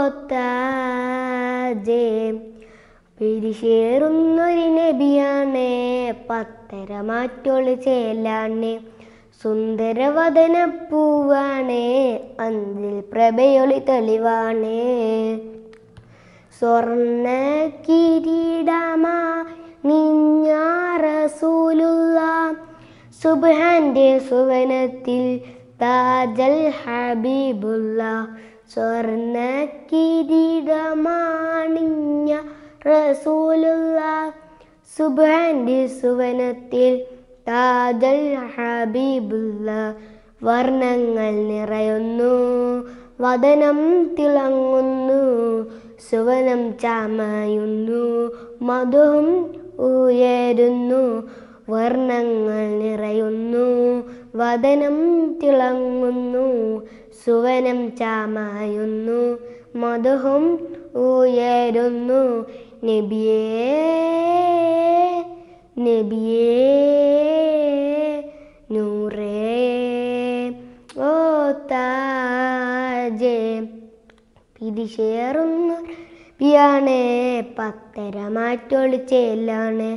S12: താജേ പിരിശേറുന്നൊരു നബിയാണ് പത്തര മാറ്റോള് ചേലാണ് സുന്ദരവദനപ്പൂവാണ് അന്തിൽ പ്രഭയൊളി തെളിവാണ് സ്വർണ്ണ കിരീടമാ നിഞ്ഞാറസൂലുള്ള സുബ്ഹാന്റെ സുവനത്തിൽ താജൽ ഹബീബുള്ള സ്വർണ്ണ കിരീടമാണിഞ്ഞ റസൂലുള്ള സുബ്ഹാന്റെ സുവനത്തിൽ താജൽ ഹബീബുള്ള വർണ്ണങ്ങൾ നിറയുന്നു വദനം തിളങ്ങുന്നു സുവനം ചാമയുന്നു മധുവും ഉയരുന്നു വർണ്ണങ്ങൾ നിറയുന്നു വദനം തിളങ്ങുന്നു സുവനം ചാമയുന്നു മധുവും ഉയരുന്നു നബിയേ നബിയേ നൂറേ ഓ താജേ പിരിശേറുന്നു പിയാണ് പത്തര മാറ്റൊളി ചേലാണ്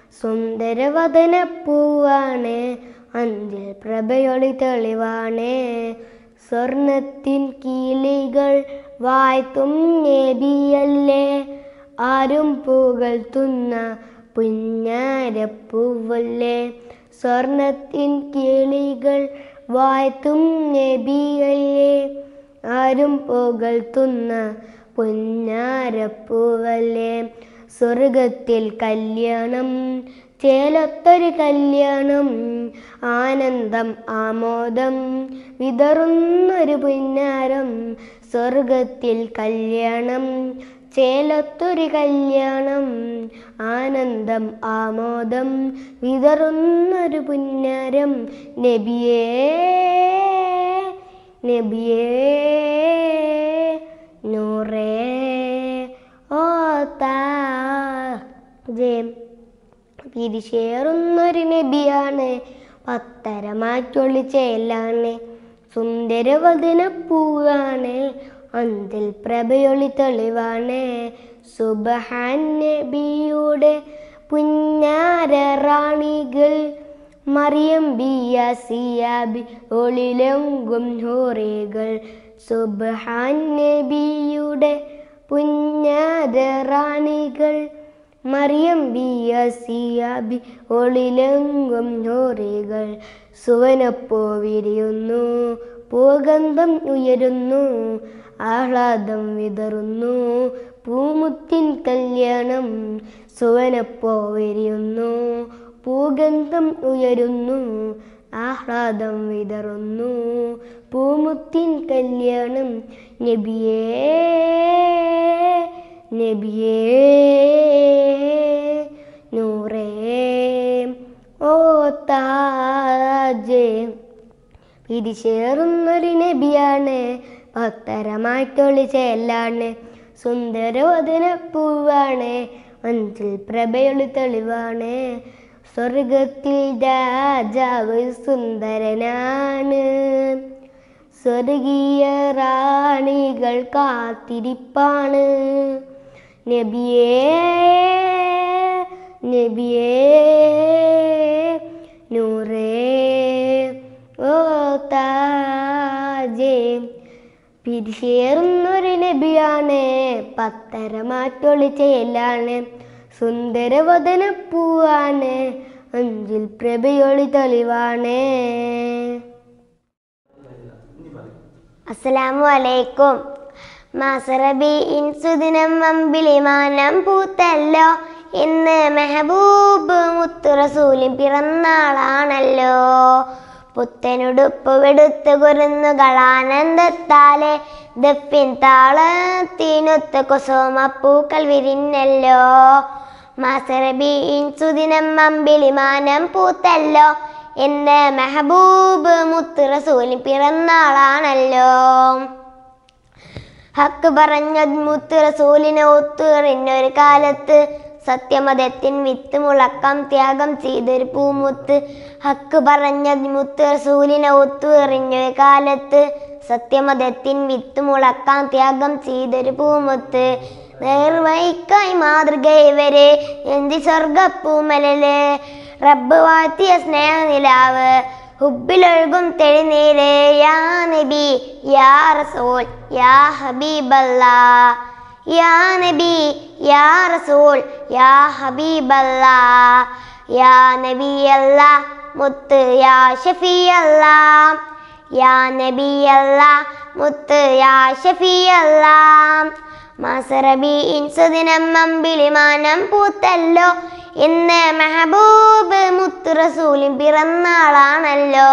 S12: സുന്ദരവദനപ്പൂവാണ് അഞ്ചിൽ പ്രഭയൊളി തെളിവാണ് സ്വർണത്തിൻ കീലികൾ വായ്ത്തും നേബിയല്ലേ ആരും പുകഴ്ത്തുന്ന പുഞ്ഞാരപ്പൂവല്ലേ സ്വർണത്തിൻ കിളികൾ വാഴ്ത്തും നബിയല്ലേ ആരും പുകഴ്ത്തുന്ന പുഞ്ഞാരപ്പൂവല്ലേ സ്വർഗത്തിൽ കല്യാണം ചേലത്തൊരു കല്യാണം ആനന്ദം ആമോദം വിതറുന്നൊരു പുന്നാരം സ്വർഗത്തിൽ കല്യാണം ചേലത്തൊരു കല്യാണം ആനന്ദം ആമോദം വിതറുന്നൊരു പുന്നാരം നബിയേ നബിയേ നൂറേ ഓ താജേ പിരിശേറുന്നൊരു നബിയാണ് പത്തരമാറ്റൊളി ചേലാണ് സുന്ദരവദനപ്പൂവാണ് അന്തിൽ പ്രഭയൊളി തെളിവാണ് സുബഹാൻ നബിയുടെ പുന്നാര റാണികൾ മറിയം ബിയ സിയാബി ഒളിലെങ്കും ഹോറികൾ സുബഹാൻ നബിയുടെ പുന്നാര റാണികൾ മറിയം ബിയ സിയാബി ഒളിലെങ്കും ഹോറികൾ സുവനപ്പോ വിരിയുന്നു പൂഗന്ധം ഉയരുന്നു ആഹ്ലാദം വിതറുന്നു പൂമുത്തിൻ കല്യാണം സുവനപ്പോ വിരിയുന്നു പൂഗന്ധം ഉയരുന്നു ആഹ്ലാദം വിതറുന്നു പൂമുത്തിൻ കല്യാണം നബിയേ നബിയേ നൂറേ ഓ താജേ പിരിശേറുന്നൊരു നബിയാണ് ഭക്തരമായിട്ടൊളി ചേലാണ് സുന്ദരവദന പൂവാണ് മഞ്ചിൽ പ്രഭയൊളി തെളിവാണ് സ്വർഗത്തിൽ രാജാവ് സുന്ദരനാണ് സ്വർഗീയ റാണികൾ കാത്തിരിപ്പാണ് നബിയേ നബിയേ നൂറേ ഓ താജേ പിരിശേറുന്നൊരു നബിയാണ് പത്തരമാറ്റൊളി ചെയ്യലാണ് സുന്ദരവദന പൂവാണ് അഞ്ചിൽ പ്രഭയൊളി തെളിവാണ്
S14: അസ്സലാമു അലൈക്കും മാസറബി ഇൻസുദിനം അമ്പിളിമാനം പൂത്തല്ലോ ഇന്ന് മെഹബൂബ് മുത്തുറസൂലിൻ പിറന്നാളാണല്ലോ പുത്തനുടുപ്പ് വെടുത്ത് കുരുന്നുകളാനന്ദത്താലെ ദപ്പിൻ താളത്തിനൊത്ത് കുസുമപ്പൂക്കൾ വിരിഞ്ഞല്ലോ മാസറബി ഇൻസുദിനം അമ്പിളിമാനം പൂത്തല്ലോ എന്ന് മെഹബൂബ് മുത്ത് റസൂലിൻ പിറന്നാളാണല്ലോ ഹക്ക് പറഞ്ഞ മുത്ത് റസൂലിനെ ഒത്തുറിഞ്ഞൊരു കാലത്ത് സത്യമതത്തിൻ വിത്ത് മുളക്കം ത്യാഗം ചെയ്തൊരു പൂമുത്ത് ഹക്ക് പറഞ്ഞ മുത്ത് റസൂലിനെ ഒത്തുറിഞ്ഞൊരു കാലത്ത് സത്യമതത്തിൻ വിത്ത് മുളക്കാൻ ത്യാഗം ചെയ്തൊരു പൂമുത്ത് നേർവഴിക്കായി മാതൃക ഇവര് എന്തി സ്വർഗപ്പൂമലല് റബ്ബ് വാഴ്ത്തിയ സ്നേഹനിലാവ് ഹുബിലൊഴുകും തെളിനീര് യാ നബി യാ റസൂൽ യാ ഹബീബല്ലാ യാ നബി യാ റസൂൽ യാ ഹബീബല്ലാ യാ നബി അല്ലാ മുത്ത് യാ ഷഫി അല്ലാ യാ നബി അല്ലാ മുത്ത് യാ ഷഫി അല്ലാ മാസറബി ഇൻസുദിനം അമ്പിളിമാനം പൂത്തല്ലോ ഇന്ന് മെഹബൂബ് മുത്ത് റസൂലിൻ പിറന്നാളാണല്ലോ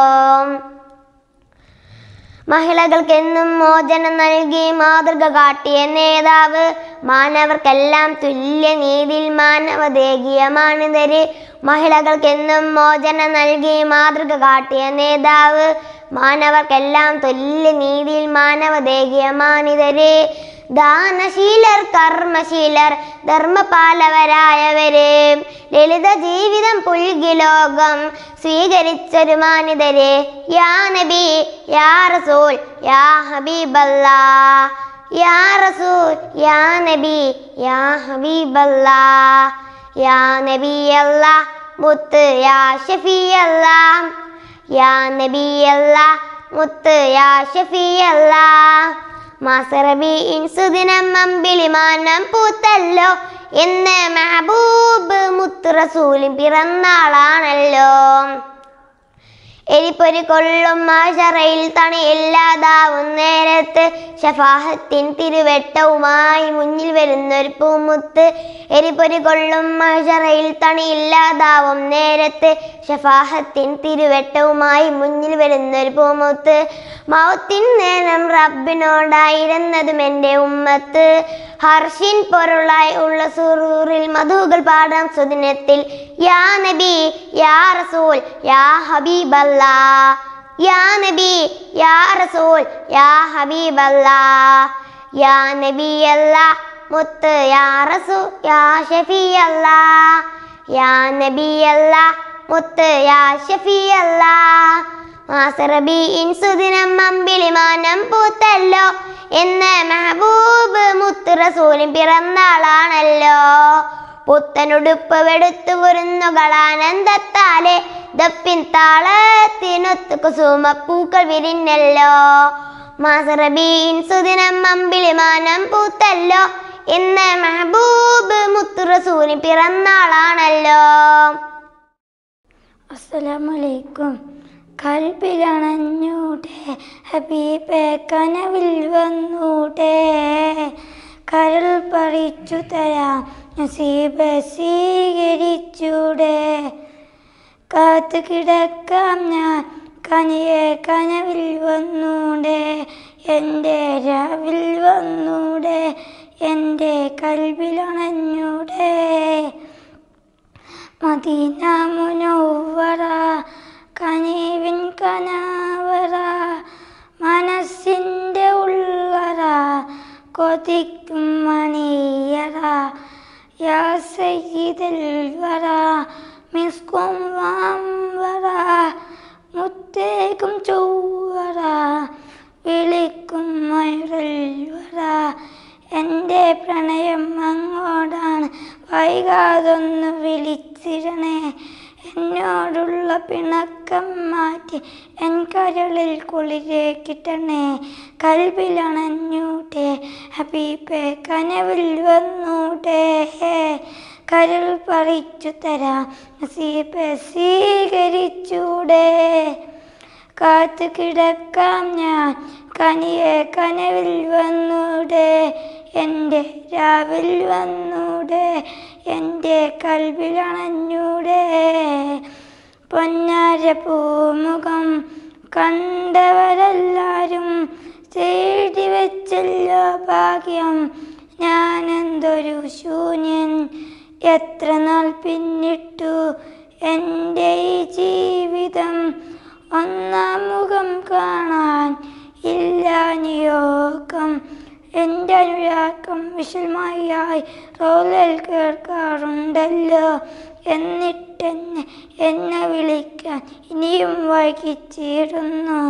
S14: മഹിളകൾക്കെന്നും മോചനം നൽകി മാതൃക കാട്ടിയ നേതാവ് മാനവർക്കെല്ലാം തുല്യ നീതിയിൽ മാനവദേകിയ മാനിതര് മഹിളകൾക്കെന്നും മോചനം നൽകി മാതൃക കാട്ടിയ നേതാവ് മാനവർക്കെല്ലാം തുല്യ നീതിയിൽ മാനവദേകിയ മാനിതര് ദാനശീലർ കർമ്മശീലർ ധർമ്മപാലവരായവര് ലളിത ജീവിതം പുൽകി ലോകം സ്വീകരിച്ചൊരു മാനിതര് യാ നബി യാ റസൂൽ യാ ഹബീബല്ലാ യാ റസൂൽ യാ നബി യാ ഹബീബല്ലാ യാ നബി അല്ലാ മുത്ത് യാ ഷഫി അല്ലാ യാ നബി അല്ലാ മുത്ത് യാ ഷഫി അല്ലാ മാസറബി ഇൻസുദിനം അമ്പിളിമാനം പൂത്തല്ലോ എന്ന് മെഹബൂബ് മുത്ത് റസൂലിൻ പിറന്നാളാണല്ലോ എരിപ്പൊരി കൊള്ളും മാഷറയിൽ തണിയില്ലാതാവും നേരത്ത് ഷഫാഹത്തിൻ തിരുവെട്ടവുമായി മുന്നിൽ വരുന്നൊരു പൂമുത്ത് എരിപ്പൊരി കൊള്ളും മാഷറയിൽ തണിയില്ലാതാവും നേരത്ത് ഷഫാഹത്തിൻ തിരുവെട്ടവുമായി മുന്നിൽ വരുന്നൊരു പൂമുത്ത് മൗത്തിൻ നേരം റബ്ബിനോടായിരുന്നതും എൻ്റെ ഉമ്മത്ത് ഹർഷിൻ പൊരുളായി ഉള്ള സുറൂറിൽ മധുകൾ പാടാം സുദിനത്തിൽ യാ നബി യാ റസൂൽ യാ ഹബീബല്ലാ യാ നബി യാ റസൂൽ യാ ഹബീബല്ലാ യാ നബി അല്ലാ മുത്ത് യാ റസൂ യാ ഷഫീ അല്ലാ യാ നബി അല്ലാ മുത്ത് യാ ഷഫീ അല്ലാ മാസറബിയിൻ സുദിനം അമ്പിളിമാനം പൂത്തല്ലോ എന്ന് മെഹബൂബ് മുത്ത് റസൂലിൻ പിറന്നാളാണല്ലോ പുത്തനുടുപ്പ് വെടുത്തു വരുന്നുകളാനന്ദത്താലെ ദപ്പിൻ താളത്തിനൊത്തു കുസുമപ്പൂക്കൾ വിരിഞ്ഞല്ലോ മാസറബീൻ സുദിനം അമ്പിളിമാനം പൂത്തല്ലോ എന്ന് മെഹബൂബ് മുത്ത് റസൂലിൻ പിറന്നാളാണല്ലോ
S8: അസ്സലാമലൈക്കും കൽപ്പിലണഞ്ഞൂടെ ഹബീബെ കനവിൽ വന്നൂടെ കരൾ പറിച്ചു തരാം നസീബ് സ്വീകരിച്ചൂടെ കാത്തു കിടക്കാം ഞാൻ കനിയെ കനവിൽ വന്നൂടെ എൻ്റെ രാവിൽ വന്നൂടെ എൻ്റെ കൽവിലണഞ്ഞൂടെ മദീന മുനവ്വറ കനീവിൻ കനാവറ മനസ്സിൻ്റെ ഉള്ളറ കൊതിക്കും മണിയറ യാ സയ്യിദൽ വറ മിസ്കും വാംവറ മുത്തേക്കും ചൊവ്വറ വിളിക്കും മയുരൽ വറ എൻ്റെ പ്രണയം അങ്ങോടാണ് വൈകാതൊന്ന് വിളിച്ചിരണേ എന്നോടുള്ള പിണക്കം മാറ്റി എൻ കരളിൽ കുളിരേക്കിട്ടണേ കൽവിലണഞ്ഞൂട്ടെ ഹബീബെ കനവിൽ വന്നൂട്ടെ കരൾ പറിച്ചു തരാം നസീബെ സ്വീകരിച്ചൂടെ കാത്തു കിടക്കാം ഞാൻ കനിയെ കനവിൽ വന്നൂടെ എൻ്റെ രാവിൽ വന്നൂടെ എൻ്റെ കൽവിലണഞ്ഞൂടെ പൊന്നാര പൂമുഖം കണ്ടവരെല്ലാരും തേടി വെച്ചല്ലോ ഭാഗ്യം ഞാനെന്തൊരു ശൂന്യൻ എത്ര നാൾ പിന്നിട്ടു എൻ്റെ ഈ ജീവിതം ഒന്നാം മുഖം കാണാൻ ഇല്ല നിയോഗം എൻ്റെ അനുരാഗം വിശലമായായി റോലൽ കേൾക്കാറുണ്ടല്ലോ എന്നിട്ടെന്നെ എന്നെ വിളിക്കാൻ ഇനിയും വൈകിച്ചിടുന്നു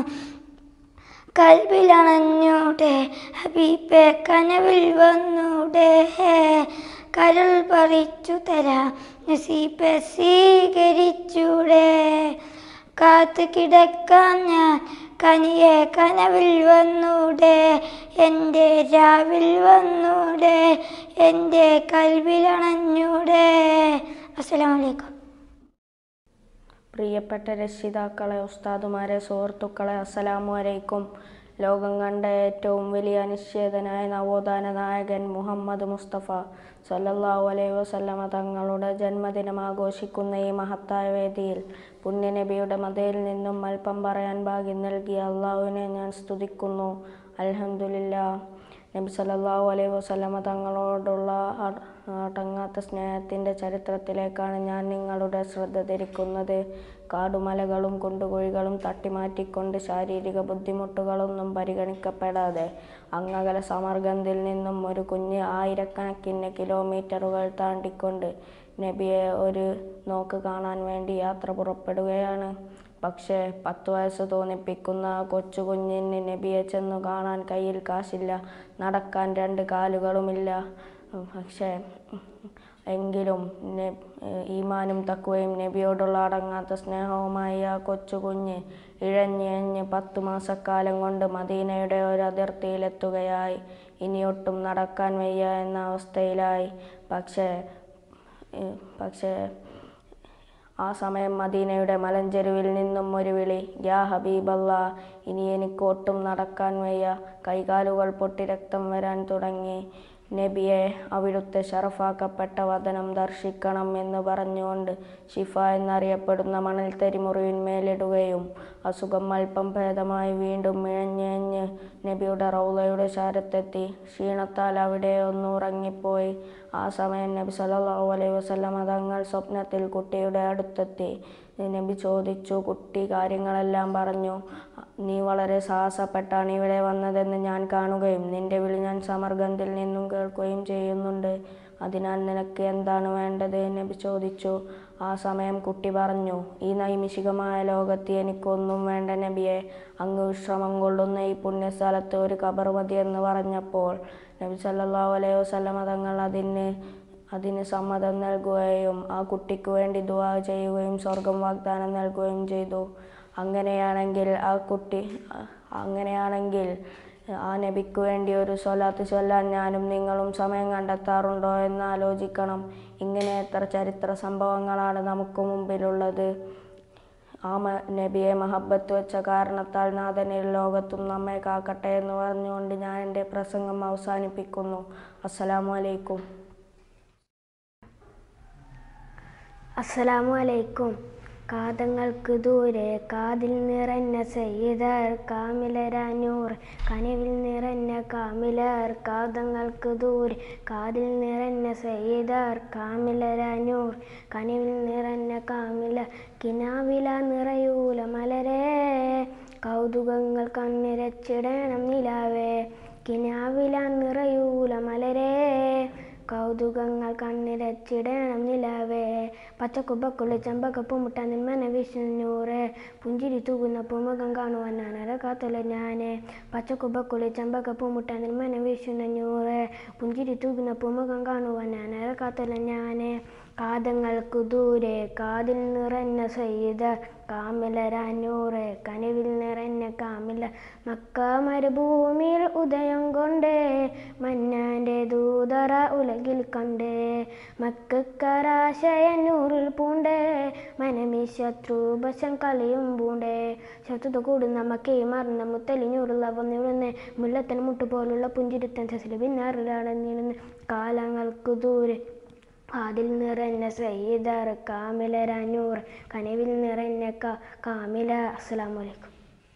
S8: കൽവിലണഞ്ഞൂടെ ഹബീബെ കനവിൽ വന്നൂടെ കരൾ പറിച്ചു തരാം നസീബെ സ്വീകരിച്ചൂടെ കാത്തു കിടക്കാൻ ഞാൻ കനിയെ കനവിൽ വന്നൂടെ എൻ്റെ രാവിൽ വന്നൂടെ എൻ്റെ കൽവിലണഞ്ഞൂടെ അസ്സലാമലൈക്കും
S15: പ്രിയപ്പെട്ട രക്ഷിതാക്കളെ ഉസ്താദുമാരെ സുഹൃത്തുക്കളെ അസ്സലാമു അലൈക്കും ലോകം കണ്ട ഏറ്റവും വലിയ അനിശ്ചേതനായ നവോത്ഥാന നായകൻ മുഹമ്മദ് മുസ്തഫ സല്ലല്ലാഹു അലൈഹി വസല്ലമ തങ്ങളുടെ ജന്മദിനം ആഘോഷിക്കുന്ന ഈ മഹത്തായ വേദിയിൽ പുണ്യനബിയുടെ മതയിൽ നിന്നും അല്പം പറയാൻ ഭാഗ്യം നൽകിയ അള്ളാഹുവിനെ ഞാൻ സ്തുതിക്കുന്നു അൽഹംദുലില്ലാ നബി സല്ലല്ലാഹു അലൈഹി വസല്ലമ തങ്ങളോടുള്ള അട- അടങ്ങാത്ത സ്നേഹത്തിൻ്റെ ചരിത്രത്തിലേക്കാണ് ഞാൻ നിങ്ങളുടെ ശ്രദ്ധ തിരിക്കുന്നത് കാടുമലകളും കുണ്ടുകുഴികളും തട്ടിമാറ്റിക്കൊണ്ട് ശാരീരിക ബുദ്ധിമുട്ടുകളൊന്നും പരിഗണിക്കപ്പെടാതെ അങ്ങകല സമർഗന്ധിൽ നിന്നും ഒരു കുഞ്ഞ് ആയിരക്കണക്കിന് കിലോമീറ്ററുകൾ താണ്ടിക്കൊണ്ട് നബിയെ ഒരു നോക്ക് കാണാൻ വേണ്ടി യാത്ര പുറപ്പെടുകയാണ് പക്ഷേ പത്ത് വയസ്സ് തോന്നിപ്പിക്കുന്ന ആ കൊച്ചു കുഞ്ഞിന് നബിയെ ചെന്നു കാണാൻ കയ്യിൽ കാശില്ല നടക്കാൻ രണ്ട് കാലുകളുമില്ല പക്ഷേ എങ്കിലും നെ- ഏഹ് ഈമാനും തക്കുവയും നബിയോടുള്ള അടങ്ങാത്ത സ്നേഹവുമായി ആ കൊച്ചു കുഞ്ഞ് ഇഴഞ്ഞിഴഞ്ഞ് പത്തു മാസക്കാലം കൊണ്ട് മദീനയുടെ ഒരു അതിർത്തിയിലെത്തുകയായി ഇനിയൊട്ടും നടക്കാൻ വയ്യ എന്ന അവസ്ഥയിലായി പക്ഷേ ഏഹ് പക്ഷേ ആ സമയം മദീനയുടെ മലഞ്ചെരുവിൽ നിന്നും ഒരു വിളി യാ ഹബീബല്ല ഇനി എനിക്ക് ഒട്ടും നടക്കാൻ വയ്യ കൈകാലുകൾ പൊട്ടി രക്തം വരാൻ തുടങ്ങി നബിയെ അവിടുത്തെ ഷറഫാക്കപ്പെട്ട വദനം ദർശിക്കണം എന്ന് പറഞ്ഞുകൊണ്ട് ഷിഫ എന്നറിയപ്പെടുന്ന മണൽത്തരി മുറിവിന്മേലിടുകയും അസുഖം അല്പം ഭേദമായി വീണ്ടും ഇഴഞ്ഞിഴഞ്ഞ് നബിയുടെ റൗലയുടെ ശാരത്തെത്തി ക്ഷീണത്താൽ അവിടെ ഒന്ന് ഉറങ്ങിപ്പോയി ആ സമയം നബി സല്ലല്ലാഹു അലൈഹി വസല്ലമ തങ്ങൾ സ്വപ്നത്തിൽ കുട്ടിയുടെ അടുത്തെത്തി നബി ചോദിച്ചു കുട്ടി കാര്യങ്ങളെല്ലാം പറഞ്ഞു നീ വളരെ സാഹസപ്പെട്ടാണ് ഇവിടെ വന്നതെന്ന് ഞാൻ കാണുകയും നിന്റെ വിളി ഞാൻ സമർഗന്ധിൽ നിന്നും കേൾക്കുകയും ചെയ്യുന്നുണ്ട് അതിനാൽ നിനക്ക് എന്താണ് വേണ്ടത് നബി ചോദിച്ചു ആ സമയം കുട്ടി പറഞ്ഞു ഈ നൈമിഷികമായ ലോകത്ത് എനിക്കൊന്നും വേണ്ട നബിയെ അങ്ങ് വിശ്രമം കൊള്ളുന്ന ഈ പുണ്യസ്ഥലത്ത് ഒരു ഖബർ മതി എന്ന് പറഞ്ഞപ്പോൾ നബി സല്ലല്ലാഹു അലൈഹി വസല്ലമ തങ്ങൾ അതിന് അതിന് സമ്മതം നൽകുകയും ആ കുട്ടിക്ക് വേണ്ടി ദുആ ചെയ്യുകയും സ്വർഗം വാഗ്ദാനം നൽകുകയും ചെയ്തു അങ്ങനെയാണെങ്കിൽ ആ കുട്ടി അങ്ങനെയാണെങ്കിൽ ആ നബിക്ക് വേണ്ടി ഒരു സ്വലാത്ത് ചൊല്ലാൻ ഞാനും നിങ്ങളും സമയം കണ്ടെത്താറുണ്ടോ എന്ന് ആലോചിക്കണം ഇങ്ങനെ എത്ര ചരിത്ര സംഭവങ്ങളാണ് നമുക്ക് മുമ്പിലുള്ളത് ആ മ- നബിയെ മഹബത്ത് വെച്ച കാരണത്താൽ നാഥനിൽ ലോകത്തും നമ്മെ കാക്കട്ടെ എന്ന് പറഞ്ഞുകൊണ്ട് ഞാൻ എൻ്റെ പ്രസംഗം അവസാനിപ്പിക്കുന്നു അസ്സലാമു അലൈക്കും
S12: അസ്സലാമു അലൈക്കും കാതങ്ങൾക്ക് ദൂരെ കാതിൽ നിറഞ്ഞ സയ്യിദർ കാമിലരനൂർ കനിവിൽ നിറഞ്ഞ കാമിലർ കാതങ്ങൾക്ക് ദൂരെ കാതിൽ നിറഞ്ഞ സയ്യിദർ കാമിലരനൂർ കനിവിൽ നിറഞ്ഞ കാമില കിനാവില നിറയൂല മലരേ കൗതുകങ്ങൾ കണ്ണിരച്ചിടണം നിലാവേ കിനാവില നിറയൂല മലരേ കൗതുകങ്ങൾ കണ്ണിരച്ചിടണം നിലവേ പച്ചക്കുബക്കുള്ള ചമ്പകപ്പൂ മുട്ടാൻ നിന്മന വിഷ്ണൂറെ പുഞ്ചിരി തൂകുന്ന പൂമുഖം കാണുവാൻ ഞാനര കാത്തല ഞാനേ പച്ചക്കുബക്കുള്ള ചമ്പകപ്പൂ മുട്ടാൻ നിന്മന വിഷ്ണൂറെ പുഞ്ചിരി തൂകുന്ന പൂമുഖം കാണുവാൻ ഞാനര കാത്തല ഞാനേ കാതങ്ങൾക്ക് ദൂരെ കാതിൽ നിറഞ്ഞ സയ്യിദ കാമിലരനൂറെ കനിവിൽ നിറഞ്ഞ കാമില മക്ക മരുഭൂമിയിൽ ഉദയം കൊണ്ടേ മന്നാന്റെ ദൂതറ ഉലകിൽ കണ്ടേ മക്കരാശയ നൂറിൽ പൂണ്ടേ മനമി ശത്രുപശം കളിയും പൂണ്ടേ ശത്രുത കൂടുന്ന മക്കയെ മറന്ന മുത്തലിഞ്ഞൂറുള്ള വന്നിവിടുന്ന് മുല്ലത്തൻ മുട്ടുപോലുള്ള പുഞ്ചിരുത്തൻ സസിൽ പിന്നാറിലാണ് നീളുന്ന കാലങ്ങൾക്ക് ദൂരെ അതിൽ നിറഞ്ഞ സയ്യിദർ കാമിലരനൂർ കനിവിൽ നിറഞ്ഞ ക കാമില അസ്സലാമലൈക്കും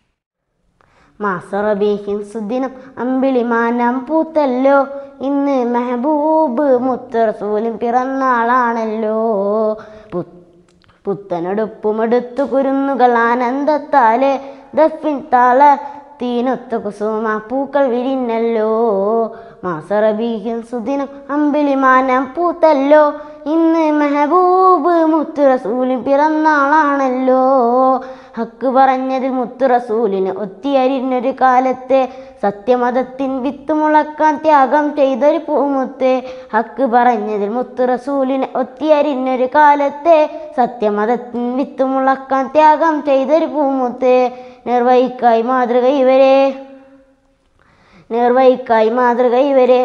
S16: മാസറബീഹിൻ സുദിനം അമ്പിളിമാനം പൂത്തല്ലോ ഇന്ന് മെഹബൂബ് മുത്തറസൂലും പിറന്നാളാണല്ലോ പു- പുത്തനെടുപ്പുമെടുത്തു കുരുന്നുകൾ ആനന്ദത്താലെ ദഫിൻ താള തീനൊത്ത കുസുമ പൂക്കൾ വിരിഞ്ഞല്ലോ മാസറബീഹിൻ സുദിനം അമ്പിളിമാനം പൂത്തല്ലോ ഇന്ന് മെഹബൂബ് മുത്തുറസൂലിൻ പിറന്നാളാണല്ലോ ഹക്ക് പറഞ്ഞതിൽ മുത്തുറസൂലിന് ഒത്തിയരിഞ്ഞൊരു കാലത്തെ സത്യമതത്തിൻ വിത്ത് മുളക്കാൻ ത്യാഗം ചെയ്തൊരു പൂമുത്തെ ഹക്ക് പറഞ്ഞതിൽ മുത്തുറസൂലിന് ഒത്തിയരിഞ്ഞൊരു കാലത്തെ സത്യമതത്തിൻ വിത്ത് മുളക്കാൻ ത്യാഗം ചെയ്തൊരു പൂമുത്തെ നിർവഹിക്കായി മാതൃക ഇവരെ നിർവഹിക്കായി മാതൃക ഇവരെ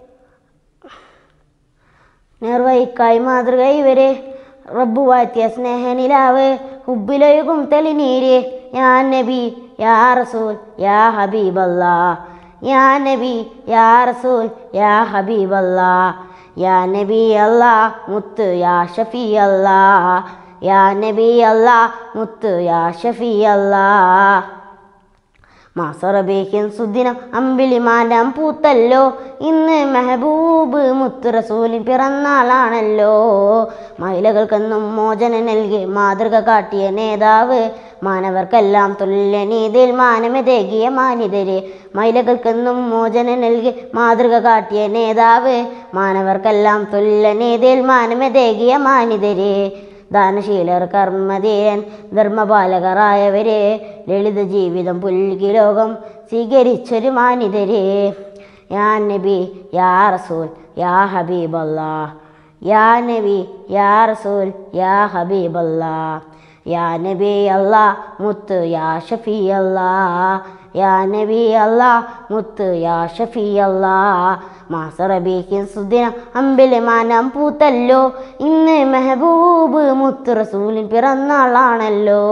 S16: നിർവഹിക്കായി മാതൃക ഇവരെ റബ്ബു വാറ്റിയ സ്നേഹനിലാവ് ഹുബിലൊഴുകും തെളിനീര് യാ നബി യാ റസൂൽ യാ ഹബീബല്ലാ യാ നബി യാ റസൂൽ യാ ഹബീബല്ലാ യാ നബി അല്ലാ മുത്ത് യാ ഷഫി അല്ലാ യാ നബി അല്ലാ മുത്ത് യാ ഷഫി അല്ലാ മാസറബേഹ്യൻ സുദിനം അമ്പിളിമാനം പൂത്തല്ലോ ഇന്ന് മെഹബൂബ് മുത്തുറസൂലിൻ പിറന്നാളാണല്ലോ മഹിളകൾക്കെന്നും മോചനം നൽകി മാതൃക കാട്ടിയ നേതാവ് മാനവർക്കെല്ലാം തുല്യനീതിയിൽ മാനമതേകിയ മാനിതര് മഹിളകൾക്കെന്നും മോചനം നൽകി മാതൃക കാട്ടിയ നേതാവ് മാനവർക്കെല്ലാം തുല്യനീതിയിൽ മാനമതേകിയ മാനിതര് ദാനശീലർ കർമ്മധീരൻ ധർമ്മപാലകരായവരെ ലളിത ജീവിതം പുൽകി ലോകം സ്വീകരിച്ചൊരു മാനിതരെ യാ നബി യാ റസൂൽ യാ ഹബീബല്ലാ യാ നബി യാ റസൂൽ യാ ഹബീബല്ലാ യാ നബി അല്ലാ മുത്ത് യാ ഷഫി അല്ലാ യാ നബി അല്ലാ മുത്ത് യാ ഷഫി അല്ലാ മാസറബീക്കിൻ സുദിന അമ്പിലെ മാനം പൂത്തല്ലോ ഇന്ന് മെഹബൂബ് മുത്ത് റസൂലിൻ പിറന്നാളാണല്ലോ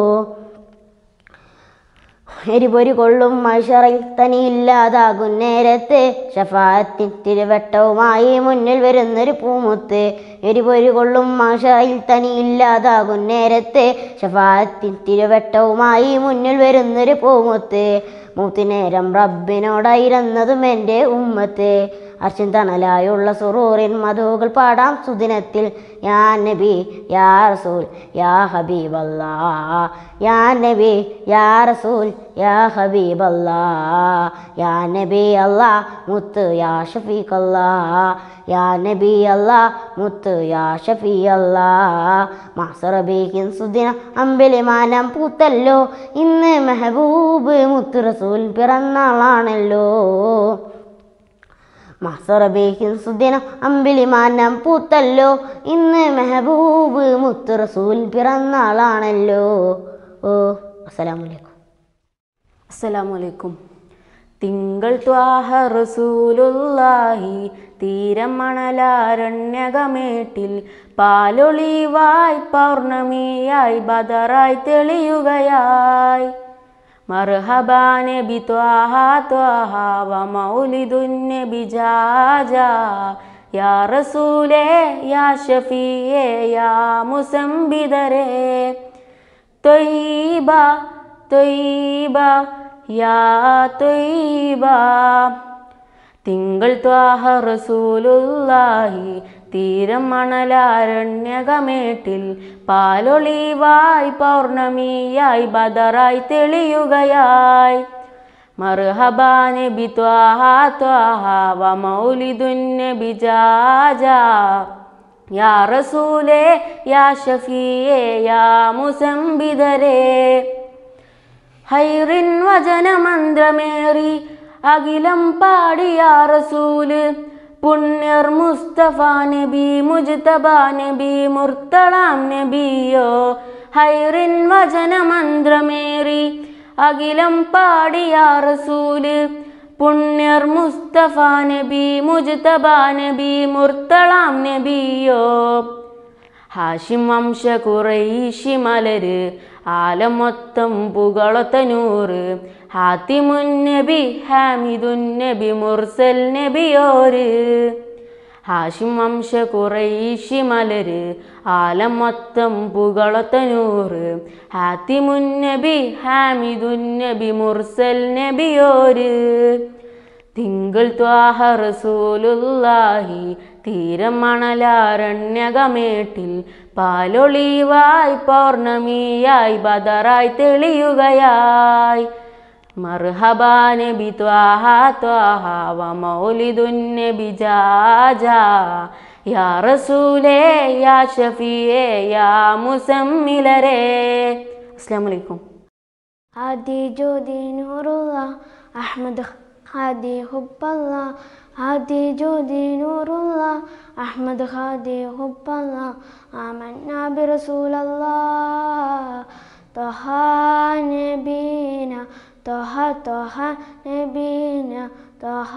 S16: എരിപൊരി കൊള്ളും മഷറയിൽ തനിയില്ലാതാകും നേരത്ത് ഷഫാത്തിൻ തിരുവട്ടവുമായി മുന്നിൽ വരുന്നൊരു പൂമുത്ത് എരിപൊരി കൊള്ളും മഷറയിൽ തനിയില്ലാതാകും നേരത്ത് ഷഫാത്തിൻ തിരുവട്ടവുമായി മുന്നിൽ വരുന്നൊരു പൂമുത്ത് മൂത്തിനേരം റബ്ബിനോടായിരുന്നതും എൻ്റെ ഉമ്മത്ത് അർച്ചിൻ തണലായുള്ള സുറൂറിൻ മധുകൾ പാടാം സുദിനത്തിൽ യാ നബി യാ റസൂൽ യാ ഹബീബല്ലാ യാ നബി യാ റസൂൽ യാ ഹബീബല്ലാ യാ നബി അല്ലാ മുത്ത് യാ ഷഫീഖ് അല്ലാ യാ നബി അല്ലാ മുത്ത് യാ ഷഫീ അല്ലാ മാസറബീക്കിൻ സുദിന അമ്പിളി മാനം പൂത്തല്ലോ ഇന്ന് മെഹബൂബ് മുത്ത് റസൂൽ പിറന്നാളാണല്ലോ മസറബേഹിൻ സുദിനം അമ്പിളി മാനം പൂത്തല്ലോ ഇന്ന് മെഹബൂബ് മുത്ത് റസൂൽ പിറന്നാളാണല്ലോ ഓ അസ്സലാമലൈക്കും
S17: അസ്സലാമലൈക്കും തിങ്കൾ ത്വാഹ റസൂലുള്ളാഹി തീരം മണലാരണ്യകമേട്ടിൽ പാലൊളിവായി പൗർണമിയായി ബദറായി തെളിയുകയായി മർഹബാ നബി ത്വാഹ ത്വാഹ വ മൗലിദുൻ നബി ജാജാ യാ റസൂലേ യാ ഷഫീയേ യാ മുസംബിദരേ ത്വയ്ബ ത്വയ്ബ യാ ത്വയ്ബ തിങ്കൾ ത്വാഹ റസൂലുള്ളാഹി തീരം മണലാരണ്യകമേട്ടിൽ പാലൊളിവായി പൗർണമിയായി ബദറായി തെളിയുകയായി മർഹബാ നബി ത്വാഹ ത്വാഹ വ മൗലിദുൻ നബി ജാജാ യാ റസൂലേ യാ ഷഫീയേ യാ മുസംബിദരേ ഹൈറിൻ വചനമന്ത്രമേറി അഖിലം പാടിയ റസൂല് പുണ്യർ മുസ്തഫ നബി മുജ്തബ നബി മുർത്തളാം നബിയോ ഹൈറിൻ വചനമന്ത്രമേറി അഖിലം പാടിയ റസൂല് പുണ്യർ മുസ്തഫ നബി മുജ്തബ നബി മുർത്തളാം നബിയോ ഹാഷിം വംശ കുറൈശി മലര് ആലമൊത്തം പുകളൊത്ത നൂറ് ഹാത്തിമുൻ നബി ഹാമിദുൻ നബി മുർസൽ നബിയോര് ഹാഷിം വംശ കുറൈശി മലര് ആലമൊത്തം പുകളൊത്ത നൂറ് ഹാത്തിമുൻ നബി ഹാമിദുൻ നബി മുർസൽ നബിയോര് തിങ്കൾ ത്വാഹ റസൂലുള്ളാഹി തീരം മണലാരണ്യകമേട്ടിൽ പാലൊളിവായി പൗർണമിയായി ബദറായി തെളിയുകയായി മർഹബാ നബി ത്വാഹ ത്വാഹ വ മൗലിദുൻ നബി ജാജാ യാ റസൂലേ യാ ഷഫിയേ യാ മുസമ്മിലരേ അസ്സലാമു അലൈക്കും
S12: ആദി ജ്യോതി നൂറുള്ള അഹമ്മദ് ഹാദി ഹുബ്ബല്ല ആദി ജ്യോതി നൂറുള്ള അഹമ്മദ് ഹാദി ഹുബ്ബല്ല ആമന്ന ബിറസൂലല്ലാ ത്വഹ നബീന ത്വഹ ത്വഹ നബീന ത്വഹ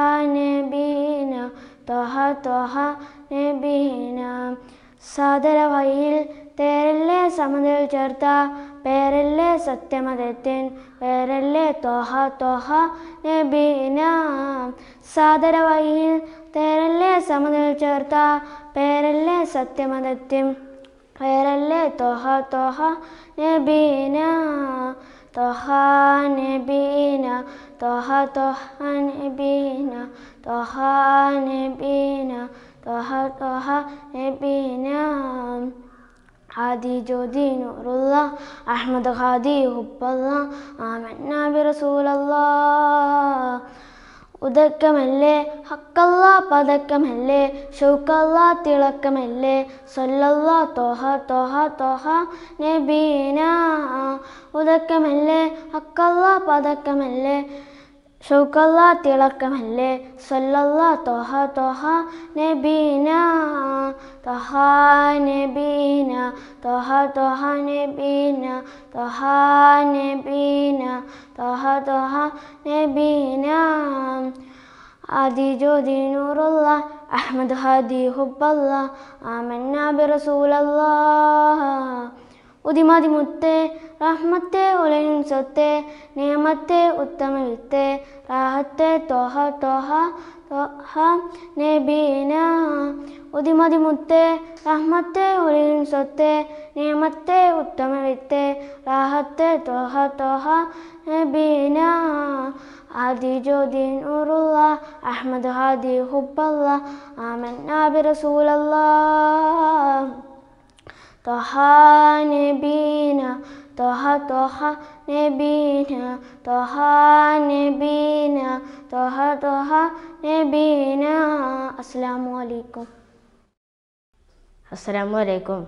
S12: നബീന ത്വഹ ത്വഹ നബീന സാദര വഴിയിൽ തേരല്ലേ സമതിൽ ചേർത്ത പേരല്ലേ സത്യമതത്തിൻ പേരല്ലേ ത്വഹ ത്വഹ നബീന സാദര വഴിയിൽ തേരല്ലേ സമതിൽ ചേർത്ത പേരല്ലേ സത്യമതത്തിൻ പേരല്ലേ ത്വഹ ത്വഹ നബീന ത്വഹ നബീന ത്വഹ ത്വഹ നബീന ത്വഹ നബീന ത്വഹ ത്വഹ നബീന ഹാദി ജ്യോതി നൂറുള്ള അഹമ്മദ് ഹാദി ഹുബ്ബല്ല ആമന്ന ബിറസൂലല്ലാ ഉദക്കമല്ലേ ഹക്കല്ല പതക്കമല്ലേ ഷൗക്കല്ല തിളക്കമല്ലേ സൊല്ലല്ല തോഹ തോഹ തോഹ നബീന ഉദക്കമല്ലേ ഹക്കല്ല പതക്കമല്ലേ ഷൗക്കല്ല തിളക്കമല്ലേ സല്ലല്ല തൊഹ തൊഹ നബീന തൊഹ നബീന തൊഹ തൊഹ നബീന തൊഹ നബീന തൊഹ തൊഹ നബീന ആദി ജ്യോതി നൂറുള്ള അഹമ്മദ് ഹാദി ഹുബല്ല ആമന്ന ബിറസൂലല്ലാ ഉദിമതി മുത്തേ റഹ്മത്തെ ഉലയും സ്വത്തെ നിയമത്തെ ഉത്തമ വിത്തെ റാഹത്തെ തോഹ തോഹ തോഹ നബീന ഉദിമതി മുത്തേ റഹ്മത്തെ ഉലയും സ്വത്തെ നിയമത്തെ ഉത്തമ വിത്തെ റാഹത്തെ തോഹ തോഹ നബീന ആദി ജ്യോതി നൂറുള്ള അഹമ്മദ് ഹാദി ഹുബല്ല ആമന്ന ബിറസൂലല്ലാ طه نبينا طه طه نبينا طه نبينا طه طه نبينا السلام عليكم
S16: അസ്സലാമു അലൈക്കും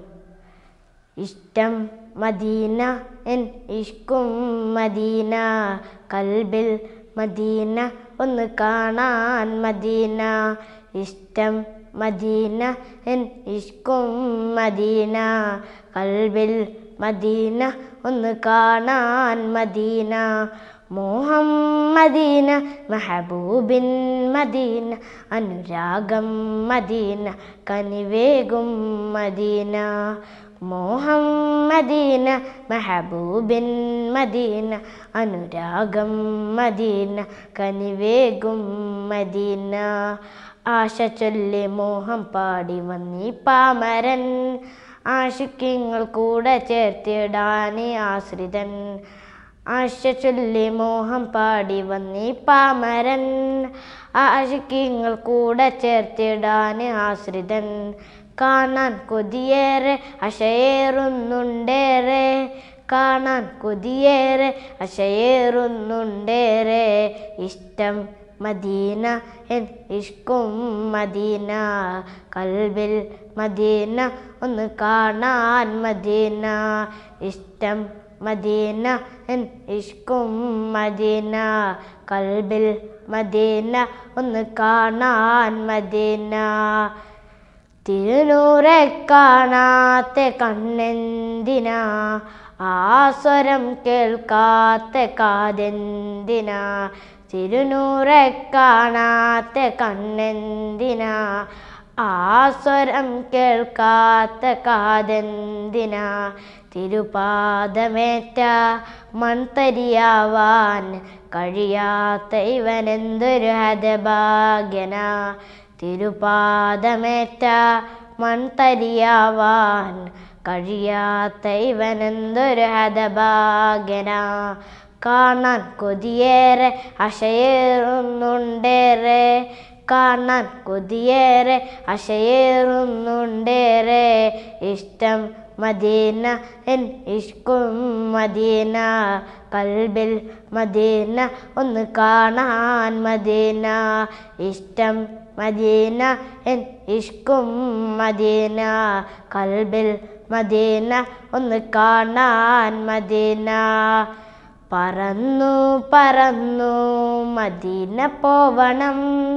S16: ഇഷ്ടം മദീന എൻ ഇഷ്കും മദീന കൽബിൽ മദീന ഒന്ന് കാണാൻ മദീന ഇഷ്ടം മദീന എൻ ഇഷ്കും മദീന കൽബിൽ മദീന ഒന്ന് കാണാൻ മദീന മോഹം മദീന മെഹബൂബിൻ മദീന അനുരാഗം മദീന കനിവേകും മദീന മോഹം മദീന മെഹബൂബിൻ മദീന അനുരാഗം മദീന കനിവേകും മദീന ആശ ചൊല്ലി മോഹം പാടി വന്നീ പാമരൻ ആശിക്യങ്ങൾ കൂടെ ചേർത്തിടാനേ ആശ്രിതൻ ആശ ചൊല്ലി മോഹം പാടി വന്നീ പാമരൻ ആശിക്യങ്ങൾ കൂടെ ചേർത്തിടാന് ആശ്രിതൻ കാണാൻ കൊതിയേറെ അശയേറുന്നുണ്ടേറെ കാണാൻ കൊതിയേറെ അശയേറുന്നുണ്ടേറെ ഇഷ്ടം മദീന എൻ ഇഷ്കും മദീന കൽബിൽ മദീന ഒന്ന് കാണാൻ മദീന ഇഷ്ടം മദീന എൻ ഇഷ്കും മദീന കൽബിൽ മദീന ഒന്ന് കാണാൻ മദീന തിരുനൂറെ കാണാത്ത കണ്ണെന്തിനാ ആ സ്വരം കേൾക്കാത്ത കാതെന്തിനാ തിരുനൂറെ കാണാത്ത കണ്ണെന്തിനാ ആ സ്വരം കേൾക്കാത്ത കാതെന്തിനാ തിരുപാദമേറ്റ മൺതരിയാവാൻ കഴിയാത്ത ഇവനെന്തൊരു ഹതഭാഗ്യന തിരുപാദമേറ്റ മൺതരിയാവാൻ കഴിയാത്ത ഇവനെന്തൊരു ഹതഭാഗ്യന കാണാൻ കൊതിയേറെ അശയേറുന്നുണ്ടേറെ കാണാൻ കൊതിയേറെ അശയേറുന്നുണ്ടേറെ ഇഷ്ടം മദീന എൻ ഇഷ്കും മദീന കൽബിൽ മദീന ഒന്ന് കാണാൻ മദീന ഇഷ്ടം മദീന എൻ ഇഷ്കും മദീന കൽബിൽ മദീന ഒന്ന് കാണാൻ മദീന പറന്നു പറന്നു മദീന പോവണം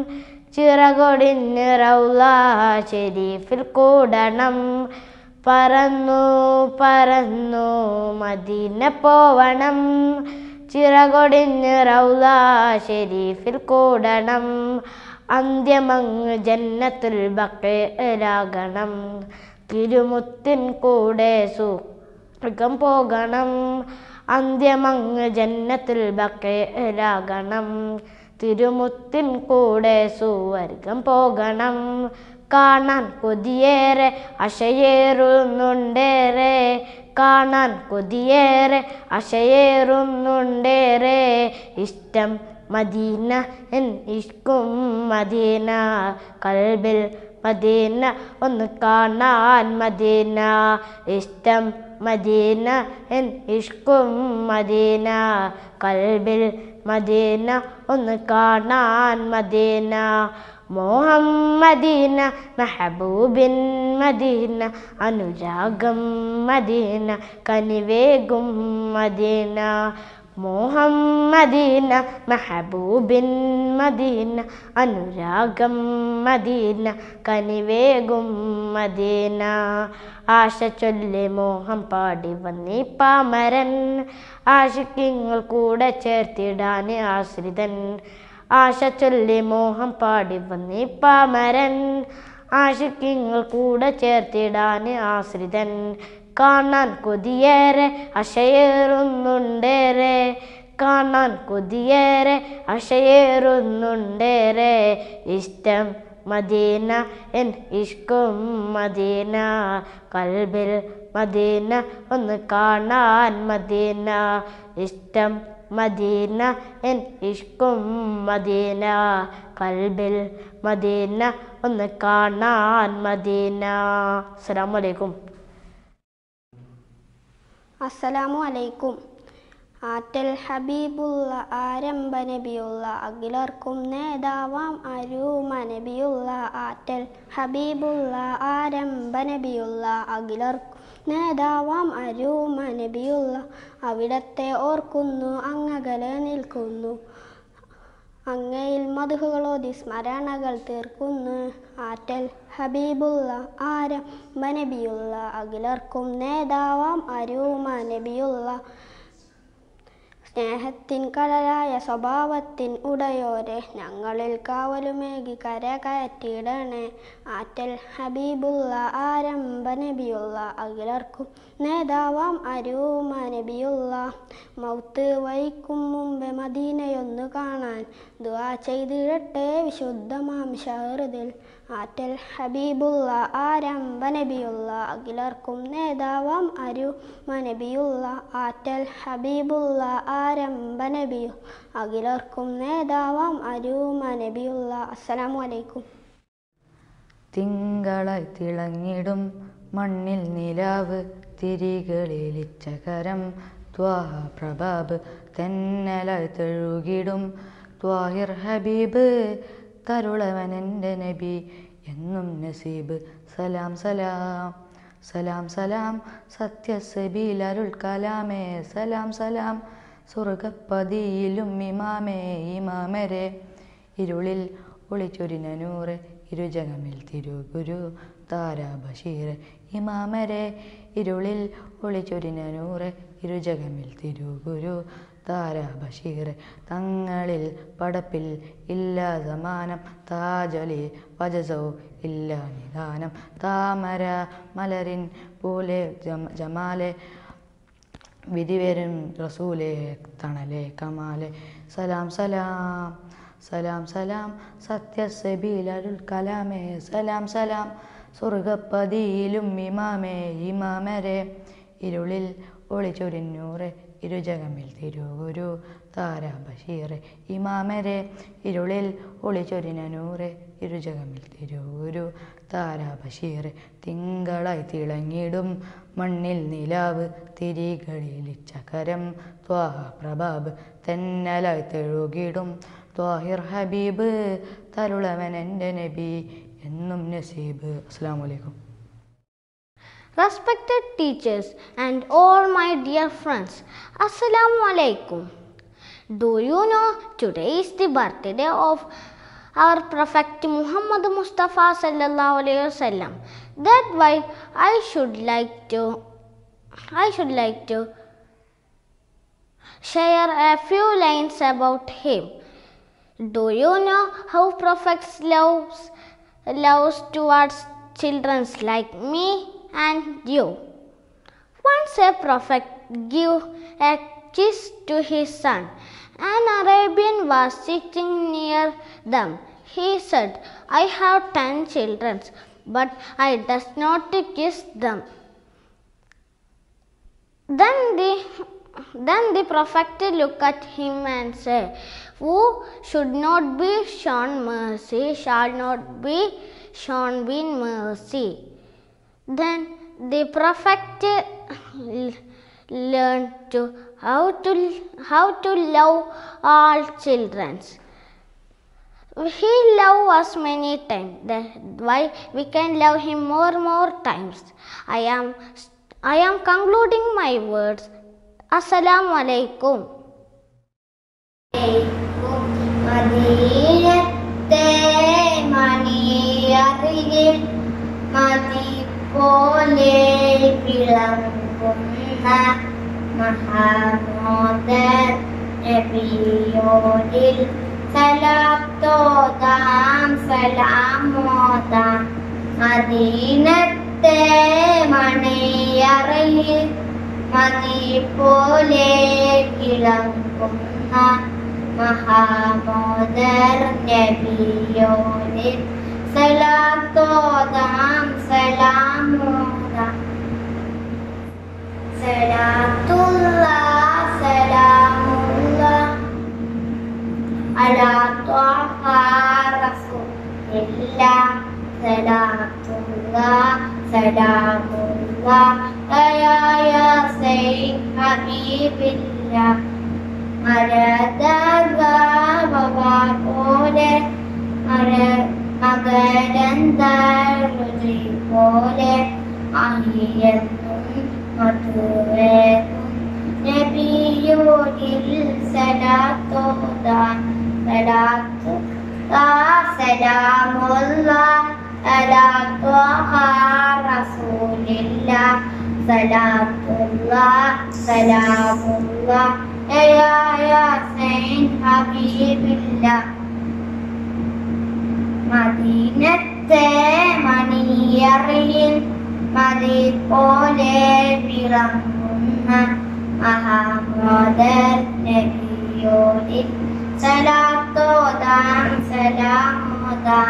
S16: ചിറകൊടിഞ്ഞ് റൗല ഷെരീഫിൽ കൂടണം പറന്നു പറന്നു മദീന പോവണം ചിറകൊടിഞ്ഞ് റൗല ഷെരീഫിൽ കൂടണം അന്ത്യമങ്ങ് ജന്നത്തുൽ ബക്കരാകണം തിരുമുത്തിൻ കൂടെ സുഖം പോകണം അന്ത്യമങ്ങ് ജന്നത്തുൽ ബക്കരാകണം തിരുമുത്തിൻ കൂടെ സുവർഗം പോകണം കാണാൻ കൊതിയേറെ അശയേറുന്നുണ്ടേറെ കാണാൻ കൊതിയേറെ അശയേറുന്നുണ്ടേറെ ഇഷ്ടം മദീന എൻ ഇഷ്കും മദീന കൽബിൽ മദീന ഒന്ന് കാണാൻ മദീന ഇഷ്ടം മദീന എൻ ഇഷ്കും മദീന കൽബിൽ മദീന ഒന്ന് കാണാൻ മദീന മോഹം മദീന മെഹബൂബിൻ മദീന അനുരാഗം മദീന കനിവേകും മദീന
S12: മുഹമ്മദീന മെഹബൂബിൻ മദീന അനുരാഗം മദീന കനിവേകും മദീന ആശ ചൊല്ലി മോഹം പാടി വന്നീ പാമരൻ ആശിക്കിങ്ങൾ കൂടെ ചേർത്തിടാൻ ആശ്രിതൻ ആശ ചൊല്ലി മോഹം പാടി വന്നീ പാമരൻ ആശിക്കിങ്ങൾ കൂടെ ചേർത്തിടാൻ ആശ്രിതൻ കാണാൻ കൊതിയേറെ അശയേറുന്നുണ്ടേറെ കാണാൻ കൊതിയേറെ അശയേറുന്നുണ്ടേറെ ഇഷ്ടം മദീന എൻ ഇഷ്കും മദീന കൽബിൽ മദീന ഒന്ന് കാണാൻ മദീന ഇഷ്ടം മദീന എൻ ഇഷ്കും മദീന കൽബിൽ മദീന ഒന്ന് കാണാൻ മദീന അസ്സലാമു അലൈക്കും
S1: അസ്സലാമു അലൈക്കും ആറ്റൽ ഹബീബുള്ള ആരംഭ നബിയുള്ള അഖിലർക്കും നേതാവാം അരൂമ നബിയുള്ള ആറ്റൽ ഹബീബുള്ള ആരംഭ നബിയുള്ള അഖിലർക്കും നേതാവാം അരൂമ നബിയുള്ള അവിടത്തെ ഓർക്കുന്നു അങ്ങകലെ നിൽക്കുന്നു അങ്ങയിൽ മധുഹുകളോതി സ്മരണകൾ തീർക്കുന്നു ആറ്റൽ ഹബീബുള്ള ആരംഭ നബിയുള്ള അഖിലർക്കും നേതാവാം അരൂമ നബിയുള്ള സ്നേഹത്തിൻ കടലായ സ്വഭാവത്തിൻ ഉടയോരെ ഞങ്ങളിൽ കാവലുമേകി കര കയറ്റിയിടണേ ആറ്റൽ ഹബീബുള്ള ആരംഭ നബിയുള്ള അഖിലർക്കും നേതാവാം അരൂമ നബിയുള്ള മൗത്ത് വഹിക്കും മുമ്പേ മദീനയൊന്നു കാണാൻ ദുആ ചെയ്തിടട്ടെ വിശുദ്ധമാം ഷഹറുദിൽ ആറ്റൽ ഹബീബുള്ള ആരംഭ നബിയുള്ള അഖിലർക്കും നേതാവാം അരൂമ നബിയുള്ള ആറ്റൽ ഹബീബുള്ള ആരംഭ നബിയു അഖിലർക്കും നേതാവാം അരൂമ നബിയുള്ള അസ്സലാമു അലൈക്കും
S13: തിങ്കളായി തിളങ്ങിടും മണ്ണിൽ നിലാവ് തിരികളിലിച്ചകരം ത്വാഹ പ്രഭാബ് തെന്നലായി തെഴുകിടും ത്വാഹിർ ഹബീബ് തരുളവനെൻ്റെ നബി എന്നും നസീബ് സലാം സലാം സലാം സലാം സത്യസബീൽ അരുൾ കലാമേ സലാം സലാം സ്വർഗപ്പതിയിലും ഇമാമേ ഇമാമരെ ഇരുളിൽ ഒളിച്ചൊരിന നൂറ് ഇരുജഗമിൽ തിരുഗുരു താരാ ബഷീർ ഇമാമരെ ഇരുളിൽ ഒളിച്ചൊരിന നൂറ് ഇരുജഗമിൽ തിരുഗുരു താരാ ബഷീർ തങ്ങളിൽ പടപ്പിൽ ഇല്ല സമാനം താജലി വജസോ ഇല്ല നിദാനം താമര മലരിൻ പോലെ ജമ ജമാലെ വിധിവരും റസൂലേ തണലെ കമാലെ സലാം സലാം സലാം സലാം സത്യസബീൽ അരുൾ കലാമേ സലാം സലാം സ്വർഗപ്പതിയിലും ഇമാമേ ഇമാമരെ ഇരുളിൽ ഒളിച്ചൊരിഞ്ഞൂറ് ഇരുജഗമിൽ തിരുഗുരു താര ബഷീറെ ഇമാമരെ ഇരുളിൽ ഒളിച്ചൊരിന നൂറ് ഇരുജഗമിൽ തിരുഗുരു താര ബഷീർ തിങ്കളായി തിളങ്ങിടും മണ്ണിൽ നിലാവ് തിരികളിൽ ചകരം ത്വാഹ പ്രഭാബ് തെന്നലായി തെഴുകിടും ത്വാഹിർ ഹബീബ് തരുളവൻ എൻ്റെ നബി എന്നും നസീബ് അസ്സാം വലൈക്കും
S12: Respected teachers and all my dear friends, Assalamu alaikum. Do you know today is the birthday of our Prophet Muhammad Mustafa sallallahu alaihi wasallam. That why I should like to I should like to share a few lines about him. Do you know how prophets loves loves towards children like me and you? Once a prophet gave a kiss to his son. An Arabian was sitting near them. He said, I have ten children, but I does not kiss them. Then the then the prophet looked at him and said, Who should not be shown mercy shall not be shown in mercy. Then the prophet learned to how to how to love all children. He loved us many times. That's why we can love him more more times. I am I am concluding my words. Assalamu alaikum.
S14: മദീനത്തെ മണിയറിയിൽ മതി പോലെ വിളങ്ങുന്ന മഹാമോദർ നബിയോരിൽ സലാത്തോതാം സലാമോതാം മദീനത്തെ മണിയറയിൽ മതി പോലെ കിളങ്ങുന്ന മഹാമോദർ നബിയോരിൽ സലാത്തോതാം സലാമോതാം സലാത്തുള്ള സലാമുള്ള അലാ ത്വാഹ റസൂലില്ല സലാത്തുള്ള സലാമുള്ള യാ യാസീൻ ഹബീബില്ല മരതക ബബ പോലെ മര മകരന്തരുചി പോലെ അഹിയെന്നും മധുവേകും നബിയോരിൽ സലാത്തോദാൻ സലാത്തു താ സലാമുള്ള അലാ ത്വഹ റസൂലില്ല സലാത്തുള്ള സലാമുള്ള യാ യാസീൻ ഹബീബില്ല മദീനത്തെ മണിയറിയിൽ മതി പോലെ വിളങ്ങുന്ന മഹാമോദർ നബിയോരിൽ സലാത്തോദാം സലാമോദാം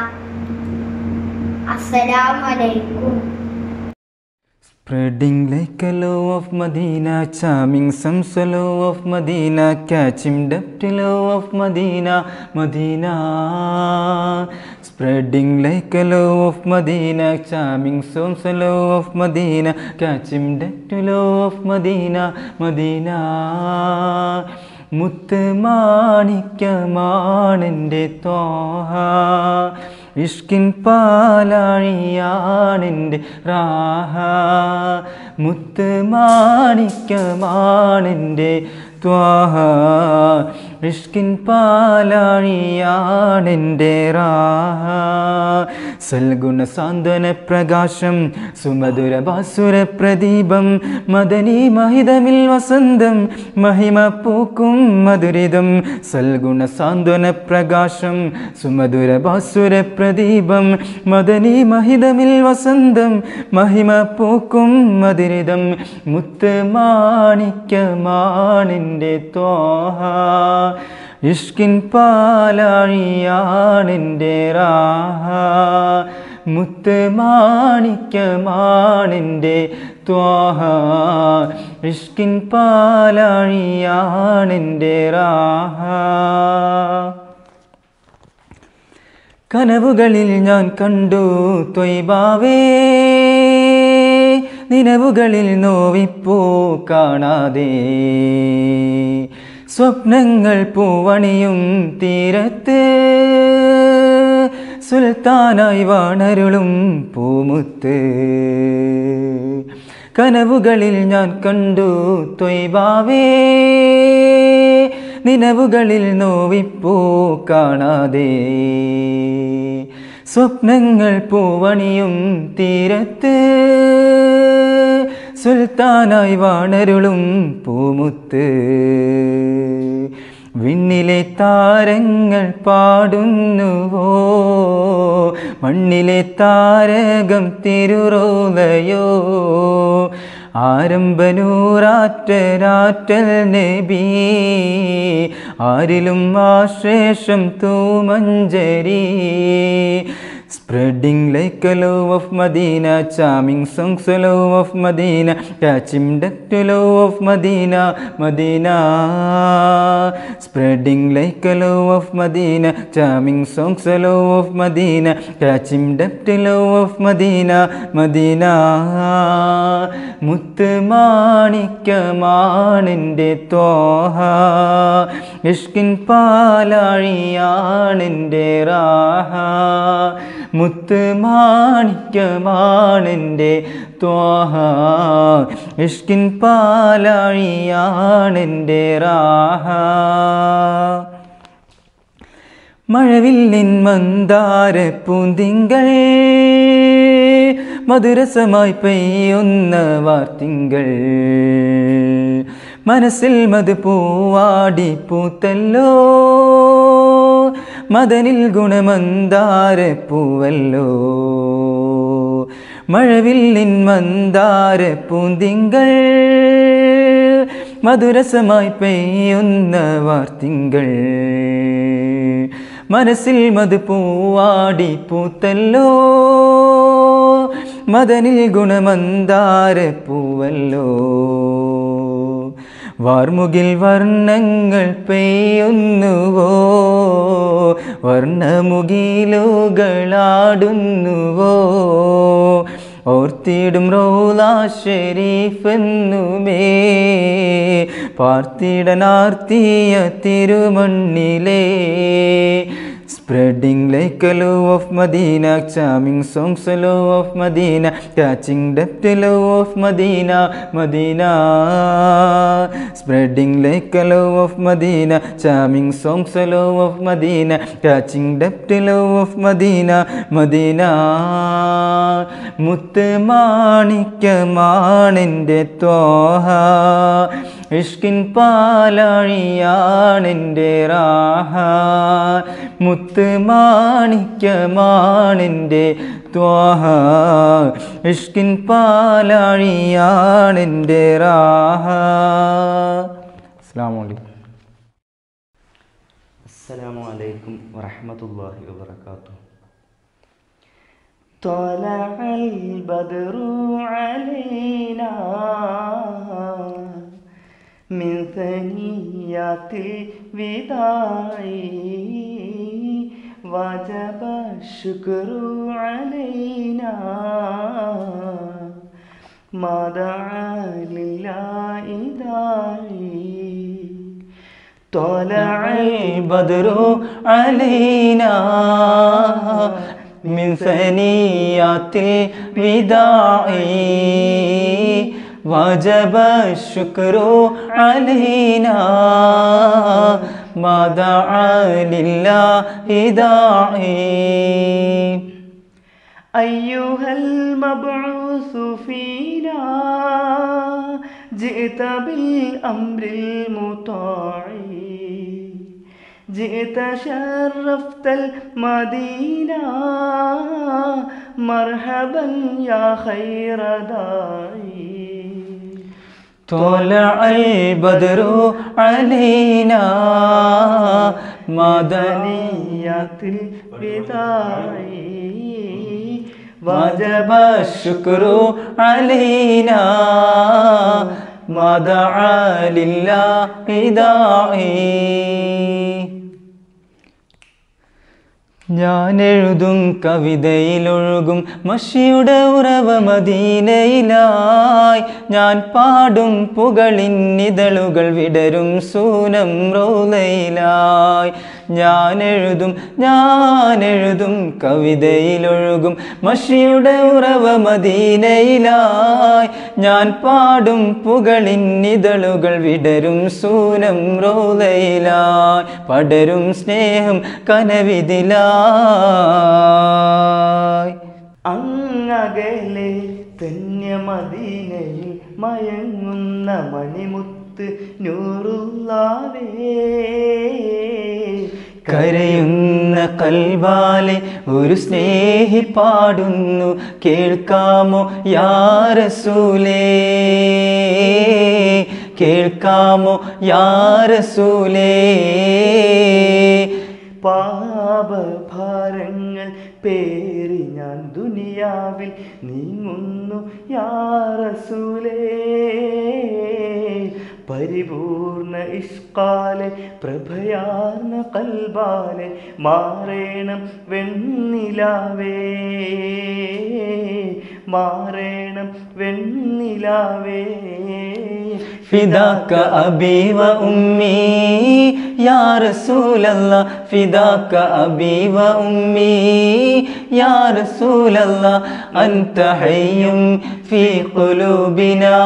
S14: അസ്സലാമലൈക്കും
S18: Spreading like a low of Medina, charming some solo of Medina, catching depth low of Medina, Medina. Spreading like a low of Medina, charming some solo of Medina, catching depth low of Medina, Medina. മുത്ത് മാണിക്യമാണെൻ്റെ തോഹ ഇഷ്കിൻ പാലാഴിയാണെൻ്റെ റാഹ മുത്ത് മാണിക്യമാണെൻ്റെ ത്വാഹ ഇഷ്കിൻ പാലാഴിയാണെൻ്റെ റാഹ സൽഗുണ സാന്ത്വന പ്രകാശം സുമധുര ബാസുര പ്രദീപം മദനി മഹിതമിൽ വസന്തം മഹിമ പൂക്കും മധുരിതം സൽഗുണ സാന്ത്വന പ്രകാശം സുമധുര ബാസുര പ്രദീപം മദനി മഹിതമിൽ വസന്തം മഹിമ പൂക്കും മധുരിതം മുത്ത് മാണിക്യമാണിൻ്റെ തോഹ ഇഷ്കിൻ പാലാഴിയാണെൻ്റെ റാഹ മുത്ത് മാണിക്യമാണെൻ്റെ ത്വാഹ ഇഷ്കിൻ പാലാഴിയാണെൻ്റെ റാഹ കനവുകളിൽ ഞാൻ കണ്ടു ത്വയ്ബാവേ നിലവുകളിൽ നോവിപ്പോ കാണാതെ സ്വപ്നങ്ങൾ പൂവണിയും തീരത്ത് സുൽത്താനായി വാണരുളും പൂമുത്ത് കനവുകളിൽ ഞാൻ കണ്ടു തൊയ്ബാവേ നിലവുകളിൽ നോവിപ്പൂ കാണാതെ സ്വപ്നങ്ങൾ പൂവണിയും തീരത്ത് സുൽത്താനായി വാണരുളും പൂമുത്ത് വിണ്ണിലെ താരങ്ങൾ പാടുന്നുവോ മണ്ണിലെ താരകം തിരുറോലയോ ആരംഭനൂറാറ്റരാറ്റൽ നബി ആരിലും ആശ്ലേഷം തൂമഞ്ചരി Spreading like a love of Medina, charming songs a love of Medina, catching duck to love of Medina, Medina. Spreading like a love of Medina, charming songs a love of Medina, catching duck to love of Medina, Medina. മുത്ത് മാണിക്യമാണെൻ്റെ തോഹ ഇഷ്കിൻ പാലാഴിയാണെൻ്റെ റാഹ മുത്ത് മാണിക്യമാണെൻ്റെ ത്വാഹ ഇഷ്കിൻ പാലാഴിയാണെൻ്റെ റാഹ മഴവില്ലിൻ മന്ദാര പൂന്തിങ്കൾ മധുരസമായി പെയ്യുന്ന വാർത്തിങ്കൾ മനസ്സിൽ മത് പൂവാടി പൂത്തല്ലോ മദനിൽ ഗുണമന്ദാര പൂവല്ലോ മഴവില്ലിൻ മന്ദാര പൂന്തിങ്കൾ മധുരസമായി പെയ്യുന്ന വാർത്തിങ്കൾ മനസ്സിൽ മത് പൂവാടി പൂത്തല്ലോ മദനിൽ ഗുണമന്ദാര പൂവല്ലോ വാർമുകിൽ വർണ്ണങ്ങൾ പെയ്യുന്നുവോ വർണ്ണമുകിലുകളാടുന്നുവോ ഓർത്തിടും റോലാ Sharif എന്നുമേ പാർത്തിടനാർത്തിയ തിരുമണ്ണിലേ Spreading like a love of Medina, charming songs a love of Medina, catching depth a love of Medina, Medina. Spreading like a love of Medina, charming songs a love of Medina, catching depth a love of Medina, Medina. മുത്ത് മാണിക്യമാണെൻ്റെ ത്വാഹ ഇഷ്കിൻ പാലാഴിയാണെൻ്റെ റാഹ മുത്ത് മാണിക്യമാണെൻ്റെ ത്വാഹ ഇഷ്കിൻ പാലാഴിയാണെൻ്റെ റാഹ അസ്സാം വലൈക്കും
S19: السلام عليكم ورحمة الله وبركاته طلع البدر علينا من ثنيات الوداع وجب الشكر علينا ما دعا لله داعي
S18: طلع البدر علينا من ثنيات الوداع وجب الشكر علينا ما دعا لله داعي
S19: أيها المبعوث فينا جئت بالأمر المطاع جئت شرفت المدينة مرحبا يا خير داعي
S18: طلع البدر علينا
S19: مدنية البداع
S18: وجب الشكر علينا ما دعا لله داعي ഞാൻ എഴുതും കവിതയിലൊഴുകും മഷിയുടെ ഉറവ മദീനയിലായി ഞാൻ പാടും പുകളിന്നിതളുകൾ വിടരും സൂനം റോലയിലായി ഞാൻ എഴുതും ഞാൻ എഴുതും കവിതയിലൊഴുകും മഷിയുടെ ഉറവ മദീനയിലായി ഞാൻ പാടും പുകളിന്നിതളുകൾ വിടരും സൂനം റോലയിലായി പടരും സ്നേഹം കനവിതിലായി
S19: അങ്ങകലെ ധന്യമദീനയിൽ മയങ്ങുന്ന മണിമുത്ത് നൂറുള്ളാവേ
S18: കരയുന്ന കൽവാലെ ഒരു സ്നേഹി പാടുന്നു കേൾക്കാമോ യാരസൂലേ കേൾക്കാമോ യാരസൂലേ
S19: പാപഭാരങ്ങൾ പേറി ഞാൻ ദുനിയാവിൽ നീങ്ങുന്നു യാറസൂലേ പരിപൂർണ ഇഷ്കാലെ പ്രഭയാർന്ന കൽബാലെ മാറേണം വെണ്ണിലാവേ മാറേണം വെണ്ണിലാവേ
S18: ഫിദാക്ക അബി വ ഉമ്മി യാ റസൂലല്ലാ ഫിദാക്ക അബി വ ഉമ്മി യാ റസൂലല്ലാ അൻത ഹയ്യും ഫീ ഖുലൂബിനാ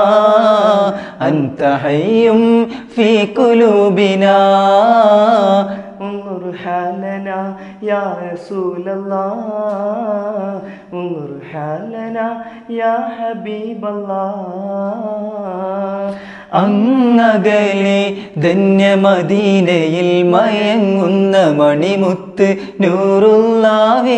S18: അൻത ഹയ്യും ഫീ ഖുലൂബിനാ
S19: انظر حالنا يا رسول الله انظر حالنا يا حبيب الله
S18: അങ്ങകലെ ധന്യമദീനയിൽ മയങ്ങുന്ന മണിമുത്ത് നൂറുള്ളാവേ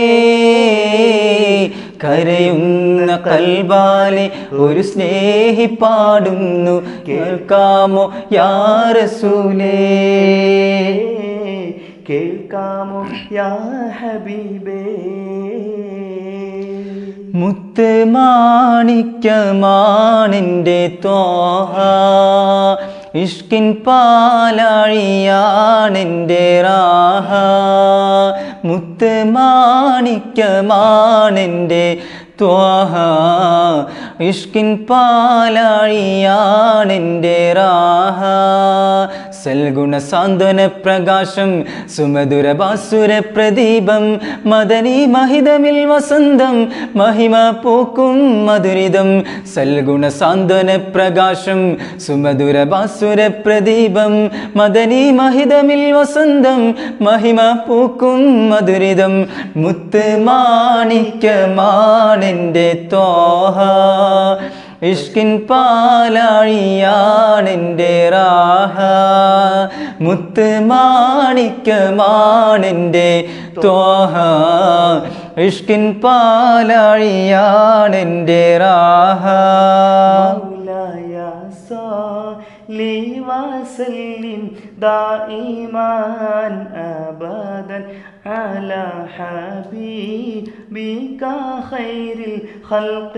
S18: കരയുന്ന കൽബാലെ ഒരു സ്നേഹി പാടുന്നു കേൾക്കാമോ യാറസൂലേ
S19: കേൾക്കാമോ യാ ഹബീബേ
S18: മുത്ത് മാണിക്യമാണിൻ്റെ തോഹ ഇഷ്കിൻ പാലാഴിയാണെൻ്റെ റാഹ മുത്ത് മാണിക്യമാണെൻ്റെ ത്വാഹ ഇഷ്കിൻ പാലാഴിയാണെൻ്റെ റാഹ സൽഗുണ സാന്ത്വന പ്രകാശം സുമധുര ബാസുര പ്രദീപം മദനി മഹിതമിൽ വസന്തം മഹിമ പൂക്കും മധുരിതം സൽഗുണ സാന്ത്വന പ്രകാശം സുമധുര ബാസുര പ്രദീപം മദനി മഹിതമിൽ വസന്തം മഹിമ പൂക്കും മധുരിതം മുത്ത് മാണിക്യമാണെൻ്റെ തോഹ ഇഷ്കിൻ പാലാഴിയാണെൻ്റെ റാഹ മുത്ത് മാണിക്യമാണെൻ്റെ തോഹ ഇഷ്കിൻ പാലാഴിയാണെൻ്റെ റാഹ
S19: مولاي صلي وسلم دائما ابدا على حبيبك خير الخلق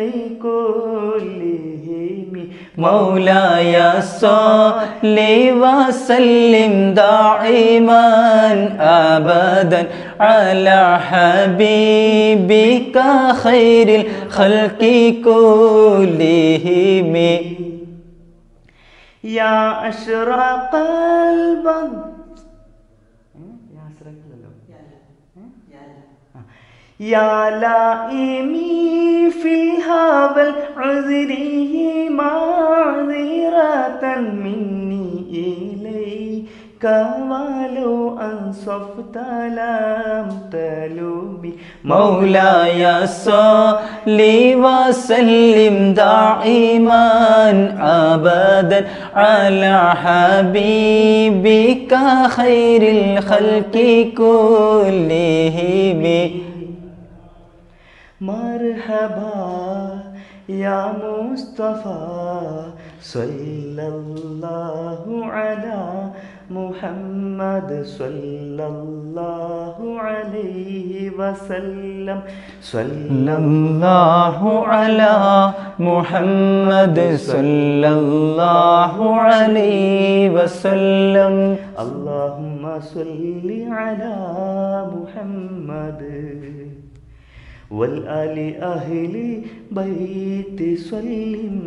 S19: كلهم
S18: مولاي صل وسلم دائما ابدا على حبيبك خير الخلق كلهم
S19: يا أشرق البدر يا أشرق يا لائمي في هذا العذر معذرة مني إليك ولو أنصفت لم تلومي
S18: مولاي صل وسلم دائما ابدا على حبيبك خير الخلق كلهم
S19: مرحبا يا مصطفى صلى الله على محمد صلى الله عليه وسلم
S18: صلى الله على محمد صلى الله عليه وسلم
S19: اللهم صل على محمد والآل أهل بيت سلم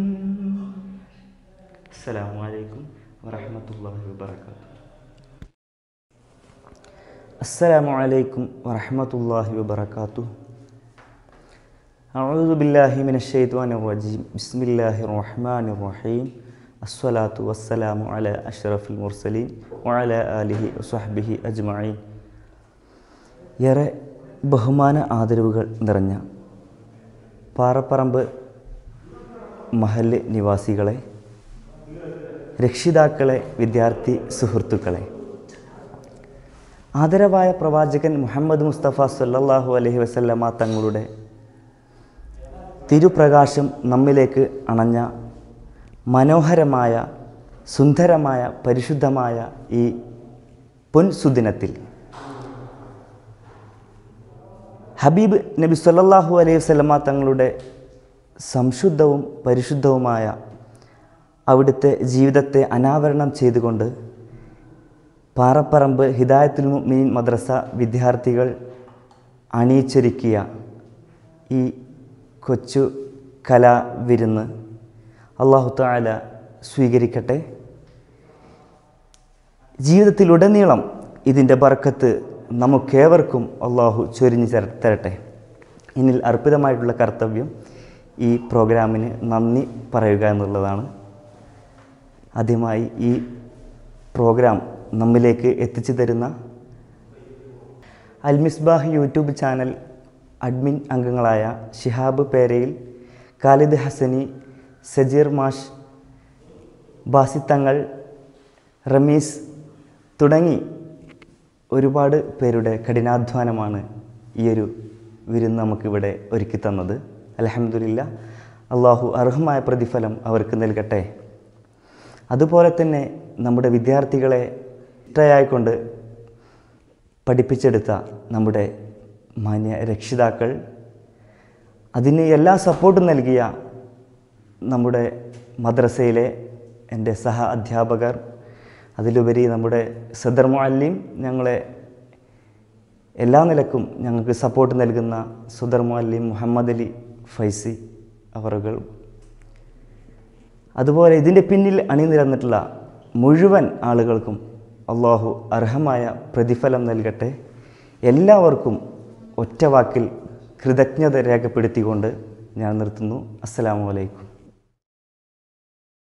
S19: السلام عليكم ورحمة الله وبركاته السلام عليكم ورحمة الله وبركاته أعوذ بالله من الشيطان الرجيم بسم الله الرحمن الرحيم الصلاة والسلام على أشرف المرسلين وعلى آله وصحبه أجمعين ഏറെ ബഹുമാന ആദരവുകൾ നിറഞ്ഞ പാറപ്പറമ്പ് മഹല് നിവാസികളെ രക്ഷിതാക്കളെ വിദ്യാർത്ഥി സുഹൃത്തുക്കളെ ആദരവായ പ്രവാചകൻ മുഹമ്മദ് മുസ്തഫ സല്ലല്ലാഹു അലൈഹി വസല്ലമ തങ്ങളുടെ തിരുപ്രകാശം നമ്മിലേക്ക് അണഞ്ഞ മനോഹരമായ സുന്ദരമായ പരിശുദ്ധമായ ഈ പൊൻസുദിനത്തിൽ ഹബീബ് നബി സല്ലല്ലാഹു അലൈഹി വസല്ലമ തങ്ങളുടെ സംശുദ്ധവും പരിശുദ്ധവുമായ അവിടുത്തെ ജീവിതത്തെ അനാവരണം ചെയ്തുകൊണ്ട് പാറപ്പറമ്പ് ഹിദായത്തുൽ മുഅ്മിനീൻ മദ്രസ വിദ്യാർത്ഥികൾ അണിയിച്ചൊരുക്കിയ ഈ കൊച്ചു കലാവിരുന്ന് അള്ളാഹു താല സ്വീകരിക്കട്ടെ ജീവിതത്തിലുടനീളം ഇതിൻ്റെ ബർക്കത്ത് നമുക്കേവർക്കും അള്ളാഹു ചൊരിഞ്ഞു തര- തരട്ടെ എന്നിൽ അർപ്പിതമായിട്ടുള്ള കർത്തവ്യം ഈ പ്രോഗ്രാമിന് നന്ദി പറയുക എന്നുള്ളതാണ് ആദ്യമായി ഈ പ്രോഗ്രാം നമ്മിലേക്ക് എത്തിച്ചു തരുന്ന Al Misbah YouTube channel admin അംഗങ്ങളായ ഷിഹാബ് പേരയിൽ ഖാലിദ് ഹസനി സജീർ മാഷ് ബാസിത്തങ്ങൾ റമീസ് തുടങ്ങി ഒരുപാട് പേരുടെ കഠിനാധ്വാനമാണ് ഈ ഒരു വിരുന്ന് നമുക്കിവിടെ ഒരുക്കി തന്നത് അലഹമില്ല അള്ളാഹു അർഹമായ പ്രതിഫലം അവർക്ക് നൽകട്ടെ അതുപോലെ തന്നെ നമ്മുടെ വിദ്യാർത്ഥികളെ ഇഷ്ടയായിക്കൊണ്ട് പഠിപ്പിച്ചെടുത്ത നമ്മുടെ മാന്യ രക്ഷിതാക്കൾ അതിന് എല്ലാ സപ്പോർട്ടും നൽകിയ നമ്മുടെ മദ്രസയിലെ എൻ്റെ സഹ അധ്യാപകർ അതിലുപരി നമ്മുടെ സദർ മുഅല്ലിം ഞങ്ങളെ എല്ലാ നിലക്കും ഞങ്ങൾക്ക് സപ്പോർട്ട് നൽകുന്ന സുദർ മുഅല്ലിം മുഹമ്മദ് അലി ഫൈസി അവറുകൾ അതുപോലെ ഇതിൻ്റെ പിന്നിൽ അണിനിരന്നിട്ടുള്ള മുഴുവൻ ആളുകൾക്കും അള്ളാഹു അർഹമായ പ്രതിഫലം നൽകട്ടെ എല്ലാവർക്കും ഒറ്റ വാക്കിൽ കൃതജ്ഞത രേഖപ്പെടുത്തിക്കൊണ്ട് ഞാൻ നിർത്തുന്നു അസ്സലാമു അലൈക്കും